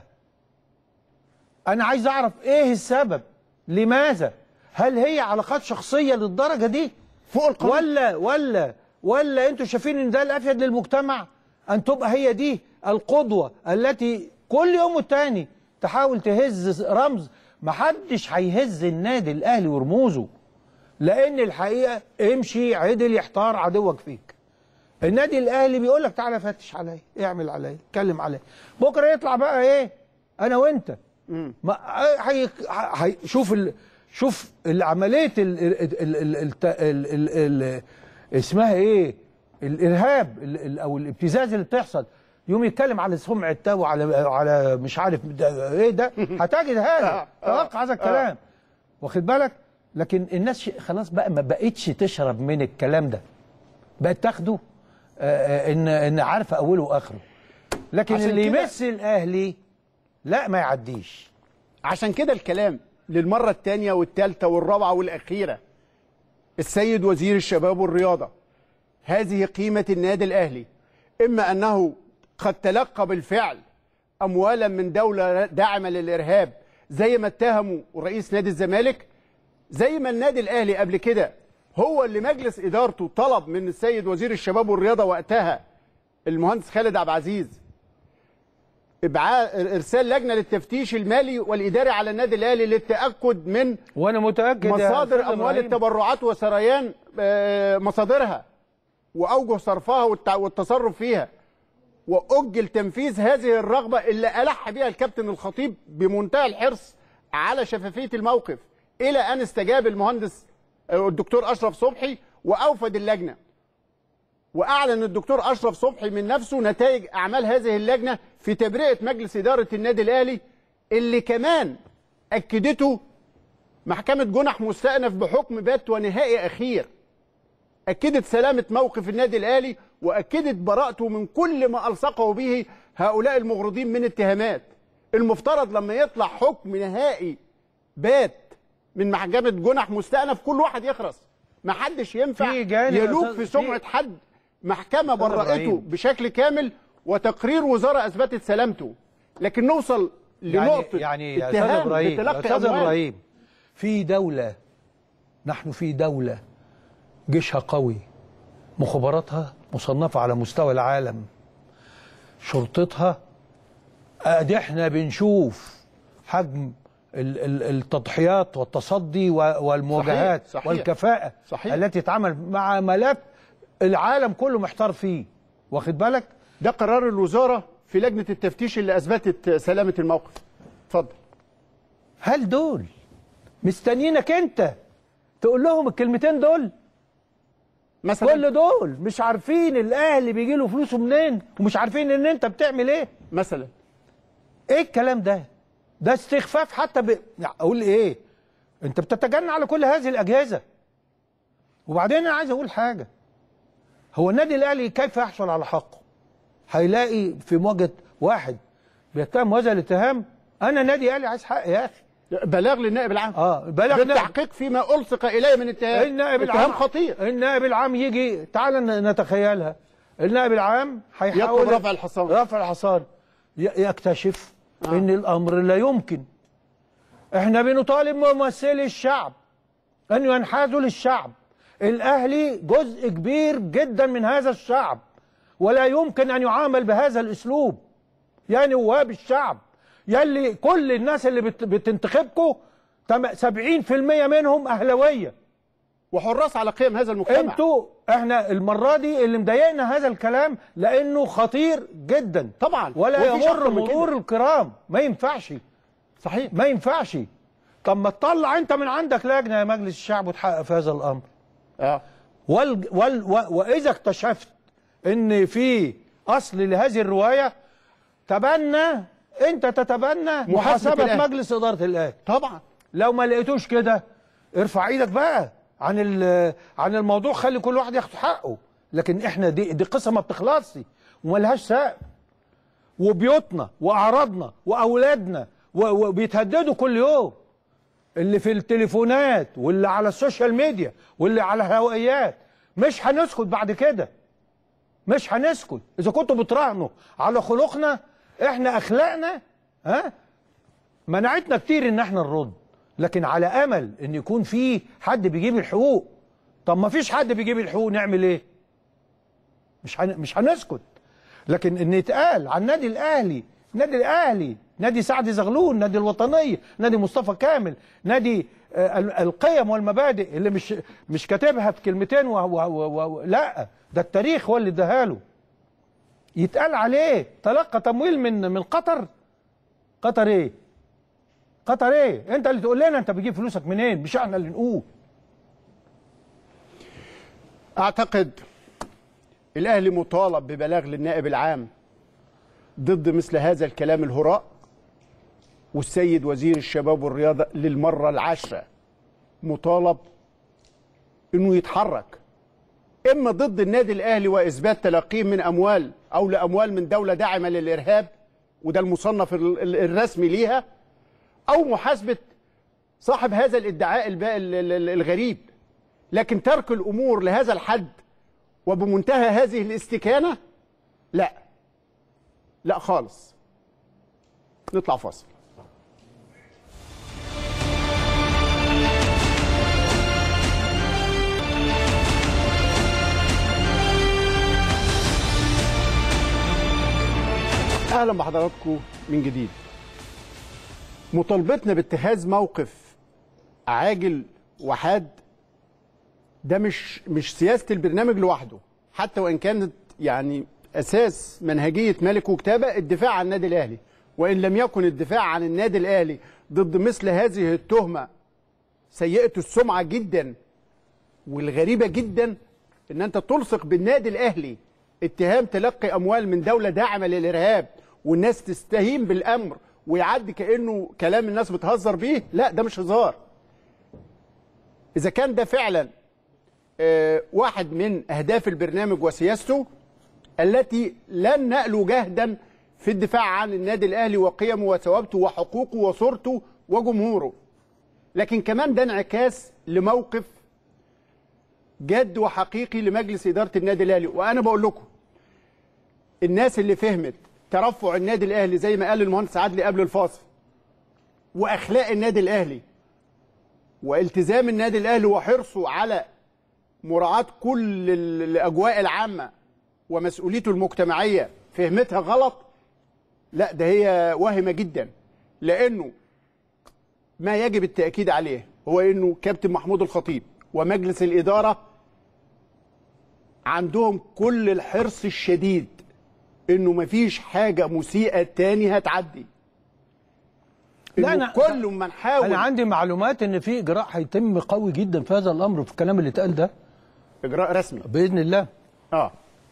انا عايز اعرف ايه السبب لماذا هل هي علاقات شخصيه للدرجه دي فوق القانون ولا ولا ولا انتوا شايفين ان ده الافيد للمجتمع ان تبقى هي دي القدوه التي كل يوم والتاني تحاول تهز رمز محدش هيهز النادي الاهلي ورموزه لان الحقيقه امشي عدل يحتار عدوك فيك النادي الاهلي بيقول لك تعالى فتش عليا اعمل عليا اتكلم عليا بكره يطلع بقى ايه انا وانت ما هي هي شوف ال شوف عمليه ال ال ال ال ال ال ال ال اسمها ايه الارهاب ال ال او الابتزاز اللي بتحصل يوم يتكلم على سمعه ده وعلى على مش عارف ده ايه ده هتجد هذا توقع هذا الكلام واخد بالك لكن الناس ش- خلاص بقى ما بقتش تشرب من الكلام ده بقت تاخده آه، آه، ان ان عارفه اوله واخره لكن عشان اللي كده- يمس الاهلي لا ما يعديش عشان كده الكلام للمرة الثانية والثالثة والرابعة والأخيرة السيد وزير الشباب والرياضة هذه قيمة النادي الأهلي إما أنه قد تلقى بالفعل أموالا من دولة داعمة للإرهاب زي ما اتهموا رئيس نادي الزمالك زي ما النادي الأهلي قبل كده هو اللي مجلس إدارته طلب من السيد وزير الشباب والرياضة وقتها المهندس خالد عبد العزيز ابعاد ارسال لجنه للتفتيش المالي والاداري على النادي الاهلي للتاكد من وانا متاكد يا مصادر أستاذ اموال إبراهيم، التبرعات وسريان آه، مصادرها واوجه صرفها والتع- والتصرف فيها واجل تنفيذ هذه الرغبه اللي الح بها الكابتن الخطيب بمنتهى الحرص على شفافيه الموقف الى ان استجاب المهندس آه، الدكتور اشرف صبحي واوفد اللجنه واعلن الدكتور اشرف صبحي من نفسه نتائج اعمال هذه اللجنه في تبرئه مجلس اداره النادي الاهلي اللي كمان اكدته محكمة جنح مستأنف بحكم بات ونهائي أخير أكدت سلامة موقف النادي الأهلي وأكدت براءته من كل ما ألصقه به هؤلاء المغرضين من اتهامات المفترض لما يطلع حكم نهائي بات من محكمة جنح مستأنف كل واحد يخرس ما حدش ينفع في جانب يا يلوك أستاذ- في سمعة في- حد محكمة أستاذ برأته إبراهيم. بشكل كامل وتقرير وزارة أثبتت سلامته لكن نوصل لنقطة يعني يعني يا استاذ اتهام ابراهيم يا بتلقي استاذ أموال. ابراهيم في دوله نحن في دوله جيشها قوي مخابراتها مصنفه على مستوى العالم شرطتها ادي احنا بنشوف حجم ال- ال- التضحيات والتصدي و- والمواجهات صحيح، صحيح. والكفاءه صحيح. التي تتعامل مع ملف العالم كله محتار فيه واخد بالك ده قرار الوزارة في لجنة التفتيش اللي أثبتت سلامة الموقف اتفضل هل دول مستنيينك انت تقول لهم الكلمتين دول مثلا كل دول مش عارفين الاهلي بيجي له فلوسه منين ومش عارفين ان انت بتعمل ايه مثلا ايه الكلام ده ده استخفاف حتى ب... يعني اقول ايه انت بتتجنى على كل هذه الاجهزه وبعدين انا عايز اقول حاجه هو النادي الاهلي كيف يحصل على حقه هيلاقي في مواجهه واحد بيتهم هذا الاتهام انا نادي اهلي عايز حقي يا اخي بلاغ للنائب العام اه بلغنا بالتحقيق فيما ألصق إليه من اتهام النائب اتهام العام خطير النائب العام يجي تعال ن- نتخيلها النائب العام هيحاول يطلب رفع الحصان. رفع الحصان ي- يكتشف آه. ان الامر لا يمكن احنا بنطالب ممثلي الشعب ان ينحازوا للشعب الاهلي جزء كبير جدا من هذا الشعب ولا يمكن ان يعامل بهذا الاسلوب يا نواب الشعب يلي كل الناس اللي بت- بتنتخبكم تم- 70% منهم اهلاويه وحراس على قيم هذا المجتمع انتوا احنا المره دي اللي مضايقنا هذا الكلام لانه خطير جدا طبعا ولا ومفيش يمر أكتر من مرور كده. الكرام ما ينفعش صحيح ما ينفعش طب ما تطلع انت من عندك لجنه يا مجلس الشعب وتحقق في هذا الامر اه وال وال و واذا اكتشفت ان في اصل لهذه الروايه تبنى انت تتبنى محاسبه الأهلي. مجلس اداره الاهلي طبعا لو ما لقيتوش كده ارفع ايدك بقى عن ال- عن الموضوع خلي كل واحد ياخد حقه لكن احنا دي دي قصه ما بتخلصش وملهاش سقف وبيوتنا واعراضنا واولادنا و- وبيتهددوا كل يوم اللي في التليفونات واللي على السوشيال ميديا واللي على الهوائيات مش هنسكت بعد كده مش هنسكت اذا كنتوا بتراهنوا على خلقنا احنا اخلاقنا ها منعتنا كتير ان احنا نرد لكن على امل ان يكون في حد بيجيب الحقوق طب ما فيش حد بيجيب الحقوق نعمل ايه مش هن... مش هنسكت لكن ان يتقال عن النادي الاهلي نادي الاهلي نادي سعد زغلول نادي الوطنيه نادي مصطفى كامل نادي آه، ال- القيم والمبادئ اللي مش مش كاتبها في كلمتين و... و... و... و... لا ده التاريخ هو اللي اداها له يتقال عليه تلقى تمويل من من قطر قطر ايه قطر ايه انت اللي تقول لنا انت بتجيب فلوسك منين مش احنا اللي نقول اعتقد الاهلي مطالب ببلاغ للنائب العام ضد مثل هذا الكلام الهراء والسيد وزير الشباب والرياضه للمره العاشره مطالب انه يتحرك اما ضد النادي الاهلي واثبات تلقيه من اموال او لاموال من دوله داعمه للارهاب وده المصنف ال- ال- الرسمي ليها او محاسبه صاحب هذا الادعاء الب- ال- ال- ال- الغريب لكن ترك الامور لهذا الحد وبمنتهى هذه الاستكانه لا لا خالص نطلع فاصل اهلا بحضراتكم من جديد مطالبتنا باتخاذ موقف عاجل وحاد ده مش مش سياسه البرنامج لوحده حتى وان كانت يعني اساس منهجيه مالك وكتابه الدفاع عن النادي الاهلي وان لم يكن الدفاع عن النادي الاهلي ضد مثل هذه التهمه سيئه السمعه جدا والغريبه جدا ان انت تلصق بالنادي الاهلي اتهام تلقي اموال من دوله داعمه للارهاب والناس تستهين بالامر ويعدي كانه كلام الناس بتهزر بيه لا ده مش هزار اذا كان ده فعلا آه، واحد من اهداف البرنامج وسياسته التي لن نألو جهدا في الدفاع عن النادي الاهلي وقيمه وثوابته وحقوقه وصورته وجمهوره لكن كمان ده انعكاس لموقف جد وحقيقي لمجلس اداره النادي الاهلي وانا بقول لكم الناس اللي فهمت ترفع النادي الاهلي زي ما قال المهندس عدلي قبل الفاصل واخلاق النادي الاهلي والتزام النادي الاهلي وحرصه على مراعاه كل ال- الاجواء العامه ومسؤوليته المجتمعيه فهمتها غلط لا ده هي واهمه جدا لانه ما يجب التاكيد عليه هو انه كابتن محمود الخطيب ومجلس الاداره عندهم كل الحرص الشديد انه مفيش حاجه مسيئه تاني هتعدي لا، إنه أنا- كل ما نحاول انا عندي معلومات ان في اجراء هيتم قوي جدا في هذا الامر في الكلام اللي اتقال ده اجراء رسمي باذن الله اه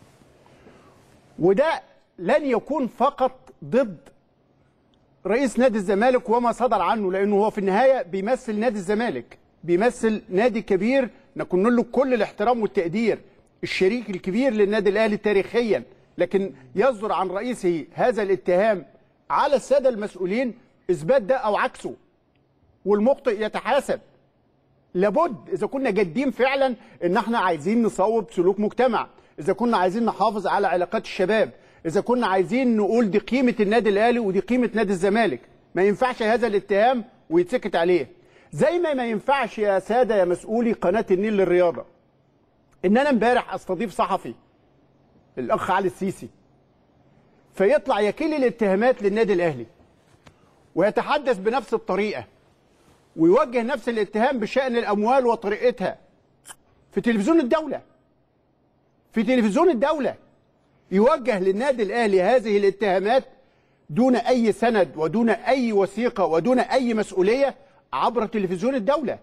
وده لن يكون فقط ضد رئيس نادي الزمالك وما صدر عنه لانه هو في النهايه بيمثل نادي الزمالك بيمثل نادي كبير نكون له كل الاحترام والتقدير الشريك الكبير للنادي الاهلي تاريخيا لكن يصدر عن رئيسه هذا الاتهام على الساده المسؤولين اثبات ده او عكسه والمخطئ يتحاسب لابد اذا كنا جادين فعلا ان احنا عايزين نصوب سلوك مجتمع اذا كنا عايزين نحافظ على علاقات الشباب اذا كنا عايزين نقول دي قيمه النادي الاهلي ودي قيمه نادي الزمالك ما ينفعش هذا الاتهام ويتسكت عليه زي ما ما ينفعش يا ساده يا مسؤولي قناه النيل للرياضه ان انا امبارح استضيف صحفي الاخ علي السيسي فيطلع يكيل الاتهامات للنادي الاهلي ويتحدث بنفس الطريقه ويوجه نفس الاتهام بشأن الأموال وطريقتها في تلفزيون الدولة في تلفزيون الدولة يوجه للنادي الأهلي هذه الاتهامات دون أي سند ودون أي وثيقة ودون أي مسؤولية عبر تلفزيون الدولة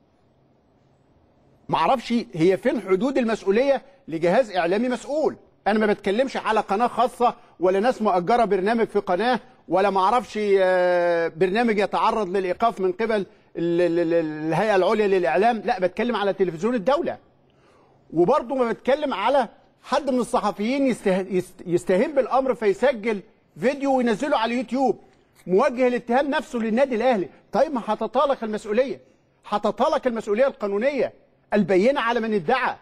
معرفش هي فين حدود المسؤولية لجهاز إعلامي مسؤول أنا ما بتكلمش على قناة خاصة ولا ناس مؤجرة برنامج في قناة ولا معرفش آه، برنامج يتعرض للإيقاف من قبل ال- ال- ال- الهيئة العليا للإعلام لا بتكلم على تلفزيون الدولة وبرضه ما بتكلم على حد من الصحفيين يسته... يست... يستهين بالامر فيسجل فيديو وينزله على اليوتيوب موجه الاتهام نفسه للنادي الاهلي طيب ما هتطالق المسؤوليه هتطالق المسؤوليه القانونيه البينه على من ادعى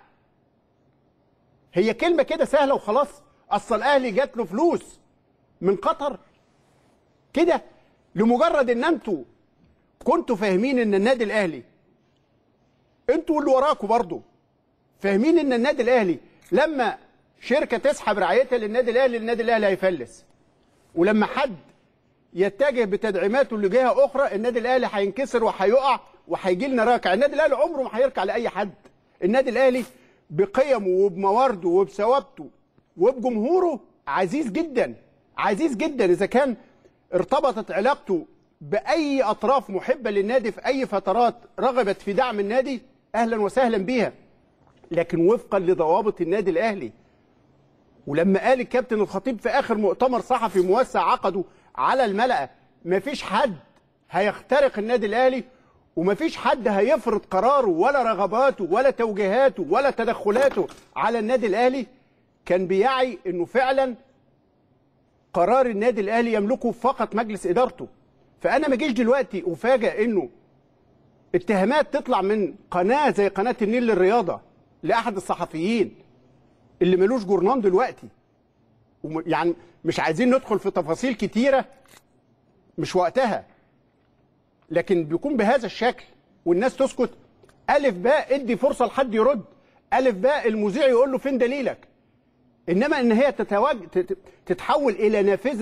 هي كلمه كده سهله وخلاص اصل الاهلي جات له فلوس من قطر كده لمجرد ان انتوا كنتوا فاهمين ان النادي الاهلي انتوا واللي وراكوا برضه فاهمين ان النادي الاهلي لما شركه تسحب رعايتها للنادي الاهلي النادي الاهلي هيفلس ولما حد يتجه بتدعيماته لجهه اخرى النادي الاهلي هينكسر وهيقع وهيجي لنا راكع النادي الاهلي عمره ما هيركع لاي حد النادي الاهلي بقيمه وبموارده وبثوابته وبجمهوره عزيز جدا عزيز جدا اذا كان ارتبطت علاقته باي اطراف محبه للنادي في اي فترات رغبت في دعم النادي اهلا وسهلا بيها لكن وفقا لضوابط النادي الاهلي ولما قال الكابتن الخطيب في اخر مؤتمر صحفي موسع عقده على الملأ مفيش حد هيخترق النادي الاهلي ومفيش حد هيفرض قراره ولا رغباته ولا توجيهاته ولا تدخلاته على النادي الاهلي كان بيعي انه فعلا قرار النادي الاهلي يملكه فقط مجلس ادارته فانا ما جيش دلوقتي افاجئ انه اتهامات تطلع من قناه زي قناه النيل للرياضه لاحد الصحفيين اللي ملوش جورنان دلوقتي وم- يعني مش عايزين ندخل في تفاصيل كتيره مش وقتها لكن بيكون بهذا الشكل والناس تسكت الف باء ادي فرصه لحد يرد الف باء المذيع يقول له فين دليلك انما ان هي تتواج... تت- تتحول الى نافذه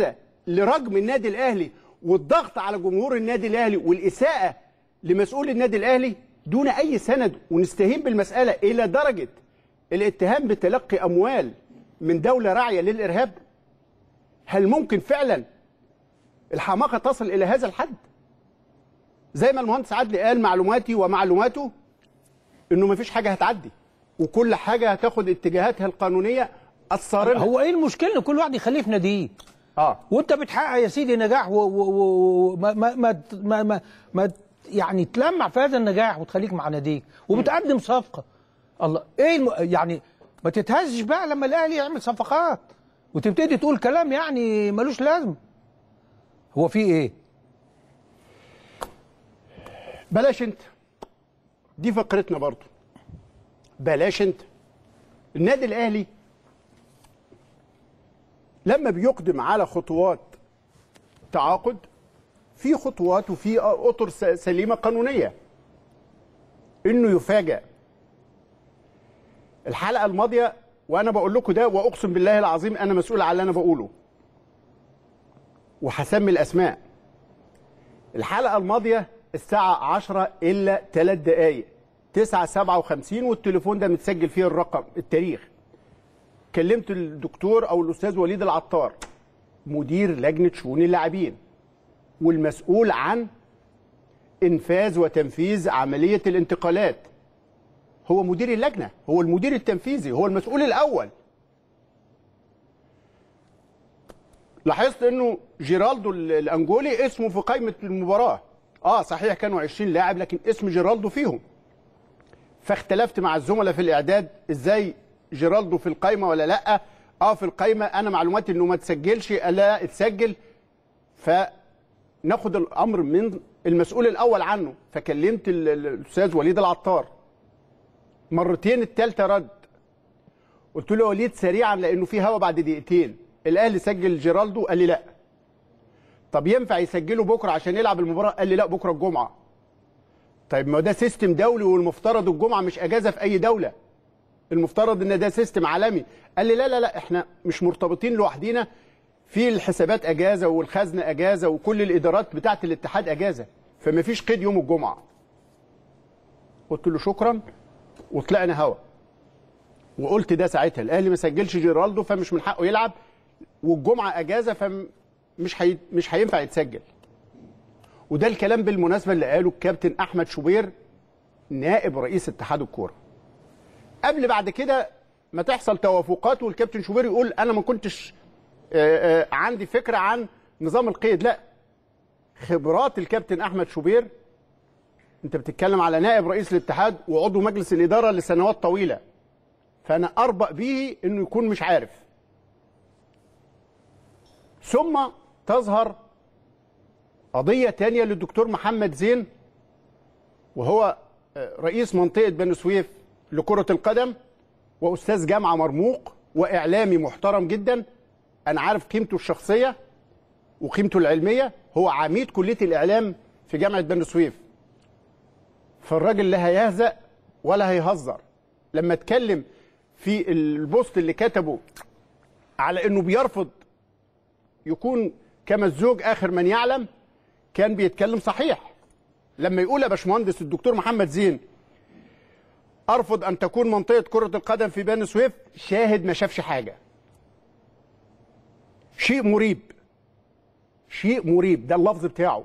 لرجم النادي الاهلي والضغط على جمهور النادي الاهلي والاساءه لمسؤول النادي الاهلي دون اي سند ونستهين بالمساله الى درجه الاتهام بتلقي اموال من دوله راعيه للارهاب هل ممكن فعلا الحماقه تصل الى هذا الحد زي ما المهندس عدلي قال معلوماتي ومعلوماته انه مفيش حاجه هتعدي وكل حاجه هتاخد اتجاهاتها القانونيه الصارمه هو ايه المشكله ان كل واحد يخليه في ناديه اه وانت بتحقق يا سيدي نجاح و- و- و- وما ما ما ما ما, ما يعني تلمع في هذا النجاح وتخليك مع ناديك وبتقدم صفقه الله ايه الم... يعني ما تتهزش بقى لما الاهلي يعمل صفقات وتبتدي تقول كلام يعني ملوش لازمه هو في ايه بلاش انت دي فقرتنا برضو بلاش انت النادي الاهلي لما بيقدم على خطوات تعاقد في خطوات وفي اطر س- سليمه قانونيه انه يفاجئ الحلقه الماضيه وانا بقول لكم ده واقسم بالله العظيم انا مسؤول على اللي انا بقوله وهسمي الاسماء الحلقه الماضيه الساعه 10 الا 3 دقائق 9 57 والتليفون ده متسجل فيه الرقم التاريخ كلمت الدكتور او الاستاذ وليد العطار مدير لجنه شؤون اللاعبين والمسؤول عن انفاذ وتنفيذ عمليه الانتقالات هو مدير اللجنه هو المدير التنفيذي هو المسؤول الاول لاحظت انه جيرالدو ال- الانجولي اسمه في قائمه المباراه اه صحيح كانوا 20 لاعب لكن اسم جيرالدو فيهم فاختلفت مع الزملاء في الاعداد ازاي جيرالدو في القائمه ولا لا اه في القائمه انا معلوماتي انه ما تسجلش لا اتسجل فناخد الامر من المسؤول الاول عنه فكلمت ال- ال- الاستاذ وليد العطار مرتين الثالثه رد قلت له يا وليد سريعا لانه في هوا بعد دقيقتين الاهلي سجل جيرالدو قال لي لا طب ينفع يسجله بكره عشان يلعب المباراه قال لي لا بكره الجمعه طيب ما ده سيستم دولي والمفترض الجمعه مش اجازه في اي دوله المفترض ان ده سيستم عالمي قال لي لا لا لا احنا مش مرتبطين لوحدينا في الحسابات اجازه والخزنه اجازه وكل الادارات بتاعه الاتحاد اجازه فما فيش قيد يوم الجمعه قلت له شكرا وطلعنا هوا وقلت ده ساعتها الاهلي ما سجلش جيرالدو فمش من حقه يلعب والجمعه اجازه فمش هي... مش هينفع يتسجل وده الكلام بالمناسبه اللي قاله الكابتن احمد شوبير نائب رئيس اتحاد الكوره قبل بعد كده ما تحصل توافقات والكابتن شوبير يقول انا ما كنتش آه، آه، عندي فكره عن نظام القيد لا خبرات الكابتن احمد شوبير انت بتتكلم على نائب رئيس الاتحاد وعضو مجلس الاداره لسنوات طويله فانا اربأ به انه يكون مش عارف ثم تظهر قضيه تانية للدكتور محمد زين وهو آه، رئيس منطقه بني سويف لكره القدم واستاذ جامعه مرموق واعلامي محترم جدا انا عارف قيمته الشخصيه وقيمته العلميه هو عميد كليه الاعلام في جامعه بني سويف فالراجل لا هيهزأ ولا هيهزر لما اتكلم في البوست اللي كتبه على انه بيرفض يكون كما الزوج اخر من يعلم كان بيتكلم صحيح لما يقول يا باشمهندس الدكتور محمد زين ارفض ان تكون منطقه كره القدم في بني سويف شاهد ما شافش حاجه شيء مريب شيء مريب ده اللفظ بتاعه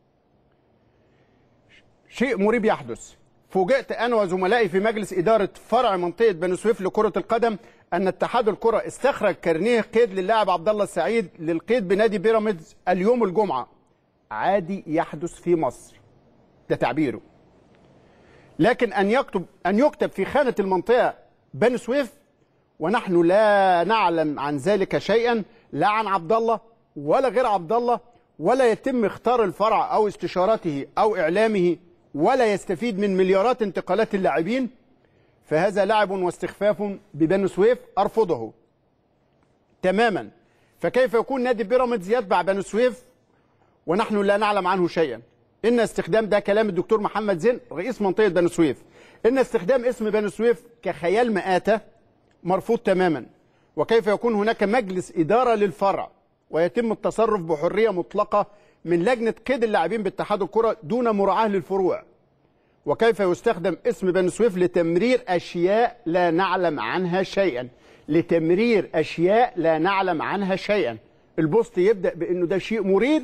شيء مريب يحدث فوجئت انا وزملائي في مجلس اداره فرع منطقه بني سويف لكره القدم ان اتحاد الكره استخرج كارنيه قيد للاعب عبد الله السعيد للقيد بنادي بيراميدز اليوم الجمعه عادي يحدث في مصر ده تعبيره لكن ان يكتب ان يكتب في خانه المنطقه بني سويف ونحن لا نعلم عن ذلك شيئا لا عن عبد الله ولا غير عبد الله ولا يتم اختار الفرع او استشارته او اعلامه ولا يستفيد من مليارات انتقالات اللاعبين فهذا لعب واستخفاف ببني سويف ارفضه تماما فكيف يكون نادي بيراميدز يتبع بني سويف ونحن لا نعلم عنه شيئا ان استخدام ده كلام الدكتور محمد زين رئيس منطقه بني سويف ان استخدام اسم بني سويف كخيال مآتة مرفوض تماما وكيف يكون هناك مجلس اداره للفرع ويتم التصرف بحريه مطلقه من لجنه قيد اللاعبين باتحاد الكره دون مراعاه للفروع وكيف يستخدم اسم بني سويف لتمرير اشياء لا نعلم عنها شيئا لتمرير اشياء لا نعلم عنها شيئا البوست يبدا بانه ده شيء مرير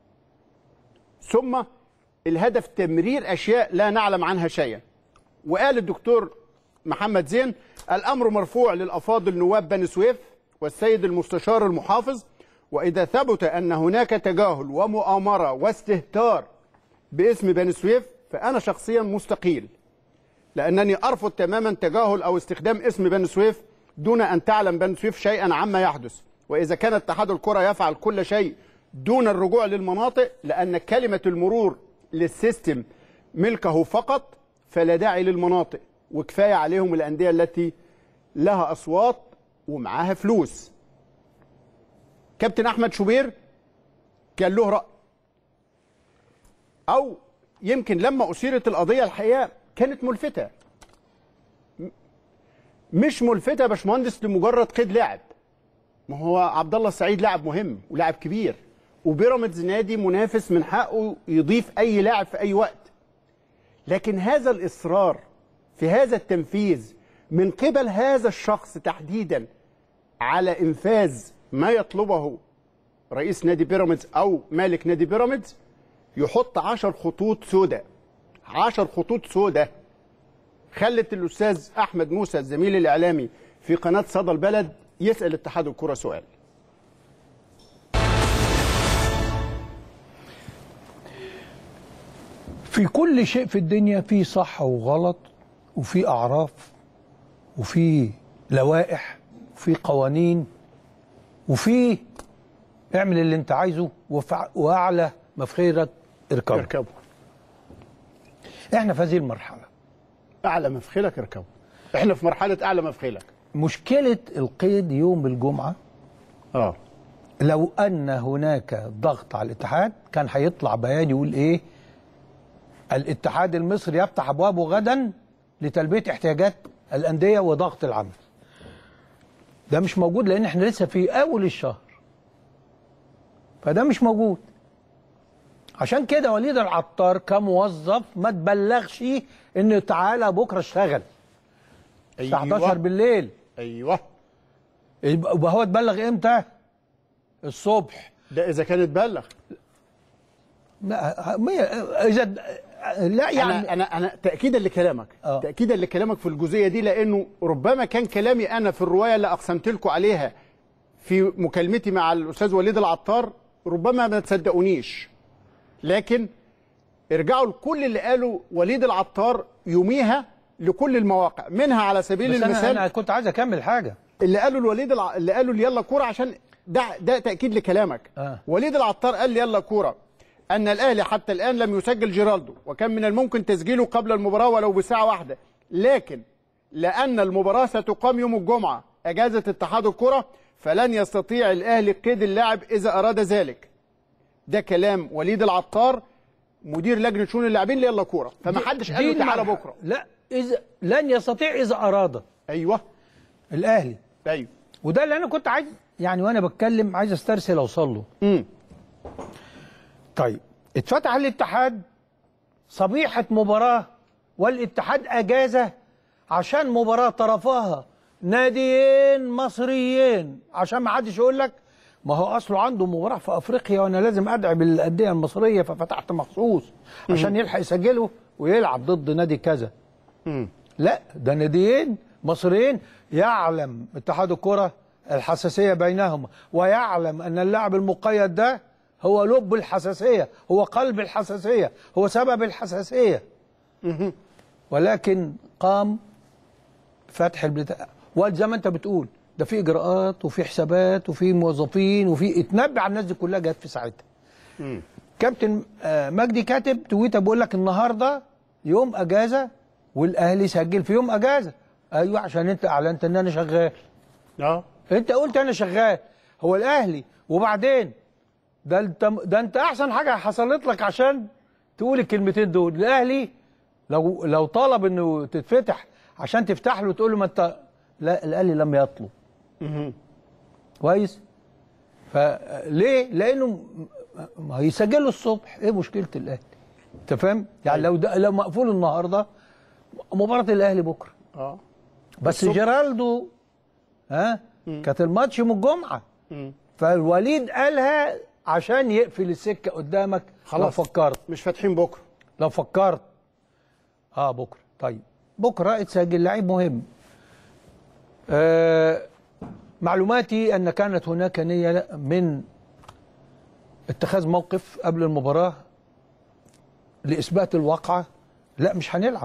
ثم الهدف تمرير اشياء لا نعلم عنها شيئا وقال الدكتور محمد زين الامر مرفوع للافاضل نواب بني سويف والسيد المستشار المحافظ واذا ثبت ان هناك تجاهل ومؤامره واستهتار باسم بني سويف فانا شخصيا مستقيل لانني ارفض تماما تجاهل او استخدام اسم بني سويف دون ان تعلم بني سويف شيئا عما يحدث واذا كان اتحاد الكره يفعل كل شيء دون الرجوع للمناطق لان كلمه المرور للسيستم ملكه فقط فلا داعي للمناطق وكفايه عليهم الانديه التي لها اصوات ومعاها فلوس كابتن احمد شوبير كان له راي او يمكن لما اثيرت القضيه الحقيقه كانت ملفته م- مش ملفته يا باشمهندس لمجرد قيد لاعب ما هو عبد الله السعيد لاعب مهم ولاعب كبير وبيراميدز نادي منافس من حقه يضيف اي لاعب في اي وقت لكن هذا الاصرار في هذا التنفيذ من قبل هذا الشخص تحديدا على انفاذ ما يطلبه رئيس نادي بيراميدز او مالك نادي بيراميدز يحط عشر خطوط سوداء عشر خطوط سوداء خلت الاستاذ احمد موسى الزميل الاعلامي في قناه صدى البلد يسال اتحاد الكره سؤال في كل شيء في الدنيا في صح وغلط وفي اعراف وفي لوائح وفي قوانين وفي اعمل اللي انت عايزه وفع- واعلى ما في خيرك اركبه اركبوا احنا في هذه المرحله اعلى ما في خيلك اركبوا احنا في مرحله اعلى ما في خيلك مشكله القيد يوم الجمعه اه لو ان هناك ضغط على الاتحاد كان هيطلع بيان يقول ايه الاتحاد المصري يفتح ابوابه غدا لتلبيه احتياجات الانديه وضغط العمل ده مش موجود لان احنا لسه في اول الشهر فده مش موجود عشان كده وليد العطار كموظف ما تبلغش ان تعالى بكره اشتغل الساعه 11 بالليل ايوه يبقى يبقى هو اتبلغ امتى الصبح ده اذا كان اتبلغ ما ما- اذا لا يعني انا انا انا تاكيدا لكلامك آه. تاكيدا لكلامك في الجزئيه دي لانه ربما كان كلامي انا في الروايه اللي اقسمت لكم عليها في مكالمتي مع الاستاذ وليد العطار ربما ما تصدقونيش لكن ارجعوا لكل اللي قاله وليد العطار يوميها لكل المواقع منها على سبيل بس أنا, المثال انا كنت عايز اكمل حاجه اللي قاله الوليد الع... اللي قاله يلا كوره عشان ده ده تاكيد لكلامك آه. وليد العطار قال يلا كوره ان الاهلي حتى الان لم يسجل جيرالدو وكان من الممكن تسجيله قبل المباراه ولو بساعه واحده لكن لان المباراه ستقام يوم الجمعه اجازه اتحاد الكره فلن يستطيع الاهلي قيد اللاعب اذا اراد ذلك ده كلام وليد العطار مدير لجنه شؤون اللاعبين ليلا كوره فما حدش قال دي له تعالى المرحلة. بكره لا اذا لن يستطيع اذا اراد ايوه الاهلي ايوه وده اللي انا كنت عايز يعني وانا بتكلم عايز استرسل اوصل له امم طيب اتفتح الاتحاد صبيحه مباراه والاتحاد اجازه عشان مباراه طرفها ناديين مصريين عشان ما حدش يقول لك ما هو اصله عنده مباراه في افريقيا وانا لازم ادعم الانديه المصريه ففتحت مخصوص عشان يلحق يسجله ويلعب ضد نادي كذا لا ده ناديين مصريين يعلم اتحاد الكره الحساسيه بينهما ويعلم ان اللاعب المقيد ده هو لب الحساسيه هو قلب الحساسيه هو سبب الحساسيه ولكن قام فتح البتاع وزي ما انت بتقول ده في اجراءات وفي حسابات وفي موظفين وفي اتنبع الناس دي كلها جت في ساعتها كابتن آه، مجدي كاتب تويته بيقول لك النهارده يوم اجازه والاهلي سجل في يوم اجازه ايوه عشان انت اعلنت ان انا شغال اه انت قلت انا شغال هو الاهلي وبعدين ده انت ده انت احسن حاجه حصلت لك عشان تقول الكلمتين دول الاهلي لو لو طلب انه تتفتح عشان تفتح له تقول له ما انت لا الاهلي لم يطلب كويس فليه؟ لانه م- ما هيسجلوا الصبح ايه مشكله الاهلي؟ انت فاهم؟ يعني لو ده لو مقفول النهارده مباراه الاهلي بكره اه بس الصبح. جيرالدو ها كانت الماتش يوم الجمعه فالوليد قالها عشان يقفل السكه قدامك خلاص. لو فكرت مش فاتحين بكره لو فكرت اه بكره طيب بكره اتسجل لعيب مهم آه معلوماتي ان كانت هناك نيه من اتخاذ موقف قبل المباراه لاثبات الواقعه لا مش هنلعب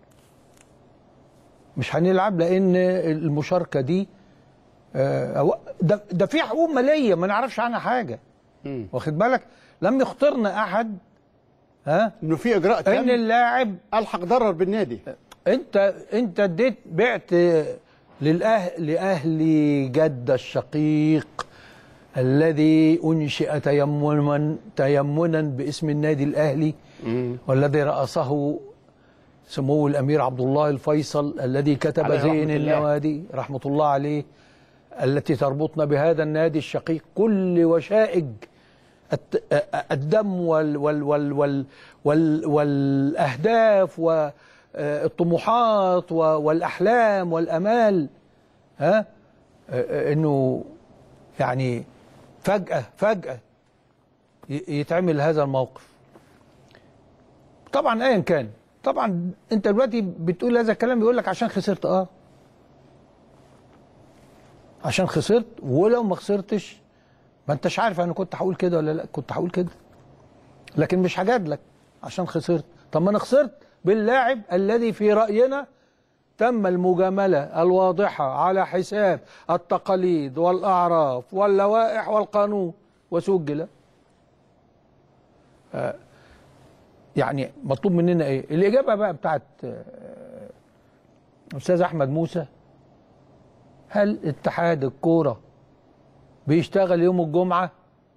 مش هنلعب لان المشاركه دي آه، ده ده في حقوق ماليه ما نعرفش عنها حاجه واخد بالك لم يخطرنا احد ها انه في اجراء ان تام اللاعب الحق ضرر بالنادي انت انت اديت بعت للاهل لاهل جده الشقيق الذي انشئ تيمما تيمنا باسم النادي الاهلي والذي راسه سمو الامير عبد الله الفيصل الذي كتب عليه زين رحمة الله. النوادي رحمه الله عليه التي تربطنا بهذا النادي الشقيق كل وشائج الت- الدم وال وال وال وال وال والاهداف والطموحات والاحلام والامال ها انه يعني فجاه فجاه ي- يتعمل هذا الموقف طبعا ايا كان طبعا انت دلوقتي بتقول هذا الكلام بيقول لك عشان خسرت اه عشان خسرت ولو ما خسرتش ما انتش عارف انا كنت هقول كده ولا لا كنت هقول كده لكن مش هجادلك عشان خسرت طب ما انا خسرت باللاعب الذي في راينا تم المجامله الواضحه على حساب التقاليد والاعراف واللوائح والقانون وسجل آه، يعني مطلوب مننا ايه الاجابه بقى بتاعت آه، استاذ احمد موسى هل اتحاد الكوره بيشتغل يوم الجمعة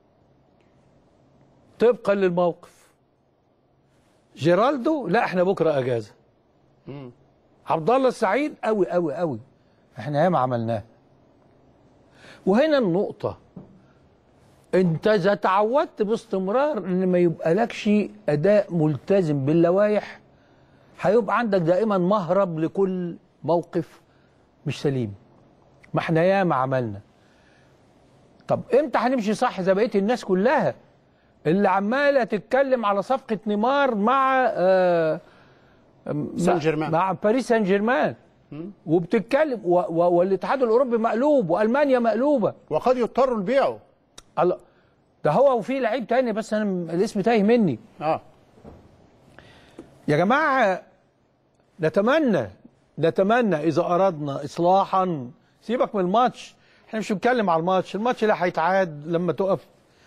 طبقا للموقف جيرالدو لا احنا بكرة اجازة عبد الله السعيد قوي قوي قوي احنا ياما عملناه وهنا النقطة انت اذا تعودت باستمرار ان ما يبقى لكش اداء ملتزم باللوائح هيبقى عندك دائما مهرب لكل موقف مش سليم ما احنا ياما عملنا طب امتى هنمشي صح زي بقيه الناس كلها اللي عماله تتكلم على صفقه نيمار مع آه سان جيرمان. مع باريس سان جيرمان وبتتكلم و و والاتحاد الاوروبي مقلوب والمانيا مقلوبه وقد يضطروا لبيعه الله ده هو وفي لعيب تاني بس انا م- الاسم تايه مني اه يا جماعه نتمنى نتمنى اذا اردنا اصلاحا سيبك من الماتش احنا مش بنتكلم على الماتش الماتش لا هيتعاد لما تقف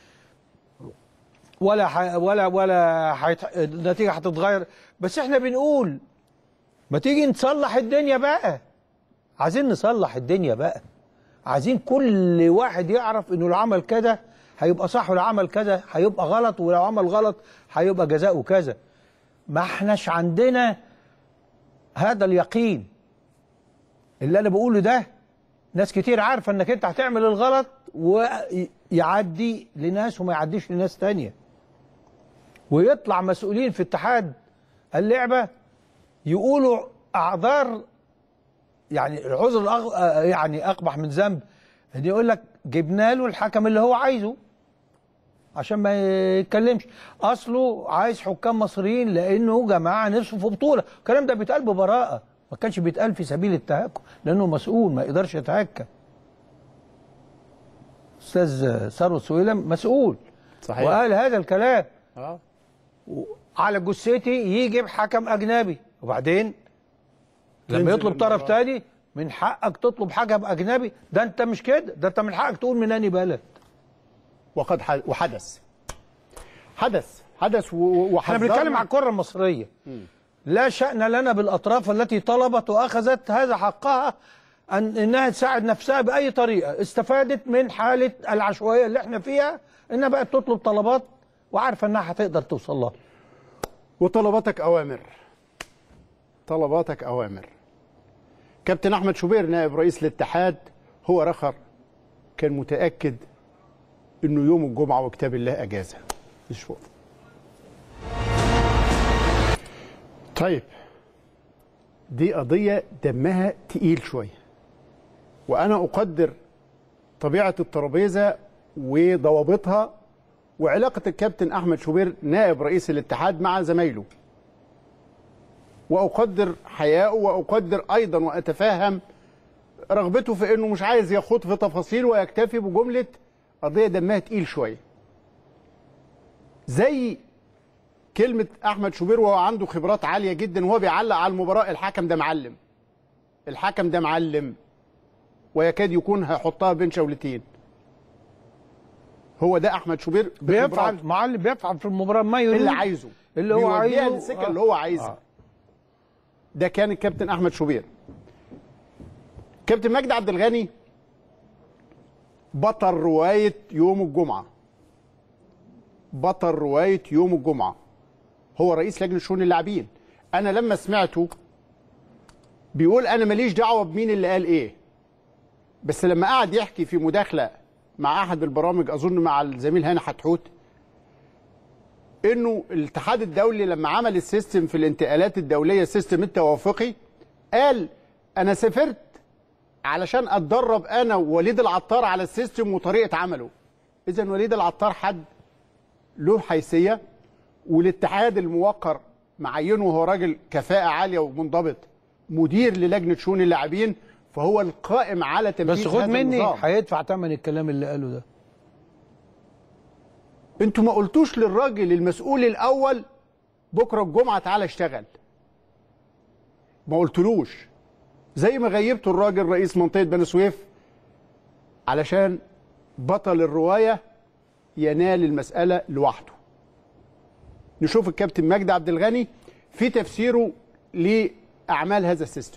ولا ح... ولا ولا حيت... النتيجه هتتغير بس احنا بنقول ما تيجي نصلح الدنيا بقى عايزين نصلح الدنيا بقى عايزين كل واحد يعرف انه لو عمل كذا هيبقى صح ولو عمل كذا هيبقى غلط ولو عمل غلط هيبقى جزاؤه كذا ما احناش عندنا هذا اليقين اللي انا بقوله ده ناس كتير عارفه انك انت هتعمل الغلط ويعدي لناس وما يعديش لناس تانية ويطلع مسؤولين في اتحاد اللعبه يقولوا اعذار يعني العذر الأغ... آه يعني اقبح من ذنب ان يقول لك جبنا له الحكم اللي هو عايزه عشان ما يتكلمش اصله عايز حكام مصريين لانه جماعه نفسه في بطوله الكلام ده بيتقال ببراءه ما كانش بيتقال في سبيل التهكم لانه مسؤول ما يقدرش يتهكم استاذ ثروت سويلم مسؤول صحيح. وقال هذا الكلام اه على جثتي يجيب حكم اجنبي وبعدين لما تنزل يطلب طرف المباراة. تاني من حقك تطلب حكم اجنبي ده انت مش كده ده انت من حقك تقول من اني بلد وقد ح- وحدث حدث حدث و- و- احنا وحذرنا بنتكلم عن الكره المصريه لا شأن لنا بالاطراف التي طلبت واخذت هذا حقها ان انها تساعد نفسها باي طريقه استفادت من حاله العشوائيه اللي احنا فيها انها بقت تطلب طلبات وعارفه انها هتقدر توصل لها وطلباتك اوامر طلباتك اوامر كابتن احمد شوبير نائب رئيس الاتحاد هو رخر كان متاكد انه يوم الجمعه وكتاب الله اجازه نشوف طيب دي قضيه دمها تقيل شويه وانا اقدر طبيعه الترابيزه وضوابطها وعلاقه الكابتن احمد شوبير نائب رئيس الاتحاد مع زمايله واقدر حياءه واقدر ايضا واتفهم رغبته في انه مش عايز يخوض في تفاصيل ويكتفي بجمله قضيه دمها تقيل شويه زي كلمه احمد شوبير وهو عنده خبرات عاليه جدا وهو بيعلق على المباراه الحكم ده معلم الحكم ده معلم ويكاد يكون هيحطها بين شولتين هو ده احمد شوبير بيفعل بخبراته. معلم بيفعل في المباراه ما يريد اللي عايزه اللي هو بيوديها عايزه للسكه آه. اللي هو عايزها آه. ده كان الكابتن احمد شوبير كابتن مجدي عبد الغني بطل روايه يوم الجمعه بطل روايه يوم الجمعه هو رئيس لجنه شؤون اللاعبين انا لما سمعته بيقول انا ماليش دعوه بمين اللي قال ايه بس لما قعد يحكي في مداخله مع احد البرامج اظن مع الزميل هاني حتحوت انه الاتحاد الدولي لما عمل السيستم في الانتقالات الدوليه السيستم التوافقي قال انا سافرت علشان اتدرب انا ووليد العطار على السيستم وطريقه عمله اذا وليد العطار حد له حيثيه والاتحاد الموقر معينه وهو راجل كفاءه عاليه ومنضبط مدير للجنه شؤون اللاعبين فهو القائم على تنفيذ بس خد هذا مني النظام. هيدفع ثمن الكلام اللي قاله ده انتوا ما قلتوش للراجل المسؤول الاول بكره الجمعه تعالى اشتغل ما قلتلوش زي ما غيبتوا الراجل رئيس منطقه بني سويف علشان بطل الروايه ينال المساله لوحده نشوف الكابتن مجدي عبد الغني في تفسيره لاعمال هذا السيستم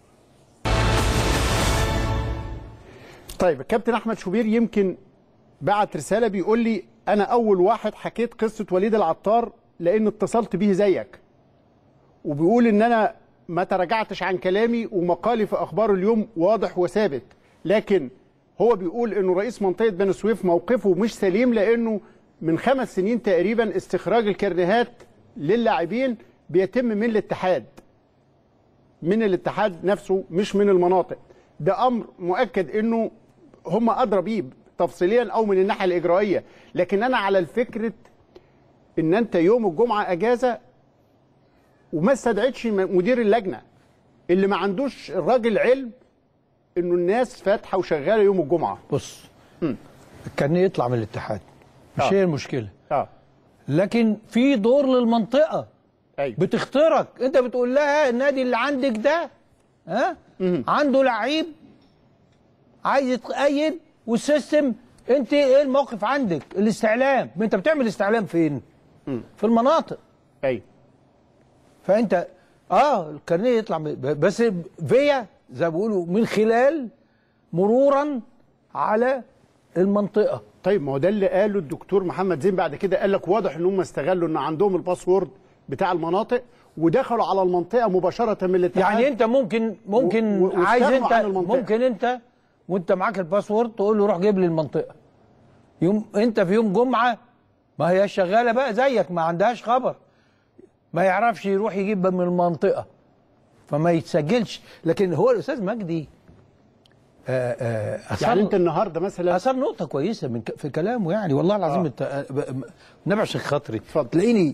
طيب الكابتن احمد شوبير يمكن بعت رساله بيقول لي انا اول واحد حكيت قصه وليد العطار لان اتصلت بيه زيك وبيقول ان انا ما تراجعتش عن كلامي ومقالي في اخبار اليوم واضح وثابت لكن هو بيقول انه رئيس منطقه بني سويف موقفه مش سليم لانه من خمس سنين تقريبا استخراج الكرنيهات للاعبين بيتم من الاتحاد من الاتحاد نفسه مش من المناطق ده امر مؤكد انه هم ادرى بيه تفصيليا او من الناحيه الاجرائيه لكن انا على الفكره ان انت يوم الجمعه اجازه وما استدعتش م- مدير اللجنه اللي ما عندوش الراجل علم انه الناس فاتحه وشغاله يوم الجمعه بص كان يطلع من الاتحاد مش آه. هي المشكله اه لكن في دور للمنطقه ايوه بتخترق انت بتقول لها النادي اللي عندك ده ها عنده لعيب عايز يتأيد والسيستم انت ايه الموقف عندك الاستعلام ما انت بتعمل استعلام فين في المناطق ايوه فانت اه الكارنيه يطلع من- بس فيا زي ما بيقولوا من خلال مرورا على المنطقه طيب ما هو ده اللي قاله الدكتور محمد زين بعد كده قال لك واضح ان هم استغلوا ان عندهم الباسورد بتاع المناطق ودخلوا على المنطقه مباشره من الاتحاد يعني انت ممكن ممكن و- و- عايز واستغنوا انت عن المنطقة. ممكن انت وانت معاك الباسورد تقول له روح جيب لي المنطقه يوم انت في يوم جمعه ما هي شغاله بقى زيك ما عندهاش خبر ما يعرفش يروح يجيب من المنطقه فما يتسجلش لكن هو الاستاذ مجدي آه، آه، أثار يعني انت النهارده مثلا اثار نقطه كويسه من ك- في كلامه يعني والله العظيم آه. انت آه، ب- م- نبع شيخ خاطري اتفضل. تلاقيني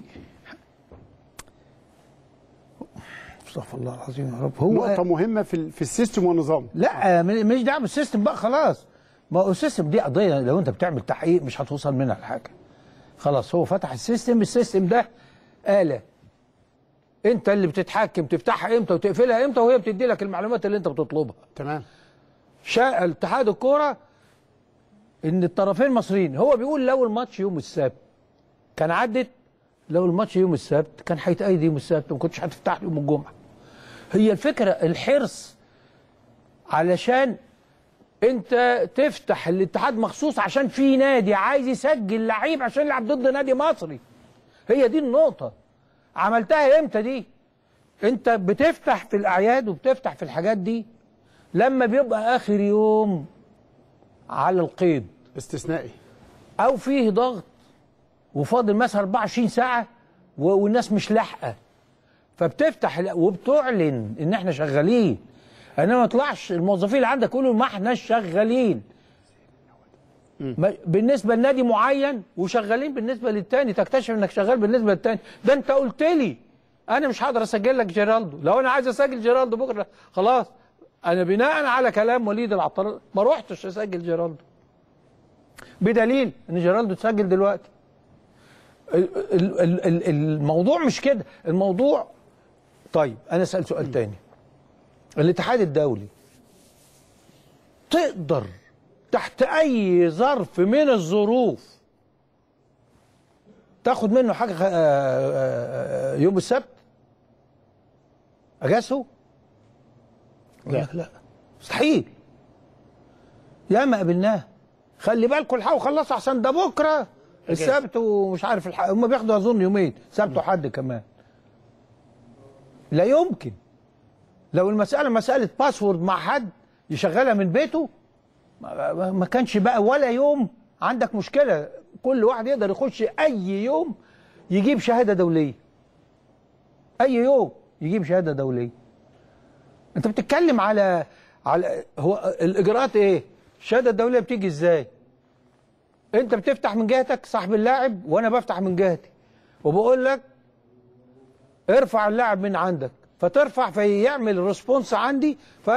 استغفر الله العظيم يا رب هو نقطه مهمه في ال- في السيستم والنظام لا م- مش دعم السيستم بقى خلاص ما هو السيستم دي قضيه لو انت بتعمل تحقيق مش هتوصل منها لحاجه خلاص هو فتح السيستم السيستم ده آلة انت اللي بتتحكم تفتحها امتى وتقفلها امتى وهي بتدي لك المعلومات اللي انت بتطلبها تمام شاء اتحاد الكوره ان الطرفين مصريين هو بيقول لو الماتش يوم السبت كان عدت لو الماتش يوم السبت كان هيتأيد يوم السبت وما كنتش هتفتح يوم الجمعه هي الفكره الحرص علشان انت تفتح الاتحاد مخصوص عشان في نادي عايز يسجل لعيب عشان يلعب ضد نادي مصري هي دي النقطه عملتها امتى دي انت بتفتح في الاعياد وبتفتح في الحاجات دي لما بيبقى اخر يوم على القيد استثنائي او فيه ضغط وفاضل مثلا 24 ساعه و- والناس مش لاحقه فبتفتح ال- وبتعلن ان احنا شغالين انما ما يطلعش الموظفين اللي عندك يقولوا ما احناش شغالين ما- بالنسبه لنادي معين وشغالين بالنسبه للتاني تكتشف انك شغال بالنسبه للتاني ده انت قلت لي انا مش هقدر اسجل لك جيرالدو لو انا عايز اسجل جيرالدو بكره خلاص انا بناء على كلام وليد العطار ما روحتش اسجل جيرالدو بدليل ان جيرالدو اتسجل دلوقتي ال- ال- ال- ال- الموضوع مش كده الموضوع طيب انا اسال سؤال تاني الاتحاد الدولي تقدر تحت اي ظرف من الظروف تاخد منه حاجه خ- آه، آه، آه، يوم السبت اجازته يقول لك لا مستحيل يا ما قابلناه خلي بالكم الحقوا خلصوا احسن ده بكره السبت ومش عارف الحق هم بياخدوا اظن يومين سبت وحد كمان لا يمكن لو المساله مساله باسورد مع حد يشغلها من بيته ما- ما ما كانش بقى ولا يوم عندك مشكله كل واحد يقدر يخش اي يوم يجيب شهاده دوليه اي يوم يجيب شهاده دوليه انت بتتكلم على على هو الاجراءات ايه الشهاده الدوليه بتيجي ازاي انت بتفتح من جهتك صاحب اللاعب وانا بفتح من جهتي وبقول لك ارفع اللاعب من عندك فترفع فيعمل ريسبونس عندي ف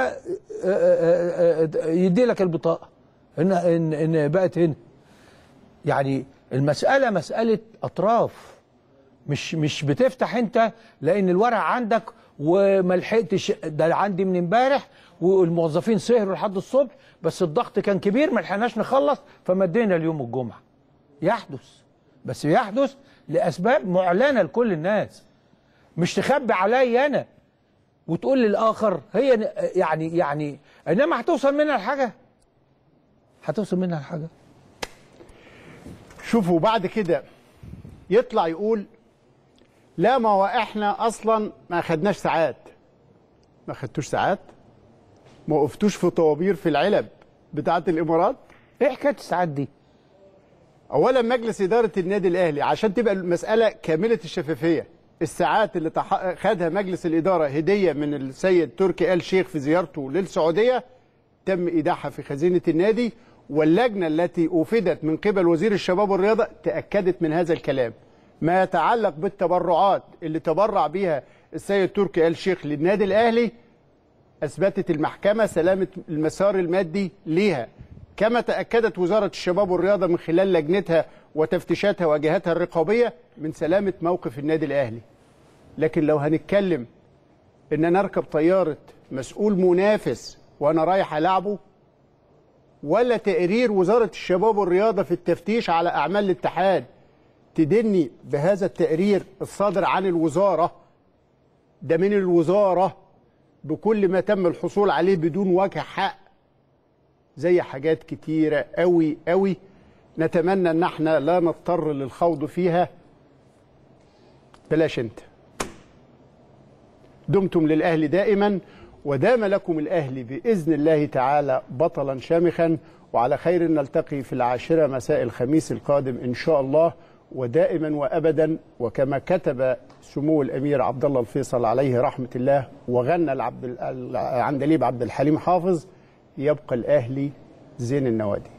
يدي لك البطاقه ان ان ان بقت هنا يعني المساله مساله اطراف مش مش بتفتح انت لان الورق عندك وما لحقتش ده عندي من امبارح والموظفين سهروا لحد الصبح بس الضغط كان كبير ما لحقناش نخلص فمدينا اليوم الجمعه يحدث بس يحدث لاسباب معلنه لكل الناس مش تخبي عليا انا وتقول للاخر هي ن- يعني يعني انما هتوصل منها لحاجه هتوصل منها لحاجه شوفوا بعد كده يطلع يقول لا ما هو احنا اصلا ما اخدناش ساعات ما اخدتوش ساعات ما وقفتوش في طوابير في العلب بتاعه الامارات ايه حكايه الساعات دي اولا مجلس اداره النادي الاهلي عشان تبقى المساله كامله الشفافيه الساعات اللي تح... خدها مجلس الاداره هديه من السيد تركي آل شيخ في زيارته للسعوديه تم ايداعها في خزينه النادي واللجنه التي افدت من قبل وزير الشباب والرياضه تاكدت من هذا الكلام ما يتعلق بالتبرعات اللي تبرع بها السيد تركي آل شيخ للنادي الاهلي اثبتت المحكمه سلامه المسار المادي ليها كما تاكدت وزاره الشباب والرياضه من خلال لجنتها وتفتيشاتها وجهاتها الرقابيه من سلامه موقف النادي الاهلي لكن لو هنتكلم ان انا اركب طياره مسؤول منافس وانا رايح العبه ولا تقرير وزاره الشباب والرياضه في التفتيش على اعمال الاتحاد تدني بهذا التقرير الصادر عن الوزاره ده من الوزاره بكل ما تم الحصول عليه بدون وجه حق زي حاجات كتيرة قوي قوي نتمنى ان احنا لا نضطر للخوض فيها بلاش انت دمتم للأهل دائما ودام لكم الأهل بإذن الله تعالى بطلا شامخا وعلى خير نلتقي في العاشرة مساء الخميس القادم إن شاء الله ودائما وأبدا وكما كتب سمو الأمير عبد الله الفيصل عليه رحمة الله وغنى العبد العندليب عبد الحليم حافظ يبقى الأهلي زين النوادي